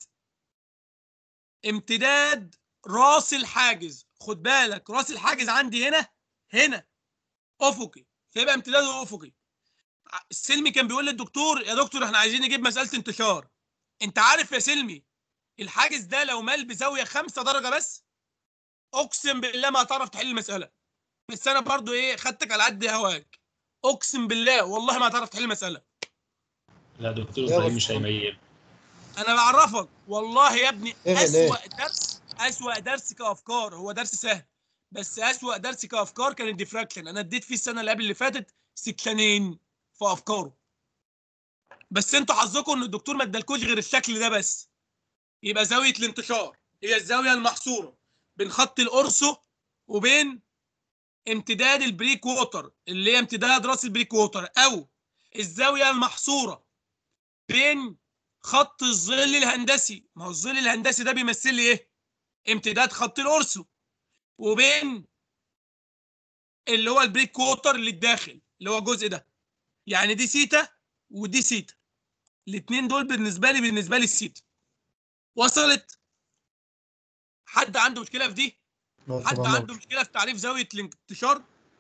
[SPEAKER 1] امتداد راس الحاجز خد بالك راس الحاجز عندي هنا هنا افقي فيبقى امتداده افقي ع- السلمي كان بيقول للدكتور يا دكتور احنا عايزين نجيب مساله انتشار انت عارف يا سلمي الحاجز ده لو مال بزاويه 5 درجه بس اقسم بالله ما هتعرف تحل المساله بس انا برضو ايه خدتك على قد هواك اقسم بالله والله ما هتعرف تحل المساله
[SPEAKER 5] لا دكتور
[SPEAKER 3] يا
[SPEAKER 5] ابراهيم
[SPEAKER 3] بس-
[SPEAKER 5] مش هيميل
[SPEAKER 1] انا بعرفك والله يا ابني
[SPEAKER 3] إيه ليه؟
[SPEAKER 1] اسوأ درس اسوأ درس كافكار هو درس سهل بس اسوأ درس كافكار كان الديفراكشن انا اديت فيه السنه اللي قبل اللي فاتت سكشنين في افكاره بس انتوا حظكم ان الدكتور ما ادالكوش غير الشكل ده بس يبقى زاويه الانتشار هي الزاويه المحصوره بين خط القرصو وبين امتداد البريك ووتر اللي هي امتداد راس البريك ووتر او الزاويه المحصوره بين خط الظل الهندسي ما هو الظل الهندسي ده بيمثل لي ايه امتداد خط القرصو وبين اللي هو البريك كوتر اللي الداخل اللي هو الجزء ده يعني دي سيتا ودي سيتا الاثنين دول بالنسبه لي بالنسبه لي السيتا وصلت حد عنده مشكله في دي
[SPEAKER 3] نقطة
[SPEAKER 1] حد
[SPEAKER 3] تمام.
[SPEAKER 1] عنده مشكله في تعريف زاويه الانتشار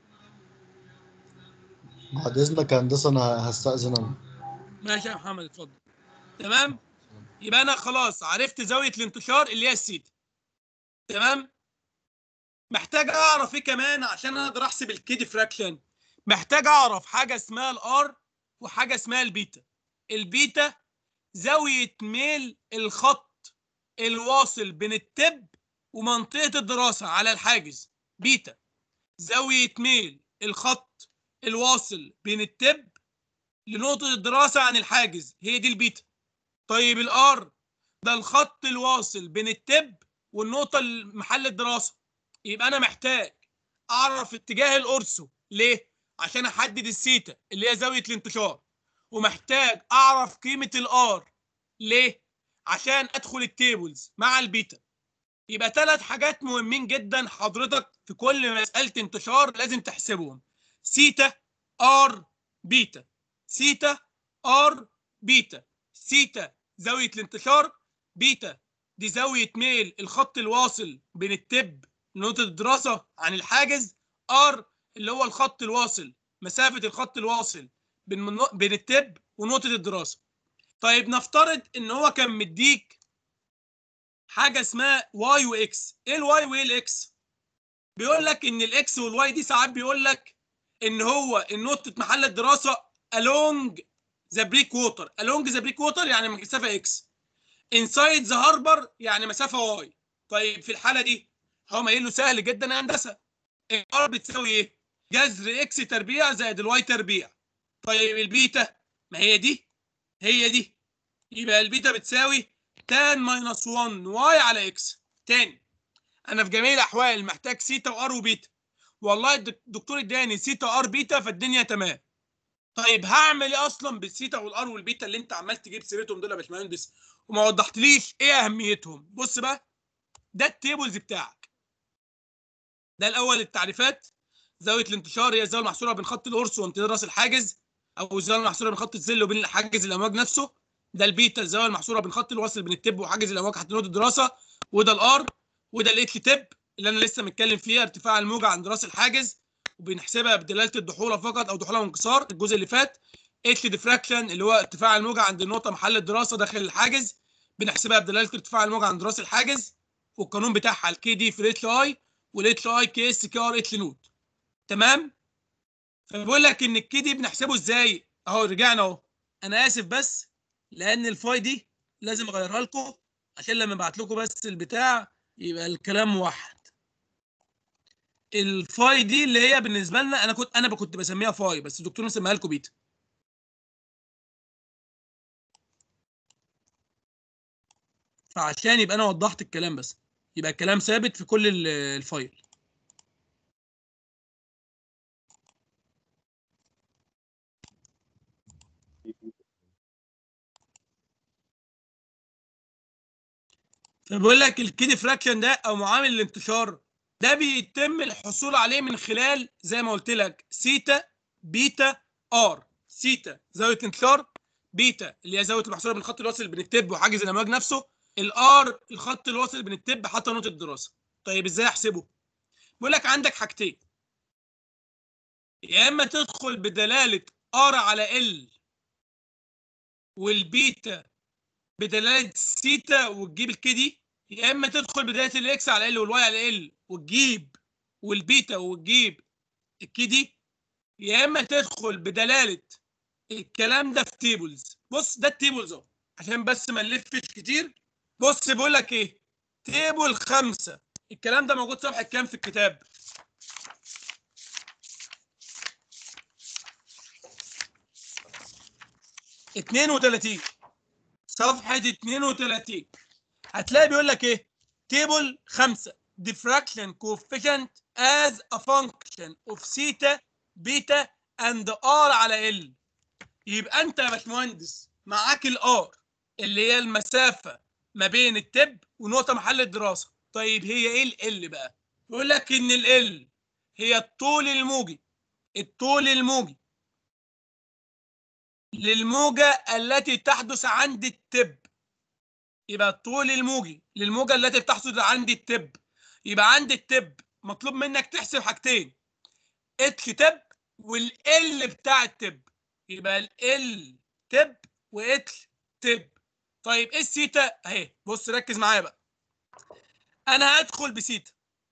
[SPEAKER 3] بعد اذنك يا هندسه انا هستأذن انا
[SPEAKER 1] ماشي يا محمد اتفضل تمام يبقى انا خلاص عرفت زاويه الانتشار اللي هي السيتا تمام محتاج اعرف ايه كمان عشان اقدر احسب الكي ديفراكشن محتاج اعرف حاجه اسمها الار وحاجه اسمها البيتا البيتا زاويه ميل الخط الواصل بين التب ومنطقة الدراسة على الحاجز بيتا زاوية ميل الخط الواصل بين التب لنقطة الدراسة عن الحاجز هي دي البيتا طيب الار ده الخط الواصل بين التب والنقطة محل الدراسة يبقى أنا محتاج أعرف اتجاه الأرسو ليه؟ عشان أحدد السيتا اللي هي زاوية الانتشار ومحتاج أعرف قيمة الآر ليه؟ عشان أدخل التيبلز مع البيتا يبقى ثلاث حاجات مهمين جدا حضرتك في كل مسألة انتشار لازم تحسبهم سيتا ار بيتا سيتا ار بيتا سيتا زاوية الانتشار بيتا دي زاوية ميل الخط الواصل بين التب نقطة الدراسة عن الحاجز ار اللي هو الخط الواصل مسافة الخط الواصل بين من... بين التب ونقطة الدراسة طيب نفترض ان هو كان مديك حاجة اسمها واي واكس ايه الواي وايه الاكس بيقول لك ان الاكس والواي دي ساعات بيقول لك ان هو نقطة محل الدراسة along the brick water along the brick water يعني مسافة اكس inside the harbor يعني مسافة واي طيب في الحالة دي هو قايل له سهل جدا يا هندسة الار بتساوي ايه؟ جذر اكس تربيع زائد الواي تربيع طيب البيتا ما هي دي هي دي يبقى البيتا بتساوي تان ماينس 1 واي على اكس تاني انا في جميع الاحوال محتاج سيتا وار وبيتا والله الدكتور اداني سيتا ار بيتا فالدنيا تمام طيب هعمل ايه اصلا بالسيتا والار والبيتا اللي انت عمال تجيب سيرتهم دول يا باشمهندس وما وضحتليش ايه اهميتهم بص بقى ده التيبلز بتاعك ده الاول التعريفات زاويه الانتشار هي الزاويه المحصوره بين خط القرص وامتداد راس الحاجز او الزاويه المحصوره بين خط الظل وبين حاجز الامواج نفسه ده البيتا الزاويه المحصوره بين خط الوصل بين التب وحاجز الامواج حتى نقطه الدراسه وده الار وده الاتش تب اللي انا لسه متكلم فيها ارتفاع الموجه عند راس الحاجز وبنحسبها بدلاله الضحوله فقط او ضحوله وانكسار الجزء اللي فات اتش ديفراكشن اللي هو ارتفاع الموجه عند النقطه محل الدراسه داخل الحاجز بنحسبها بدلاله ارتفاع الموجه عند راس الحاجز والقانون بتاعها الكي دي في الاتش اي والاتش اي كي اس كي ار اتش نوت تمام فبقول لك ان الكي دي بنحسبه ازاي اهو رجعنا اهو انا اسف بس لان الفاي دي لازم اغيرها لكم عشان لما ابعت لكم بس البتاع يبقى الكلام موحد الفاي دي اللي هي بالنسبه لنا انا كنت انا كنت بسميها فاي بس الدكتور مسميها لكم بيتا فعشان يبقى انا وضحت الكلام بس يبقى الكلام ثابت في كل ال- الفايل فبقول لك الكيدي فراكشن ده او معامل الانتشار ده بيتم الحصول عليه من خلال زي ما قلت لك سيتا بيتا ار سيتا زاويه انتشار بيتا اللي هي زاويه المحصوره بين الخط الواصل بين التب وحاجز الامواج نفسه الار الخط الواصل بين التب حتى نقطه الدراسه طيب ازاي احسبه بيقول لك عندك حاجتين يا اما تدخل بدلاله ار على ال والبيتا بدلاله سيتا وتجيب الكيدي يا اما تدخل بدلاله الاكس على ال والواي على ال وتجيب والبيتا وتجيب الكيدي يا اما تدخل بدلاله الكلام ده في تيبلز بص ده التيبلز اهو عشان بس ما نلفش كتير بص بيقول لك ايه تيبل خمسة الكلام ده موجود صفحه كام في الكتاب اتنين وتلاتين صفحة 32 هتلاقي بيقول لك ايه تيبل 5 diffraction coefficient as a function of theta beta and r على ال يبقى انت يا باشمهندس معاك الار اللي هي المسافة ما بين التب ونقطة محل الدراسة طيب هي ايه ال بقى بيقول لك ان ال هي الطول الموجي الطول الموجي للموجة التي تحدث عند التب يبقى الطول الموجي للموجة التي بتحدث عند التب يبقى عند التب مطلوب منك تحسب حاجتين اتش تب والال بتاع التب يبقى ال تب واتش تب طيب ايه السيتا اهي بص ركز معايا بقى انا هدخل بسيتا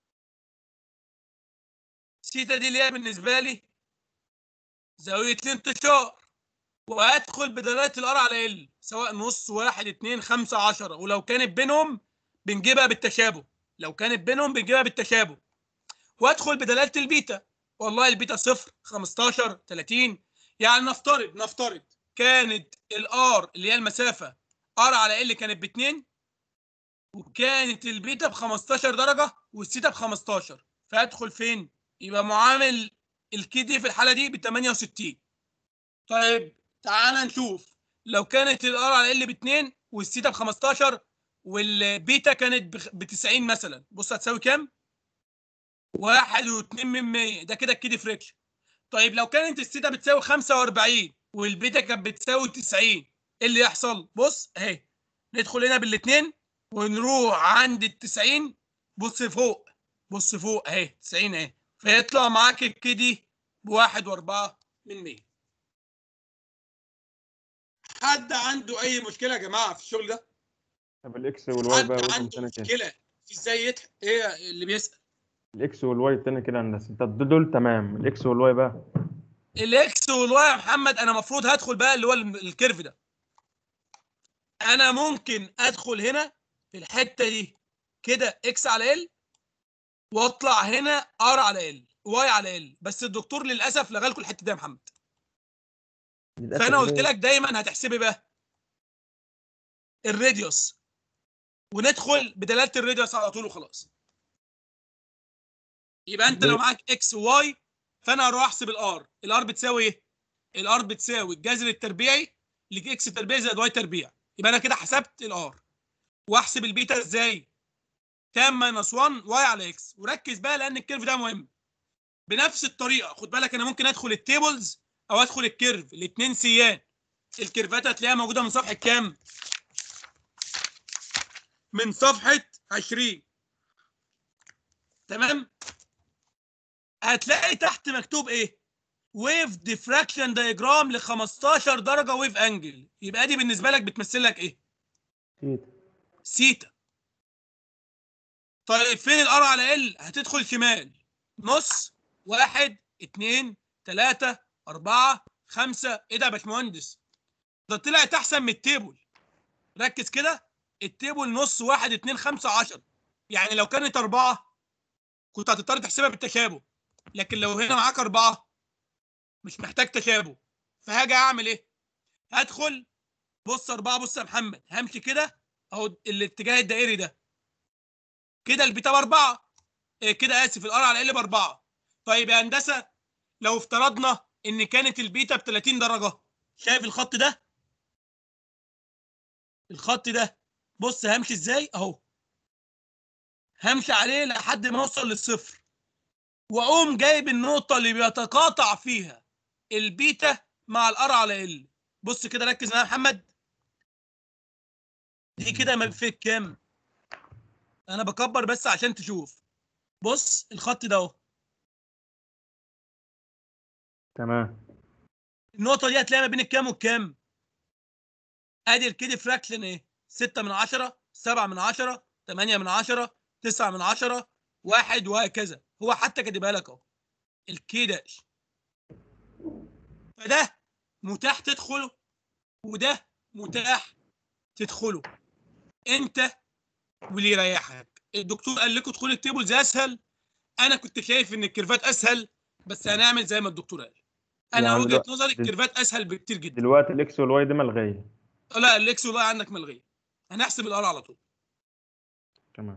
[SPEAKER 1] سيتا دي اللي هي بالنسبه لي زاويه الانتشار وهدخل بدلاله الار على ال سواء نص واحد اتنين خمسة عشرة ولو كانت بينهم بنجيبها بالتشابه لو كانت بينهم بنجيبها بالتشابه وادخل بدلاله البيتا والله البيتا صفر 15 30 يعني نفترض نفترض كانت الار اللي هي المسافه ار على ال كانت ب 2 وكانت البيتا ب 15 درجه والثيتا ب 15 فادخل فين؟ يبقى معامل الكي دي في الحاله دي ب 68 طيب تعال نشوف لو كانت الار على ال ب 2 والثيتا ب 15 والبيتا كانت ب 90 مثلا بص هتساوي كام؟ واحد واتنين من 100 ده كده الكي فريكشن طيب لو كانت الثيتا بتساوي 45 والبيتا كانت بتساوي 90 ايه اللي يحصل؟ بص اهي ندخل هنا بالاثنين ونروح عند ال 90 بص فوق بص فوق اهي 90 اهي فيطلع معاك الكي دي بواحد واربعة من 100 حد عنده اي مشكله يا جماعه في الشغل ده؟
[SPEAKER 6] طب الاكس والواي بقى
[SPEAKER 1] حد
[SPEAKER 6] وزن
[SPEAKER 1] عنده
[SPEAKER 6] تاني كده
[SPEAKER 1] مشكله في ازاي يضحك ايه اللي بيسال
[SPEAKER 6] الاكس والواي التاني كده هندسه طب دول- دول تمام الاكس والواي بقى
[SPEAKER 1] الاكس والواي يا محمد انا المفروض هدخل بقى اللي هو الم- الكيرف ده انا ممكن ادخل هنا في الحته دي كده اكس على ال واطلع هنا ار على ال واي على ال بس الدكتور للاسف لغى لكم الحته دي يا محمد
[SPEAKER 6] للأسف
[SPEAKER 1] فانا قلت
[SPEAKER 6] ليه؟
[SPEAKER 1] لك دايما هتحسبي بقى الراديوس وندخل بدلاله الراديوس على طول وخلاص يبقى انت لو معاك اكس وواي فانا هروح احسب الار الار بتساوي ايه الار بتساوي الجذر التربيعي لاكس تربيع زائد واي تربيع يبقى انا كده حسبت الار واحسب البيتا ازاي تان ماينس 1 واي على اكس وركز بقى لان الكيرف ده مهم بنفس الطريقه خد بالك انا ممكن ادخل التيبلز او ادخل الكيرف الاثنين سيان الكيرفات هتلاقيها موجوده من صفحه كام من صفحه 20 تمام هتلاقي تحت مكتوب ايه ويف ديفراكشن دايجرام ل 15 درجه ويف انجل يبقى دي بالنسبه لك بتمثل لك ايه
[SPEAKER 6] سيتا.
[SPEAKER 1] سيتا طيب فين الار على ال هتدخل شمال نص واحد اتنين تلاتة أربعة خمسة إيه ده يا باشمهندس؟ ده طلعت أحسن من التيبل ركز كده التيبل نص واحد اتنين خمسة عشرة يعني لو كانت أربعة كنت هتضطر تحسبها بالتشابه لكن لو هنا معاك أربعة مش محتاج تشابه فهاجي أعمل إيه؟ هدخل بص أربعة بص يا محمد همشي كده أهو الاتجاه الدائري ده كده البيتا بأربعة إيه كده آسف الآر على ال بأربعة طيب يا هندسة لو افترضنا إن كانت البيتا ب 30 درجة شايف الخط ده؟ الخط ده بص همشي ازاي اهو همشي عليه لحد ما اوصل للصفر واقوم جايب النقطة اللي بيتقاطع فيها البيتا مع الار على ال بص كده ركز معايا يا محمد دي كده ما في كام انا بكبر بس عشان تشوف بص الخط ده اهو
[SPEAKER 6] تمام
[SPEAKER 1] النقطة دي هتلاقيها ما بين الكام والكام ادي الكيدي فراكشن ايه 6 من 10 7 من 10 8 من 10 9 من 10 واحد وهكذا هو حتى كاتبها لك اهو الكي داش فده متاح تدخله وده متاح تدخله انت واللي يريحك الدكتور قال لكم ادخلوا التيبلز اسهل انا كنت شايف ان الكيرفات اسهل بس هنعمل زي ما الدكتور قال انا
[SPEAKER 6] يعني
[SPEAKER 1] وجهه
[SPEAKER 6] دلوقتي-
[SPEAKER 1] نظري الكيرفات اسهل بكتير جدا
[SPEAKER 6] دلوقتي الاكس والواي دي ملغيه
[SPEAKER 1] لا الاكس والواي عندك ملغيه هنحسب الار على طول
[SPEAKER 6] تمام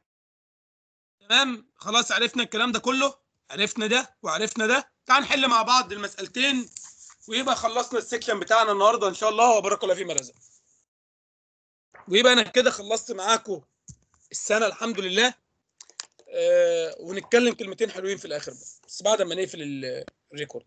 [SPEAKER 1] تمام خلاص عرفنا الكلام ده كله عرفنا ده وعرفنا ده تعال نحل مع بعض المسألتين ويبقى خلصنا السكشن بتاعنا النهارده ان شاء الله وبارك الله فيما رزق ويبقى انا كده خلصت معاكم السنه الحمد لله آه ونتكلم كلمتين حلوين في الاخر بقى بس بعد ما نقفل ال- الريكورد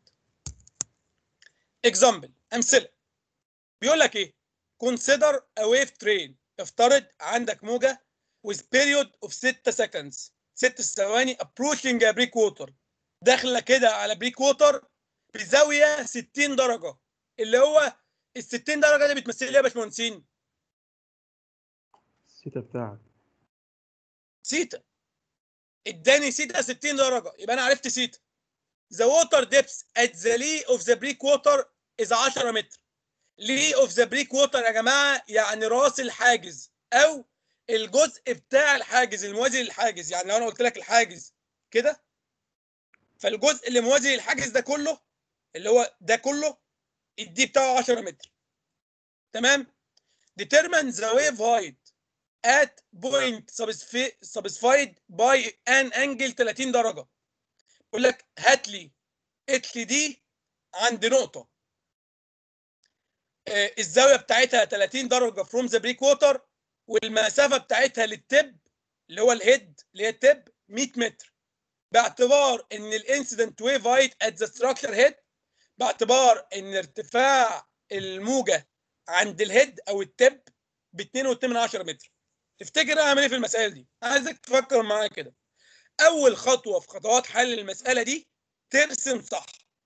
[SPEAKER 1] اكزامبل امثله بيقول لك ايه consider a wave train افترض عندك موجه with period of 6 seconds 6 ثواني approaching a brick water داخله كده على بريك ووتر بزاويه 60 درجه اللي هو ال 60 درجه دي بتمثل ايه يا باشمهندسين؟
[SPEAKER 6] السيتا بتاعك
[SPEAKER 1] سيتا اداني سيتا 60 درجه يبقى انا عرفت سيتا the water depth at the lee of the brick water is 10 متر lee of the brick water يا جماعه يعني راس الحاجز او الجزء بتاع الحاجز الموازي للحاجز يعني لو انا قلت لك الحاجز كده فالجزء اللي موازي للحاجز ده كله اللي هو ده كله الدي بتاعه 10 متر تمام determine the wave height at point subsfi- subside by an angle 30 درجة يقول لك هات لي اتش دي عند نقطة آه، الزاوية بتاعتها 30 درجة from the break water والمسافة بتاعتها للتب اللي هو الهيد اللي هي التب 100 متر باعتبار ان الانسيدنت ويف هايت ات ذا ستراكشر هيد باعتبار ان ارتفاع الموجة عند الهيد او التب ب 2.8 متر تفتكر اعمل ايه في المسائل دي عايزك تفكر معايا كده اول خطوه في خطوات حل المساله دي ترسم صح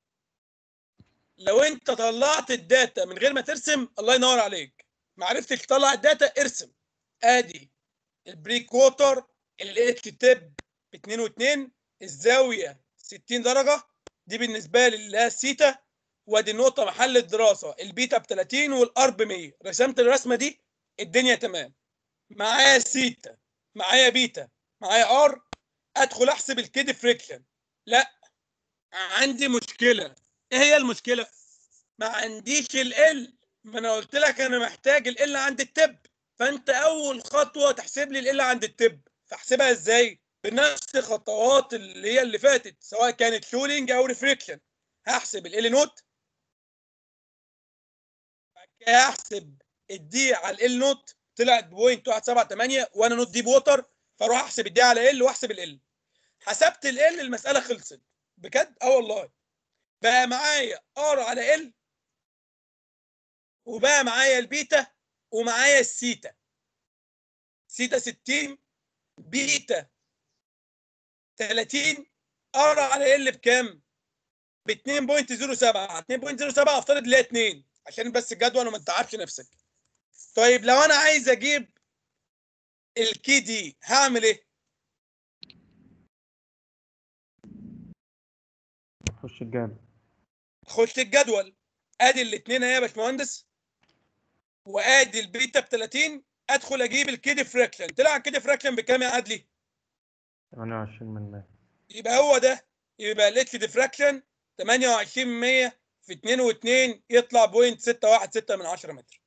[SPEAKER 1] لو انت طلعت الداتا من غير ما ترسم الله ينور عليك ما عرفتش تطلع الداتا ارسم ادي البريك ووتر الاتش تب ب 2 و2 الزاويه 60 درجه دي بالنسبه لي اللي هي السيتا وادي النقطه محل الدراسه البيتا ب 30 والار ب 100 رسمت الرسمه دي الدنيا تمام معايا سيتا معايا بيتا معايا ار ادخل احسب الكيد فريكشن لا عندي مشكله ايه هي المشكله ما عنديش ال ما انا قلت لك انا محتاج ال عند التب فانت اول خطوه تحسب لي ال عند التب فاحسبها ازاي بنفس الخطوات اللي هي اللي فاتت سواء كانت شولينج او ريفريكشن هحسب ال نوت بعد كده هحسب الدي على ال نوت طلعت بوينت 178 وانا نوت ديب ووتر فاروح احسب الدي على ال واحسب ال حسبت ال المساله خلصت بجد اه والله بقى معايا ار على ال وبقى معايا البيتا ومعايا السيتا سيتا 60 بيتا 30 ار على ال بكام؟ ب 2.07 2.07 افترض اللي هي 2 عشان بس الجدول وما تتعبش نفسك طيب لو انا عايز اجيب الكي دي هعمل ايه؟
[SPEAKER 6] خش الجامع
[SPEAKER 1] خش الجدول ادي الاثنين اهي يا باشمهندس وادي البيتا ب 30 ادخل اجيب الكيدي فراكشن طلع الكيدي فراكشن بكام يا عدلي؟
[SPEAKER 6] 28 من 100
[SPEAKER 1] يبقى هو ده يبقى الاتش ديفراكشن 28 من 100 في 2 و2 يطلع بوينت 616 من 10 متر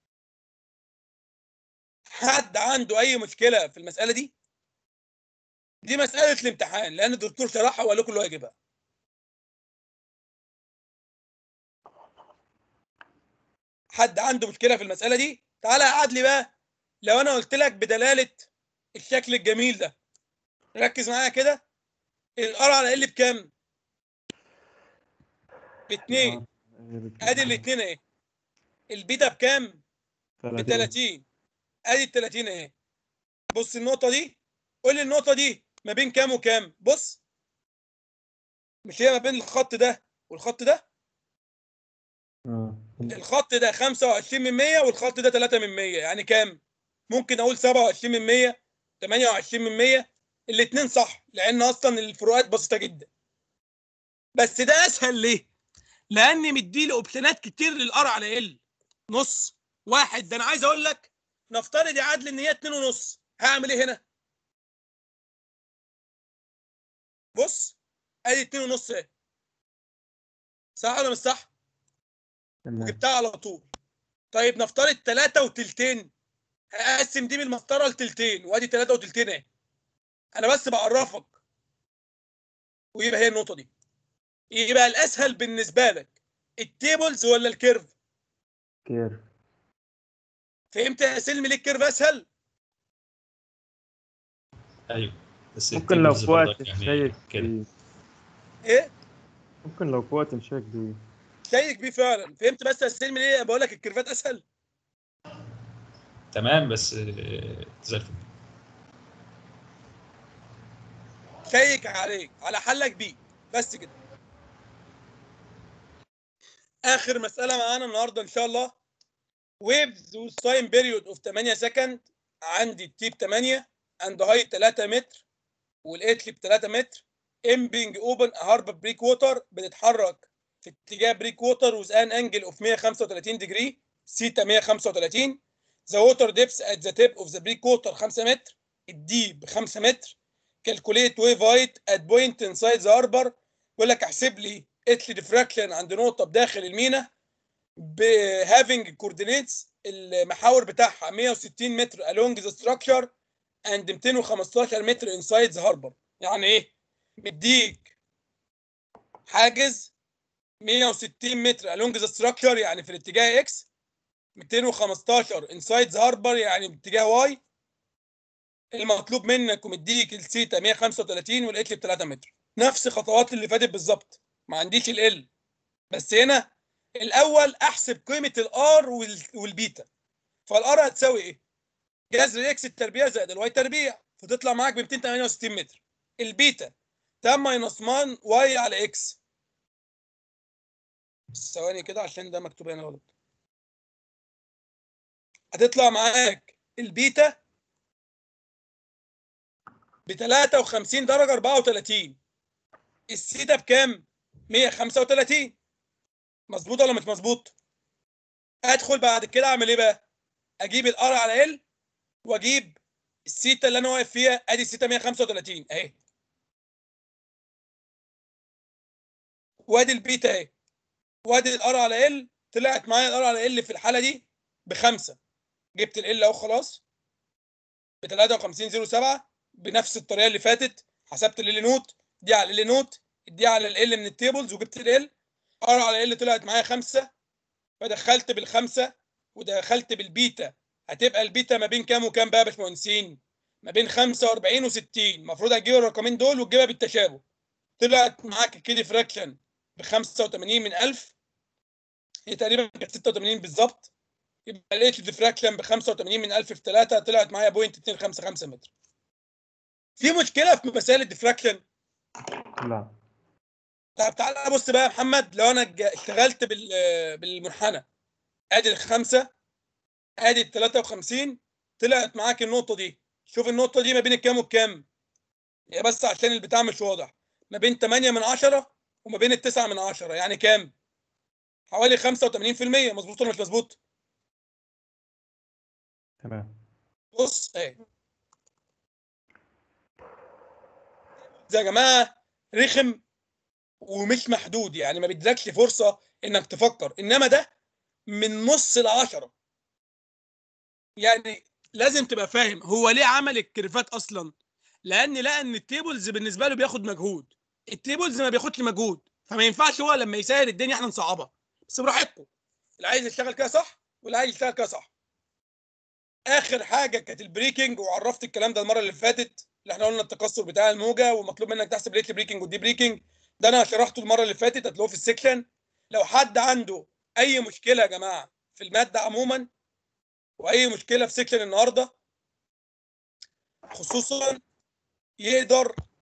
[SPEAKER 1] حد عنده اي مشكله في المساله دي دي مساله الامتحان لان الدكتور شرحها وقال لكم اللي هو يجيبها حد عنده مشكله في المساله دي تعالى قعد لي بقى لو انا قلت لك بدلاله الشكل الجميل ده ركز معايا كده الار على ال بكام باتنين ادي الاثنين اهي البيتا بكام ب 30 ادي ال 30 اهي بص النقطه دي قول لي النقطه دي ما بين كام وكام بص مش هي ما بين الخط ده والخط ده الخط ده 25 من 100 والخط ده 3 من 100 يعني كام ممكن اقول 27 من 100 28 من 100 الاثنين صح لان اصلا الفروقات بسيطه جدا بس ده اسهل ليه لان مديلي اوبشنات كتير للار على ال نص واحد ده انا عايز اقول لك نفترض يا عدل ان هي 2 ونص هعمل ايه هنا بص ادي 2 ونص اهي صح ولا مش صح
[SPEAKER 6] تمام
[SPEAKER 1] جبتها على طول طيب نفترض 3 وتلتين هقسم دي بالمسطره لتلتين وادي 3 وتلتين اهي انا بس بعرفك ويبقى هي النقطه دي يبقى الاسهل بالنسبه لك التيبلز ولا الكيرف
[SPEAKER 6] كير
[SPEAKER 1] فهمت يا سلمي ليه الكيرف اسهل
[SPEAKER 5] ايوه بس
[SPEAKER 6] ممكن لو
[SPEAKER 5] التيبلز
[SPEAKER 6] في وقت
[SPEAKER 5] برضك يعني
[SPEAKER 6] نشيك
[SPEAKER 5] كده
[SPEAKER 6] فيه
[SPEAKER 1] ايه
[SPEAKER 6] ممكن لو في وقت نشيك بيه
[SPEAKER 1] شيك بيه فعلا فهمت بس يا سلمي ليه بقول لك الكيرفات اسهل
[SPEAKER 5] تمام بس آه، زي الفل
[SPEAKER 1] شيك عليك على حلك بيه بس كده اخر مساله معانا النهارده ان شاء الله ويفز والتايم بيريود اوف 8 سكند عندي التيب 8 عند هايت 3 متر والاتل ب 3 متر امبينج اوبن هارب بريك ووتر بتتحرك في اتجاه بريك ووتر وذ ان انجل اوف 135 ديجري سيتا 135 ذا ووتر ديبس ات ذا تيب اوف ذا بري كوتر 5 متر الديب 5 متر كالكوليت ويف هايت ات بوينت انسايد ذا هاربر يقول لك احسب لي اتلي ديفراكشن عند نقطه بداخل المينا بهافينج كوردينيتس المحاور بتاعها 160 متر along the structure and 215 متر inside the harbor يعني ايه مديك حاجز 160 متر along the structure يعني في الاتجاه اكس 215 inside the harbor يعني باتجاه واي المطلوب منك ومديك السيتا 135 والاتل ب 3 متر نفس خطوات اللي فاتت بالظبط ما عنديش ال بس هنا الاول احسب قيمه الار والبيتا فالار هتساوي ايه جذر اكس التربيع زائد الواي تربيع فتطلع معاك ب 268 متر البيتا 10 ماينس 1 واي على اكس ثواني كده عشان ده مكتوب هنا غلط هتطلع معاك البيتا ب 53 درجه 34 السيتا بكام 135 مظبوط ولا مش مظبوط ادخل بعد كده اعمل ايه بقى اجيب الار على ال واجيب السيتا اللي انا واقف فيها ادي السيتا 135 اهي وادي البيتا اهي وادي الار على ال طلعت معايا الار على ال في الحاله دي بخمسه جبت ال اهو خلاص ب 5307 بنفس الطريقه اللي فاتت حسبت ال نوت دي على ال نوت دي على ال من التيبلز وجبت ال ار على ال طلعت معايا خمسه فدخلت بالخمسه ودخلت بالبيتا هتبقى البيتا ما بين كام وكام بقى يا باشمهندسين؟ ما بين 45 و60 المفروض هتجيب الرقمين دول وتجيبها بالتشابه طلعت معاك الكيدي فراكشن ب 85 من 1000 هي تقريبا كانت 86 بالظبط يبقى لقيت الديفراكشن ب 85 من 1000 في 3 طلعت معايا بوينت 255 متر في مشكله في مسائل الديفراكشن
[SPEAKER 6] لا
[SPEAKER 1] طب تعالى بص بقى يا محمد لو انا جا- اشتغلت بال- بالمنحنى ادي الخمسه ادي ال 53 طلعت معاك النقطه دي شوف النقطه دي ما بين الكام والكام هي بس عشان البتاع مش واضح ما بين 8 من 10 وما بين التسعة من 10 يعني كام حوالي 85% مظبوط ولا مش مظبوط
[SPEAKER 6] تمام
[SPEAKER 1] بص اهي يا جماعه رخم ومش محدود يعني ما بيديلكش فرصه انك تفكر انما ده من نص العشرة يعني لازم تبقى فاهم هو ليه عمل الكيرفات اصلا لان لقى ان التيبلز بالنسبه له بياخد مجهود التيبلز ما بياخدش مجهود فما ينفعش هو لما يسهل الدنيا احنا نصعبها بس براحتكم اللي عايز يشتغل كده صح واللي عايز يشتغل كده صح اخر حاجه كانت البريكنج وعرفت الكلام ده المره اللي فاتت اللي احنا قلنا التكسر بتاع الموجه ومطلوب منك تحسب ريت بريكنج ودي بريكنج ده انا شرحته المره اللي فاتت هتلاقوه في السكشن لو حد عنده اي مشكله يا جماعه في الماده عموما واي مشكله في سكشن النهارده خصوصا يقدر